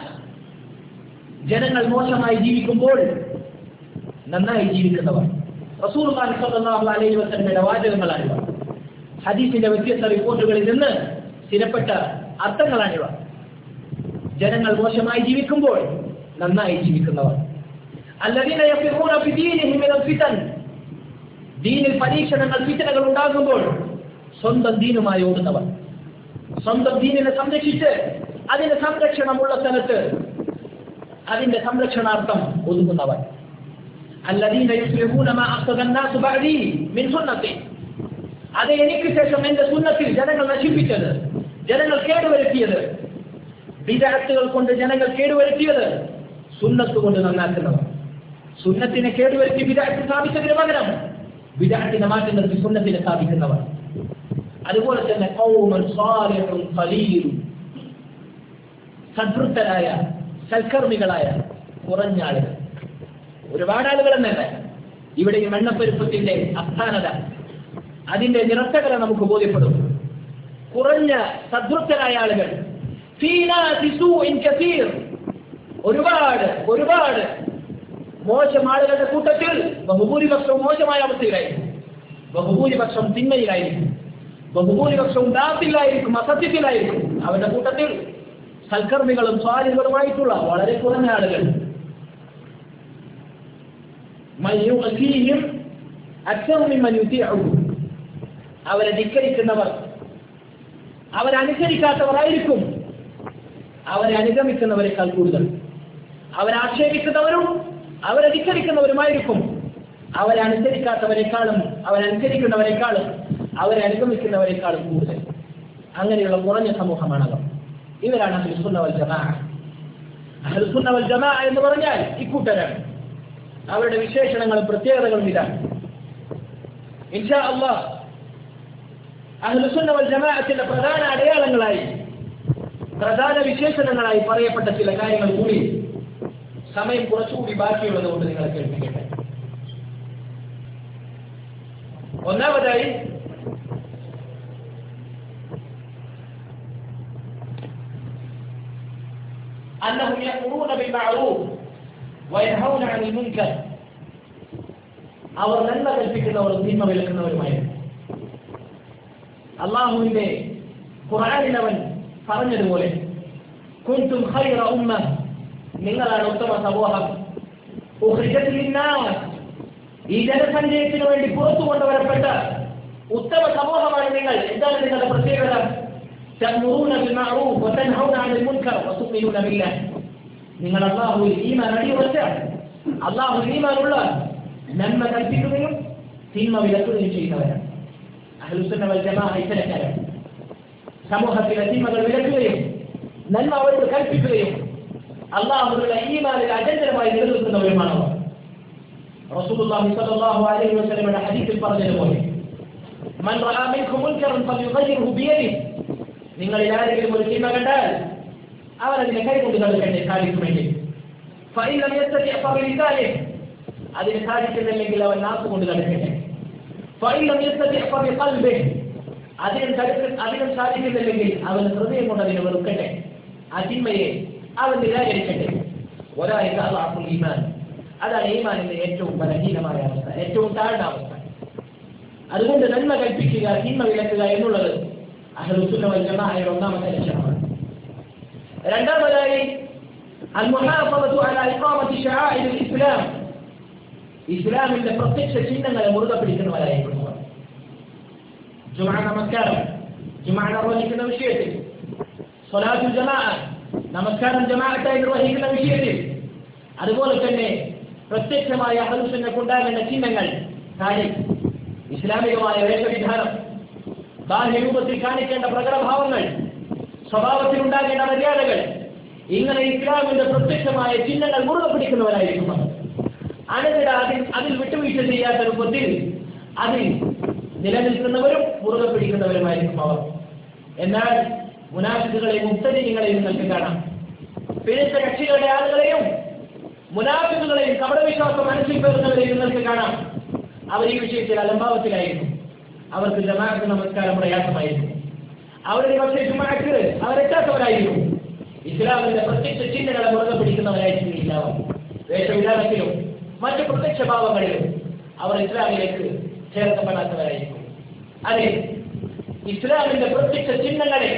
ജനങ്ങൾ മോശമായി ജീവിക്കുമ്പോൾ നന്നായി ജീവിക്കുന്നവർ റസൂലുള്ളാഹി സ്വല്ലല്ലാഹു അലൈഹി വസല്ലമയുടെ വാചകങ്ങളാണിവ ഹദീസിന്റെ വ്യത്യസ്ത റിപ്പോർട്ടുകളിൽ നിന്ന് സ്ഥിരപ്പെട്ട അർത്ഥങ്ങളാണിവ ജനങ്ങൾ മോശമായി ജീവിക്കുമ്പോൾ നന്നായി ജീവിക്കുന്നവർ അല്ലദീന യഫിറൂന ഫി ദീനിഹിം മിനൽ ഫിതൻ ദീനിൽ പരീക്ഷണങ്ങൾ ഫിതനകൾ ഉണ്ടാകുമ്പോൾ സ്വന്തം ദീനുമായി ഓടുന്നവർ സ്വന്തം ദീനിനെ സംരക്ഷിച്ച് അതിന്റെ സംരക്ഷണമുള്ള സ്ഥലത്ത് അതിന്റെ സംരക്ഷണാർത്ഥം ഒതുങ്ങുന്നവർ الذين يصلحون ما أفسد الناس بعدي من سنتي അത് എനിക്ക് ശേഷം എന്റെ സുന്നത്തിൽ ജനങ്ങൾ നശിപ്പിച്ചത് ജനങ്ങൾ കേടുവരുത്തിയത് വിദഗ്ധകൾ കൊണ്ട് ജനങ്ങൾ കേടുവരുത്തിയത് സുന്നത്ത് കൊണ്ട് നന്നാക്കുന്നവർ സുന്നത്തിനെ കേടുവരുത്തി വിദഗ്ധ സ്ഥാപിച്ചതിന് പകരം വിദഗ്ധിനെ മാറ്റി നിർത്തി സുന്നത്തിനെ സ്ഥാപിക്കുന്നവർ അതുപോലെ തന്നെ കൗമൻ സാലിഹുൻ ഖലീലും സദ്വൃത്തരായ സൽക്കർമ്മികളായ കുറഞ്ഞ ആളുകൾ ഒരുപാട് ആളുകൾ എന്നല്ല ഇവിടെ ഈ മണ്ണപ്പെരുപ്പത്തിന്റെ അസ്ഥാനത അതിന്റെ നിറത്തകര നമുക്ക് ബോധ്യപ്പെടും കുറഞ്ഞ സദ്വൃത്തരായ ആളുകൾ ഫീനാതി സൂഇൻ കസീർ. ഒരുപാട് ഒരുപാട് മോശം ആളുകളുടെ കൂട്ടത്തിൽ ബഹുഭൂരിപക്ഷവും മോശമായ അവസ്ഥയിലായിരിക്കും ബഹുഭൂരിപക്ഷം തിന്മയിലായിരിക്കും ബഹുഭൂരിപക്ഷവും ദാത്തിലായിരിക്കും അസത്യത്തിലായിരിക്കും അവരുടെ കൂട്ടത്തിൽ സൽക്കർമ്മികളും സ്വാലികളുമായിട്ടുള്ള വളരെ കുറഞ്ഞ ആളുകൾ من يؤتيهم أكثر ممن يطيعه അവരെ ധിക്കരിക്കുന്നവർ അവരനുസരിക്കാത്തവരായിരിക്കും അവരെ അനുഗമിക്കുന്നവരെക്കാൾ കൂടുതൽ അവരെ ആക്ഷേപിക്കുന്നവരും അവരെ ധിക്കരിക്കുന്നവരുമായിരിക്കും അവരെ അനുസരിക്കാത്തവരെക്കാളും അവരനുസരിക്കുന്നവരെക്കാളും അവരെ അനുഗമിക്കുന്നവരെക്കാളും കൂടുതൽ അങ്ങനെയുള്ള കുറഞ്ഞ സമൂഹമാണ് അവർ ഇവരാണ് അഹ്ലുസുന്ന വൽ ജമാഅ അഹ്ലുസുന്ന വൽ ജമാഅ എന്ന് പറഞ്ഞാൽ ഇക്കൂട്ടരാണ് അവരുടെ വിശേഷണങ്ങളും പ്രത്യേകതകളും ഇതാണ് ഇൻഷാ അള്ളാഹ് അഹ്ലുസുന്ന വൽ ജമാഅത്തിന്റെ പ്രധാന അടയാളങ്ങളായി പ്രധാന വിശേഷണങ്ങളായി പറയപ്പെട്ട ചില കാര്യങ്ങൾ കൂടി സമയം കുറച്ചുകൂടി ബാക്കിയുള്ളത് കൊണ്ട് നിങ്ങളെ കേൾപ്പിക്കട്ടെ ഒന്നാമതായി أنهم يأمرون بالمعروف وينهون عن المنكر അവർ നന്മ കൽപ്പിക്കുന്നവരും തിന്മ വിലക്കുന്നവരുമായിരുന്നു അള്ളാഹുവിന്റെ ഖുർആനിലവൻ പറഞ്ഞതുപോലെ കുൻതും ഖൈറ ഉമ്മ നിങ്ങളാണ് ഉത്തമ സമൂഹം ഉഖ്രിജത് ലിന്നാസ് ഈ ജനസഞ്ചയത്തിന് വേണ്ടി പുറത്തു കൊണ്ടുവരപ്പെട്ട ഉത്തമ സമൂഹമാണ് നിങ്ങൾ എന്താണ് നിങ്ങളുടെ പ്രത്യേകത تأمرون بالمعروف وتنهون عن المنكر وتؤمنون بالله നിങ്ങൾ അള്ളാഹുവിൽ ഈമാൻ അടിയുറച്ച അള്ളാഹുവിൽ ഈമാനുള്ള നന്മ കൽപ്പിക്കുകയും തിന്മ വിലക്കുകയും ചെയ്യുന്നവരാണ് അഹ്ലുസുന്ന വൽ ജമാഅ ഇത്തരക്കാരാണ് സമൂഹത്തിലെ തിന്മകൾ വിലക്കുകയും നന്മ അവരോട് കൽപ്പിക്കുകയും അള്ളാഹുവിനുള്ള ഈമാനിൽ അജന്തരമായി നിലനിൽക്കുന്നവരുമാണ് അവർ റസൂലുള്ളാഹി സ്വല്ലല്ലാഹു അലൈഹി വസല്ലമയുടെ ഹദീസിൽ പറഞ്ഞതുപോലെ മൻ റഅ മിൻകും മുൻകറൻ ഫല്യുഗയ്യിർഹു ബിയദിഹി നിങ്ങളിൽ ആരെങ്കിലും ഒരു തിന്മ കണ്ടാൽ അവർ അതിനെ കൈകൊണ്ട് തടുക്കട്ടെ സാധിക്കുമെങ്കിൽ ഫൈലം യസ്തതി ഫബിലിസാനിഹി അതിന് സാധിക്കുന്നില്ലെങ്കിൽ അവൻ നാക്ക് കൊണ്ട് തടുക്കട്ടെ ഫൈലം യസ്തതി ഫബിഖൽബിഹി അതിനും തടുക്ക അതിനും സാധിക്കുന്നില്ലെങ്കിൽ അവൻ ഹൃദയം കൊണ്ട് അതിനെ വെറുക്കട്ടെ ആ തിന്മയെ അവൻ നിരാകരിക്കട്ടെ ഒരാൾക്ക് അള്ളാഹുൽ ഈമാൻ അതാണ് ഈമാനിന്റെ ഏറ്റവും ബലഹീനമായ അവസ്ഥ ഏറ്റവും താഴ്ന്ന അവസ്ഥ അതുകൊണ്ട് നന്മ കൽപ്പിക്കുക തിന്മ വിലക്കുക എന്നുള്ളത് അഹ്ലുസുന്ന വൽ ജമാഅയുടെ ഒന്നാമത്തെ ലക്ഷണമാണ് രണ്ടാമതായി المحافظة على إقامة شعائر الإسلام ഇസ്ലാമിന്റെ പ്രത്യക്ഷ ചിഹ്നങ്ങളെ മുറുകെ പിടിക്കുന്നവരായിരിക്കുന്നവർ ജുമാ നമസ്കാരം ജുമാ നിർവഹിക്കുന്ന വിഷയത്തിൽ സ്വലാത്തു ജമാ നമസ്കാരം ജമാഅത്തായി നിർവഹിക്കുന്ന വിഷയത്തിൽ അതുപോലെ തന്നെ പ്രത്യക്ഷമായ അഹലുസന്നക്കുണ്ടാകേണ്ട ചിഹ്നങ്ങൾ കാര്യം ഇസ്ലാമികമായ വേഷവിധാനം ബാഹ്യരൂപത്തിൽ കാണിക്കേണ്ട പ്രകടഭാവങ്ങൾ സ്വഭാവത്തിൽ ഉണ്ടാകേണ്ട മര്യാദകൾ ഇങ്ങനെ ഇസ്ലാമിന്റെ പ്രത്യക്ഷമായ ചിഹ്നങ്ങൾ മുറുകെ പിടിക്കുന്നവരായിരിക്കും അവർ. അനന്തര അതിൽ അതിൽ വിട്ടുവീഴ്ച ചെയ്യാത്ത രൂപത്തിൽ അതിൽ നിലനിൽക്കുന്നവരും മുറുകെ പിടിക്കുന്നവരുമായിരിക്കും അവർ എന്നാൽ മുനാഫിക്കുകളെയും മുക്തജീങ്ങളെയും നിങ്ങൾക്ക് കാണാം പിഴച്ച കക്ഷികളുടെ ആളുകളെയും മുനാഫിക്കുകളെയും കപടവിശ്വാസം മനസ്സിൽ പേറുന്നവരെയും നിങ്ങൾക്ക് കാണാം അവർ ഈ വിഷയത്തിൽ അലംഭാവത്തിലായിരുന്നു അവർക്ക് ജമാഅത്ത് നമസ്കാരം പ്രയാസമായിരുന്നു അവരുടെ പക്ഷേ ജുമാക്ക് അവരെത്താത്തവരായിരുന്നു ഇസ്ലാമിന്റെ പ്രത്യക്ഷ ചിഹ്നങ്ങളെ മുറുകെ പിടിക്കുന്നവരായിരുന്നു ഇല്ലാവർ വേഷവിധാനത്തിലും മറ്റു പ്രത്യക്ഷ ഭാവങ്ങളിലും അവർ ഇസ്ലാമിലേക്ക് ചേർക്കപ്പെടാത്തവരായിരിക്കും അതെ ഇസ്ലാമിന്റെ പ്രത്യക്ഷ ചിഹ്നങ്ങളെ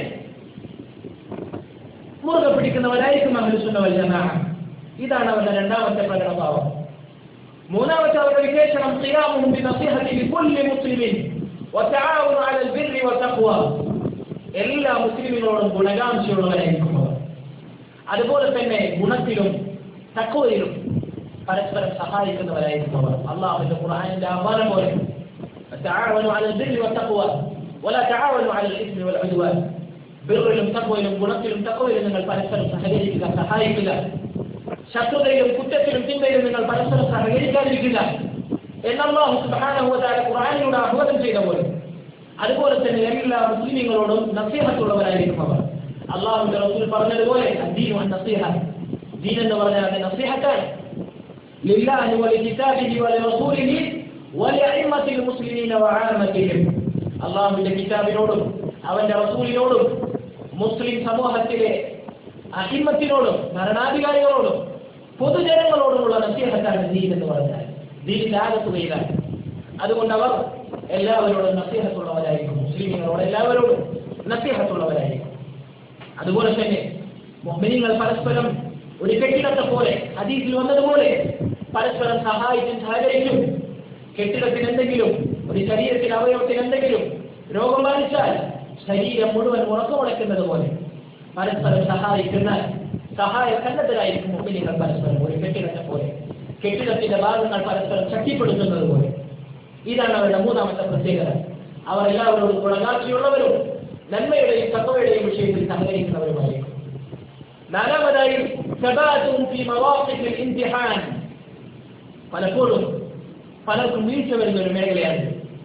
മുറുകെ പിടിക്കുന്നവരായിരിക്കും അഹ്ലുസുന്നവൽ ജമാഅ ഇതാണ് അവരുടെ രണ്ടാമത്തെ പ്രകടഭാവം മൂന്നാമത്തെ അവരുടെ വിശേഷണം ഖിയാമുഹും ബിനസിഹതി ലികുല്ലി മുസ്ലിമിൻ വതആവുന അലൽ ബിർരി വതഖ്വ എല്ലാ മുസ്ലിമുകളോടും ഗുണകാംക്ഷയുള്ളവരായിരിക്കും അവർ അതുപോലെ തന്നെ ഗുണത്തിലും തക്കവയിലും പരസ്പരം സഹായിക്കുന്നവരായിരിക്കും അവർ അള്ളാഹുവിന്റെ ഖുർആനിന്റെ ആഹ്വാനം പോലെ تعاونوا على البر والتقوى ولا تعاونوا على الاثم والعدوان ബിറിലും തക്കവയിലും ഗുണത്തിലും തക്കവയിലും നിങ്ങൾ പരസ്പരം സഹകരിക്കുക സഹായിക്കുക ശത്രുതയിലും കുറ്റത്തിലും ചിന്തയിലും നിങ്ങൾ പരസ്പരം സഹകരിക്കാതിരിക്കുക എന്നല്ലാഹു സുബ്ഹാനഹു വതആല ഖുർആനിലൂടെ ആഹ്വാനം ചെയ്ത പോലെ അതുപോലെ തന്നെ എല്ലാ മുസ്ലിമീങ്ങളോടും നസീഹത്തുള്ളവരായിരിക്കും അവർ അള്ളാഹുവിന്റെ റസൂൽ പറഞ്ഞതുപോലെ അദ്ദീനു അൻ നസീഹ ദീൻ എന്ന് പറഞ്ഞാൽ അത് നസീഹത്താണ് ലില്ലാഹി വലികിതാബിഹി വലിറസൂലിഹി വലിഅഇമ്മത്തിൽ മുസ്ലിമീന വആമത്തിഹിം അള്ളാഹുവിന്റെ കിതാബിനോടും അവന്റെ റസൂലിനോടും മുസ്ലിം സമൂഹത്തിലെ അഹിമത്തിനോടും ഭരണാധികാരികളോടും പൊതുജനങ്ങളോടുമുള്ള നസീഹത്താണ് ദീൻ എന്ന് പറഞ്ഞാൽ ദീനിന്റെ ആകത്തുകയിലാണ് അതുകൊണ്ട് അവർ എല്ലാവരോടും നസീഹത്തുള്ളവരായിരിക്കും മുസ്ലിമുകളോട് എല്ലാവരോടും നസീഹത്തുള്ളവരായിരിക്കും അതുപോലെ തന്നെ മുഹ്മിനിങ്ങൾ പരസ്പരം ഒരു കെട്ടിടത്തെ പോലെ ഹദീസിൽ വന്നതുപോലെ പരസ്പരം സഹായിച്ചും സഹകരിച്ചും കെട്ടിടത്തിന് എന്തെങ്കിലും ഒരു ശരീരത്തിന് അവയവത്തിന് എന്തെങ്കിലും രോഗം ബാധിച്ചാൽ ശരീരം മുഴുവൻ ഉറക്കമുളയ്ക്കുന്നത് പോലെ പരസ്പരം സഹായിക്കുന്ന സഹായ സന്നദ്ധരായിരിക്കും മുമ്പിനികൾ പരസ്പരം ഒരു കെട്ടിടത്തെ പോലെ കെട്ടിടത്തിന്റെ ഭാഗങ്ങൾ പരസ്പരം ശക്തിപ്പെടുത്തുന്നത് പോലെ ഇതാണ് അവരുടെ മൂന്നാമത്തെ പ്രത്യേകത അവർ എല്ലാവരോടും ഗുണകാക്ഷിയുള്ളവരും നന്മയുടെയും തത്വയുടെയും വിഷയത്തിൽ സഹകരിക്കുന്നവരുമായിരിക്കും നാലാമതായി സദാത്തും ഫീ മവാഖിഫിൽ ഇംതിഹാൻ പലപ്പോഴും പലർക്കും വീഴ്ച വരുന്ന ഒരു മേഖലയാണ്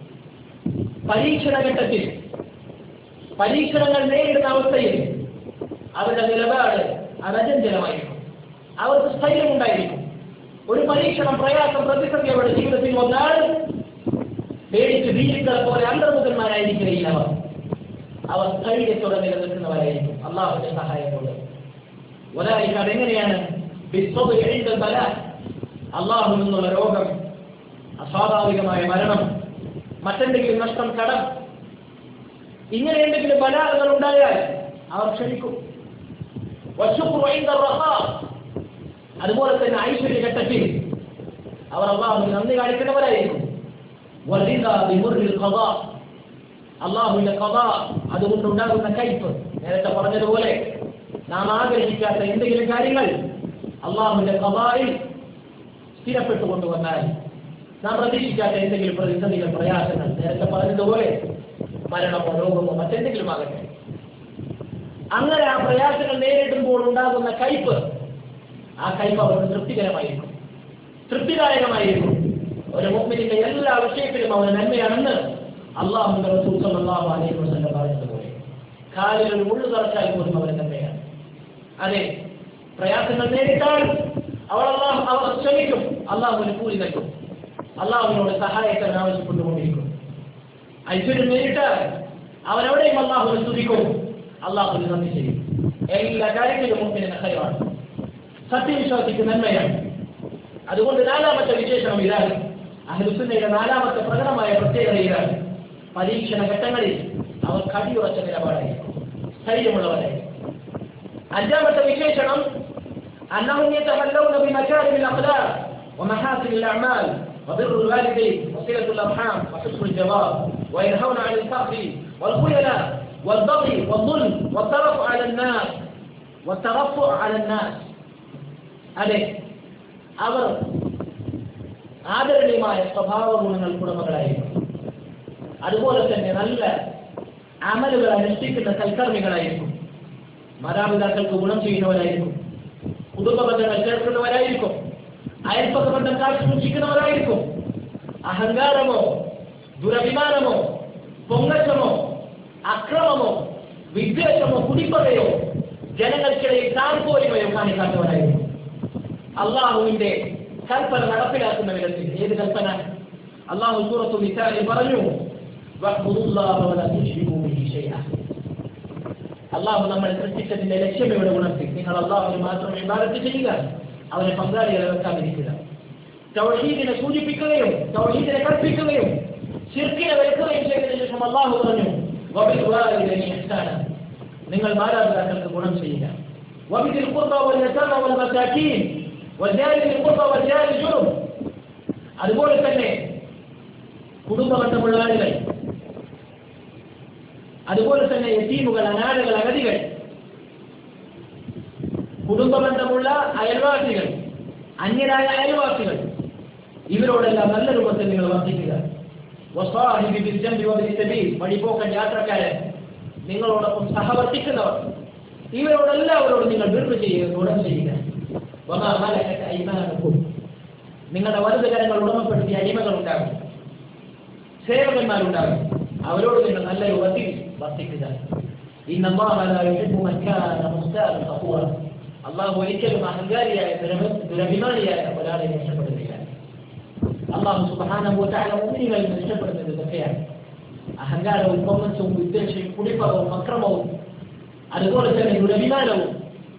പരീക്ഷണ ഘട്ടത്തിൽ പരീക്ഷണങ്ങൾ നേരിടുന്ന അവസ്ഥയിൽ അവരുടെ നിലപാട് അനജഞ്ചലമായിരിക്കും അവർക്ക് സ്ഥൈര്യമുണ്ടായിരിക്കും ഒരു പരീക്ഷണം പ്രയാസം പ്രതിസന്ധി അവരുടെ ജീവിതത്തിൽ വന്നാൽ പേടിച്ച് ഭീരുക്കളെ പോലെ അന്തർമുഖന്മാരായിരിക്കുകയില്ല അവർ അവർ സ്ഥൈര്യത്തോടെ നിലനിൽക്കുന്നവരായിരിക്കും അള്ളാഹുവിന്റെ സഹായം കൊണ്ട് ഒരാൾക്ക് അതെങ്ങനെയാണ് ബല അള്ളാഹു നിന്നുള്ള രോഗം അസ്വാഭാവികമായ മരണം മറ്റെന്തെങ്കിലും നഷ്ടം കടം ഇങ്ങനെ എന്തെങ്കിലും ബലാഹകൾ ഉണ്ടായാൽ അവർ ക്ഷണിക്കും വശുക്രു عند الرخاء. അതുപോലെ തന്നെ ഐശ്വര്യ ഘട്ടത്തിൽ അവർ അള്ളാഹുവിന് നന്ദി കാണിക്കുന്നവരായിരിക്കും വറിദ ബിമുറിൽ ഖദാ. അള്ളാഹുവിന്റെ കഥ അതുകൊണ്ടുണ്ടാകുന്ന കയ്പ് നേരത്തെ പറഞ്ഞതുപോലെ നാം ആഗ്രഹിക്കാത്ത എന്തെങ്കിലും കാര്യങ്ങൾ അള്ളാഹുവിന്റെ കഥായിൽ സ്ഥിരപ്പെട്ടു കൊണ്ടുവന്നാൽ നാം പ്രതീക്ഷിക്കാത്ത എന്തെങ്കിലും പ്രതിസന്ധികൾ പ്രയാസങ്ങൾ നേരത്തെ പറഞ്ഞതുപോലെ മരണമോ രോഗമോ മറ്റെന്തെങ്കിലും ആകട്ടെ അങ്ങനെ ആ പ്രയാസങ്ങൾ നേരിടുമ്പോൾ ഉണ്ടാകുന്ന കയ്പ് ആ കയ്പ് അവർക്ക് തൃപ്തികരമായിരിക്കും തൃപ്തിദായകമായിരിക്കും ഒരു മുമ്പിന്റെ എല്ലാ വിഷയത്തിലും അവന് നന്മയാണെന്ന് അള്ളാഹുന്റെ റസൂൽ സല്ലല്ലാഹു അലൈഹി വസല്ലം പറഞ്ഞതുപോലെ കാലിൽ ഒരു മുള്ളു തറച്ചാൽ പോലും അവന് നന്മയാണ് അതെ പ്രയാസങ്ങൾ നേരിട്ടാൽ അവൾ അള്ളാഹു അവർ ക്ഷമിക്കും അള്ളാഹുവിന് കൂലി നൽകും അള്ളാഹുവിനോട് സഹായത്തിന് ആവശ്യപ്പെട്ടുകൊണ്ടിരിക്കും ഐശ്വര്യം നേരിട്ടാൽ അവനെവിടെയും അള്ളാഹുവിനെ സ്തുതിക്കും അള്ളാഹുവിന് നന്ദി ചെയ്യും എല്ലാ കാര്യത്തിലും മുമ്പിന് നഹരമാണ് സത്യവിശ്വാസിക്ക് നന്മയാണ് അതുകൊണ്ട് നാലാമത്തെ വിശേഷണം ഇതാണ് അഹ്ലുസുന്നയുടെ നാലാമത്തെ പ്രകടമായ പ്രത്യേകത ഇതാണ് പരീക്ഷണ ഘട്ടങ്ങളിൽ അവർ കടിയുറച്ച നിലപാടായിരിക്കും സ്ഥൈര്യമുള്ളവരായിരിക്കും അഞ്ചാമത്തെ വിശേഷണം أنهم يتحلون بمكارم الأخلاق ومحاسن الأعمال وبر الوالدين وصلة الأرحام وحسن الجوار وينهون عن الفقر والخيلاء والبغي والظلم والترفع على الناس والترفع على الناس അതെ അവർ ആദരണീയമായ സ്വഭാവ ഗുണങ്ങൾ കുടുംബങ്ങളായിരുന്നു അതുപോലെ തന്നെ നല്ല അമലുകൾ അനുഷ്ഠിക്കുന്ന സൽക്കർമ്മികളായിരിക്കും മാതാപിതാക്കൾക്ക് ഗുണം ചെയ്യുന്നവരായിരിക്കും കുടുംബ ബന്ധങ്ങൾ ചേർക്കുന്നവരായിരിക്കും അയൽപ്പക്ക ബന്ധം കാത്തു സൂക്ഷിക്കുന്നവരായിരിക്കും അഹങ്കാരമോ ദുരഭിമാനമോ പൊങ്ങച്ചമോ അക്രമമോ വിദ്വേഷമോ കുടിപ്പകയോ ജനങ്ങൾക്കിടയിൽ താൽപോരിമയോ കാണിക്കാത്തവരായിരിക്കും അള്ളാഹുവിന്റെ കൽപ്പന നടപ്പിലാക്കുന്ന വിധത്തിൽ ഏത് കൽപ്പന അള്ളാഹു സൂറത്തു നിസാലിൽ പറഞ്ഞു വഅ്ബുദുല്ലാഹ വലാ തുശ്രികൂ ബിഹി ശൈഅ അള്ളാഹു നമ്മളെ സൃഷ്ടിച്ചതിന്റെ ലക്ഷ്യം ഇവിടെ ഉണർത്തി നിങ്ങൾ അള്ളാഹുവിന് മാത്രം ഇബാദത്ത് ചെയ്യുക അവനെ പങ്കാളികളെ വെക്കാതിരിക്കുക തൗഹീദിനെ സൂചിപ്പിക്കുകയും തൗഹീദിനെ കൽപ്പിക്കുകയും ശിർക്കിനെ വെറുക്കുകയും ചെയ്തതിനു ശേഷം അള്ളാഹു പറഞ്ഞു വബിൽവാലിദൈനി ഇഹ്സാന നിങ്ങൾ മാതാപിതാക്കൾക്ക് ഗുണം ചെയ്യുക وبذي القربى واليتامى والمساكين والجار ذي القربى والجار الجنب അതുപോലെ തന്നെ കുടുംബ ബന്ധമുള്ള ആളുകൾ അതുപോലെ തന്നെ യത്തീമുകൾ അനാഥകൾ അഗതികൾ കുടുംബ ബന്ധമുള്ള അയൽവാസികൾ അന്യരായ അയൽവാസികൾ ഇവരോടെല്ലാം നല്ല രൂപത്തിൽ നിങ്ങൾ വർദ്ധിക്കുക വസ്വാഹിബി ബിൽജംബി വബിൽസബീൽ വഴിപോക്കൻ യാത്രക്കാരൻ നിങ്ങളോടൊപ്പം സഹവർത്തിക്കുന്നവർ ഇവരോടെല്ലാവരോടും നിങ്ങൾ വീർപ്പ് ചെയ്യുക ഗുണം ചെയ്യുക വമാ മലക്കത്ത് അയ്മാനുക്കും നിങ്ങളുടെ വലുതുകരങ്ങൾ ഉടമപ്പെടുത്തിയ അടിമകൾ ഉണ്ടാകും സേവകന്മാരുണ്ടാകും അവരോട് നിങ്ങൾ നല്ല രൂപത്തിൽ വർത്തിക്കുക അള്ളാഹു ഒരിക്കലും അഹങ്കാരിയായ ദുരഭിമാനിയായ ഒരാളെ രക്ഷപ്പെടുന്നില്ല അള്ളാഹു സുബാനുഭൂത്തായ മുന്നികളിൽ നിന്ന് ഇഷ്ടപ്പെടുന്നത് ഇതൊക്കെയാണ് അഹങ്കാരവും പൊങ്ങച്ചവും വിദ്വേഷവും കുടിപ്പകവും അക്രമവും അതുപോലെ തന്നെ ദുരഭിമാനവും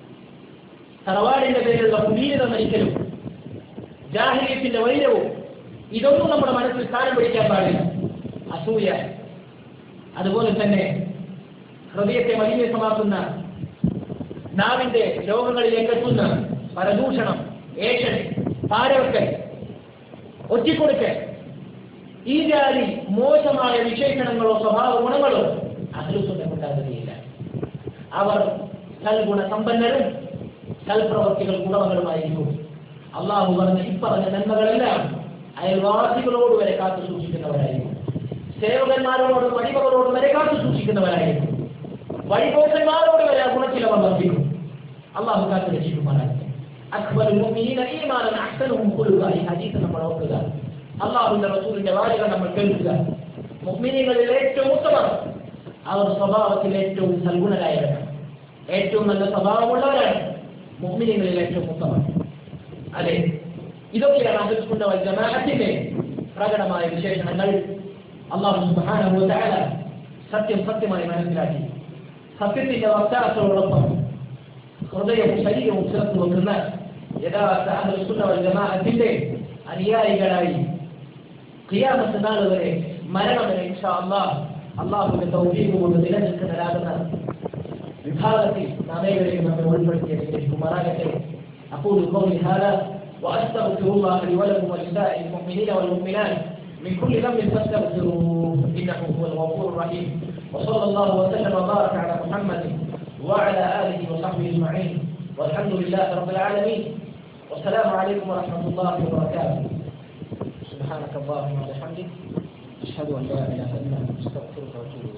തറവാടിന്റെ പേരിലുള്ള കുലീനത മരിക്കലും ജാഹിര്യത്തിന്റെ വൈരവും ഇതൊന്നും നമ്മുടെ മനസ്സിൽ സ്ഥാനം പിടിക്കാൻ പാടില്ല അസൂയ അതുപോലെ തന്നെ ഹൃദയത്തെ മലിനീസമാക്കുന്ന നാവിന്റെ രോഗങ്ങളിലേക്ക് എത്തുന്ന പരദൂഷണം ഏഷണി പാരവക്കൽ ഒറ്റിക്കൊടുക്കൽ ഈ ജാതി മോശമായ വിശേഷണങ്ങളോ സ്വഭാവ ഗുണങ്ങളോ അഹ്ലുസുണ്ടാകുകയില്ല അവർ സൽഗുണ സമ്പന്നരും സൽപ്രവർത്തികൾ ഗുണങ്ങളുമായിരിക്കും അള്ളാഹു പറഞ്ഞ ഇപ്പറഞ്ഞ നന്മകളെല്ലാം അയൽവാസികളോട് വരെ കാത്തു സൂക്ഷിക്കുന്നവരായിരിക്കും സേവകന്മാരോടും വഴിമകളോടും വരെ കാത്തു സൂക്ഷിക്കുന്നവരായിരിക്കും വഴിപോക്കന്മാരോട് വരെ ആ ഗുണത്തിലവർ വർദ്ധിക്കും അള്ളാഹു കാത്തു രക്ഷിക്കുമാറായിരിക്കും അക്ബർ മുഅ്മിനീന ഈമാനൻ അഹ്സനുഹും ഖുലുഖ ഈ ഹദീസ് നമ്മൾ ഓർക്കുക അള്ളാഹുവിന്റെ റസൂലിന്റെ വാചകം നമ്മൾ കേൾക്കുക മുഅ്മിനീങ്ങളിൽ ഏറ്റവും ഉത്തമർ അവർ സ്വഭാവത്തിൽ ഏറ്റവും സൽഗുണരായവരാണ് ഏറ്റവും നല്ല സ്വഭാവമുള്ളവരാണ് മുഅ്മിനീങ്ങളിൽ ഏറ്റവും ഉത്തമർ അതെ ഇതൊക്കെയാണ് അഹുസ്കുണ്ട ജമാഅത്തിന്റെ പ്രകടമായ വിശേഷണങ്ങൾ അള്ളാഹു സുബ്ഹാനഹു വതആല സത്യം സത്യമായി മനസ്സിലാക്കി സത്യത്തിന്റെ വക്താക്കളോടൊപ്പം ഹൃദയവും ശരീരവും ചേർത്ത് വെക്കുന്ന യഥാർത്ഥ അഹുസ്കുണ്ട ജമാഅത്തിന്റെ അനുയായികളായി ഖിയാമത്ത് നാൾ വരെ മരണം വരെ ഇൻഷാ അള്ളാഹ് അള്ളാഹുവിന്റെ തൗഫീഖ് കൊണ്ട് നിലനിൽക്കുന്നതാകുന്ന വിഭാഗത്തിൽ നാം ഏവരെയും നമ്മെ ഉൾപ്പെടുത്തിയിരിക്കുമാറാകട്ടെ أقول قولي هذا وأستغفر الله لي ولكم ولسائر المؤمنين والمؤمنات من كل ذنب فاستغفروه إنه هو الغفور الرحيم وصلى الله وسلم وبارك على محمد وعلى آله وصحبه أجمعين والحمد لله رب العالمين والسلام عليكم ورحمة الله وبركاته سبحانك اللهم وبحمدك أشهد أن لا إله إلا أنت أستغفرك وأتوب إليك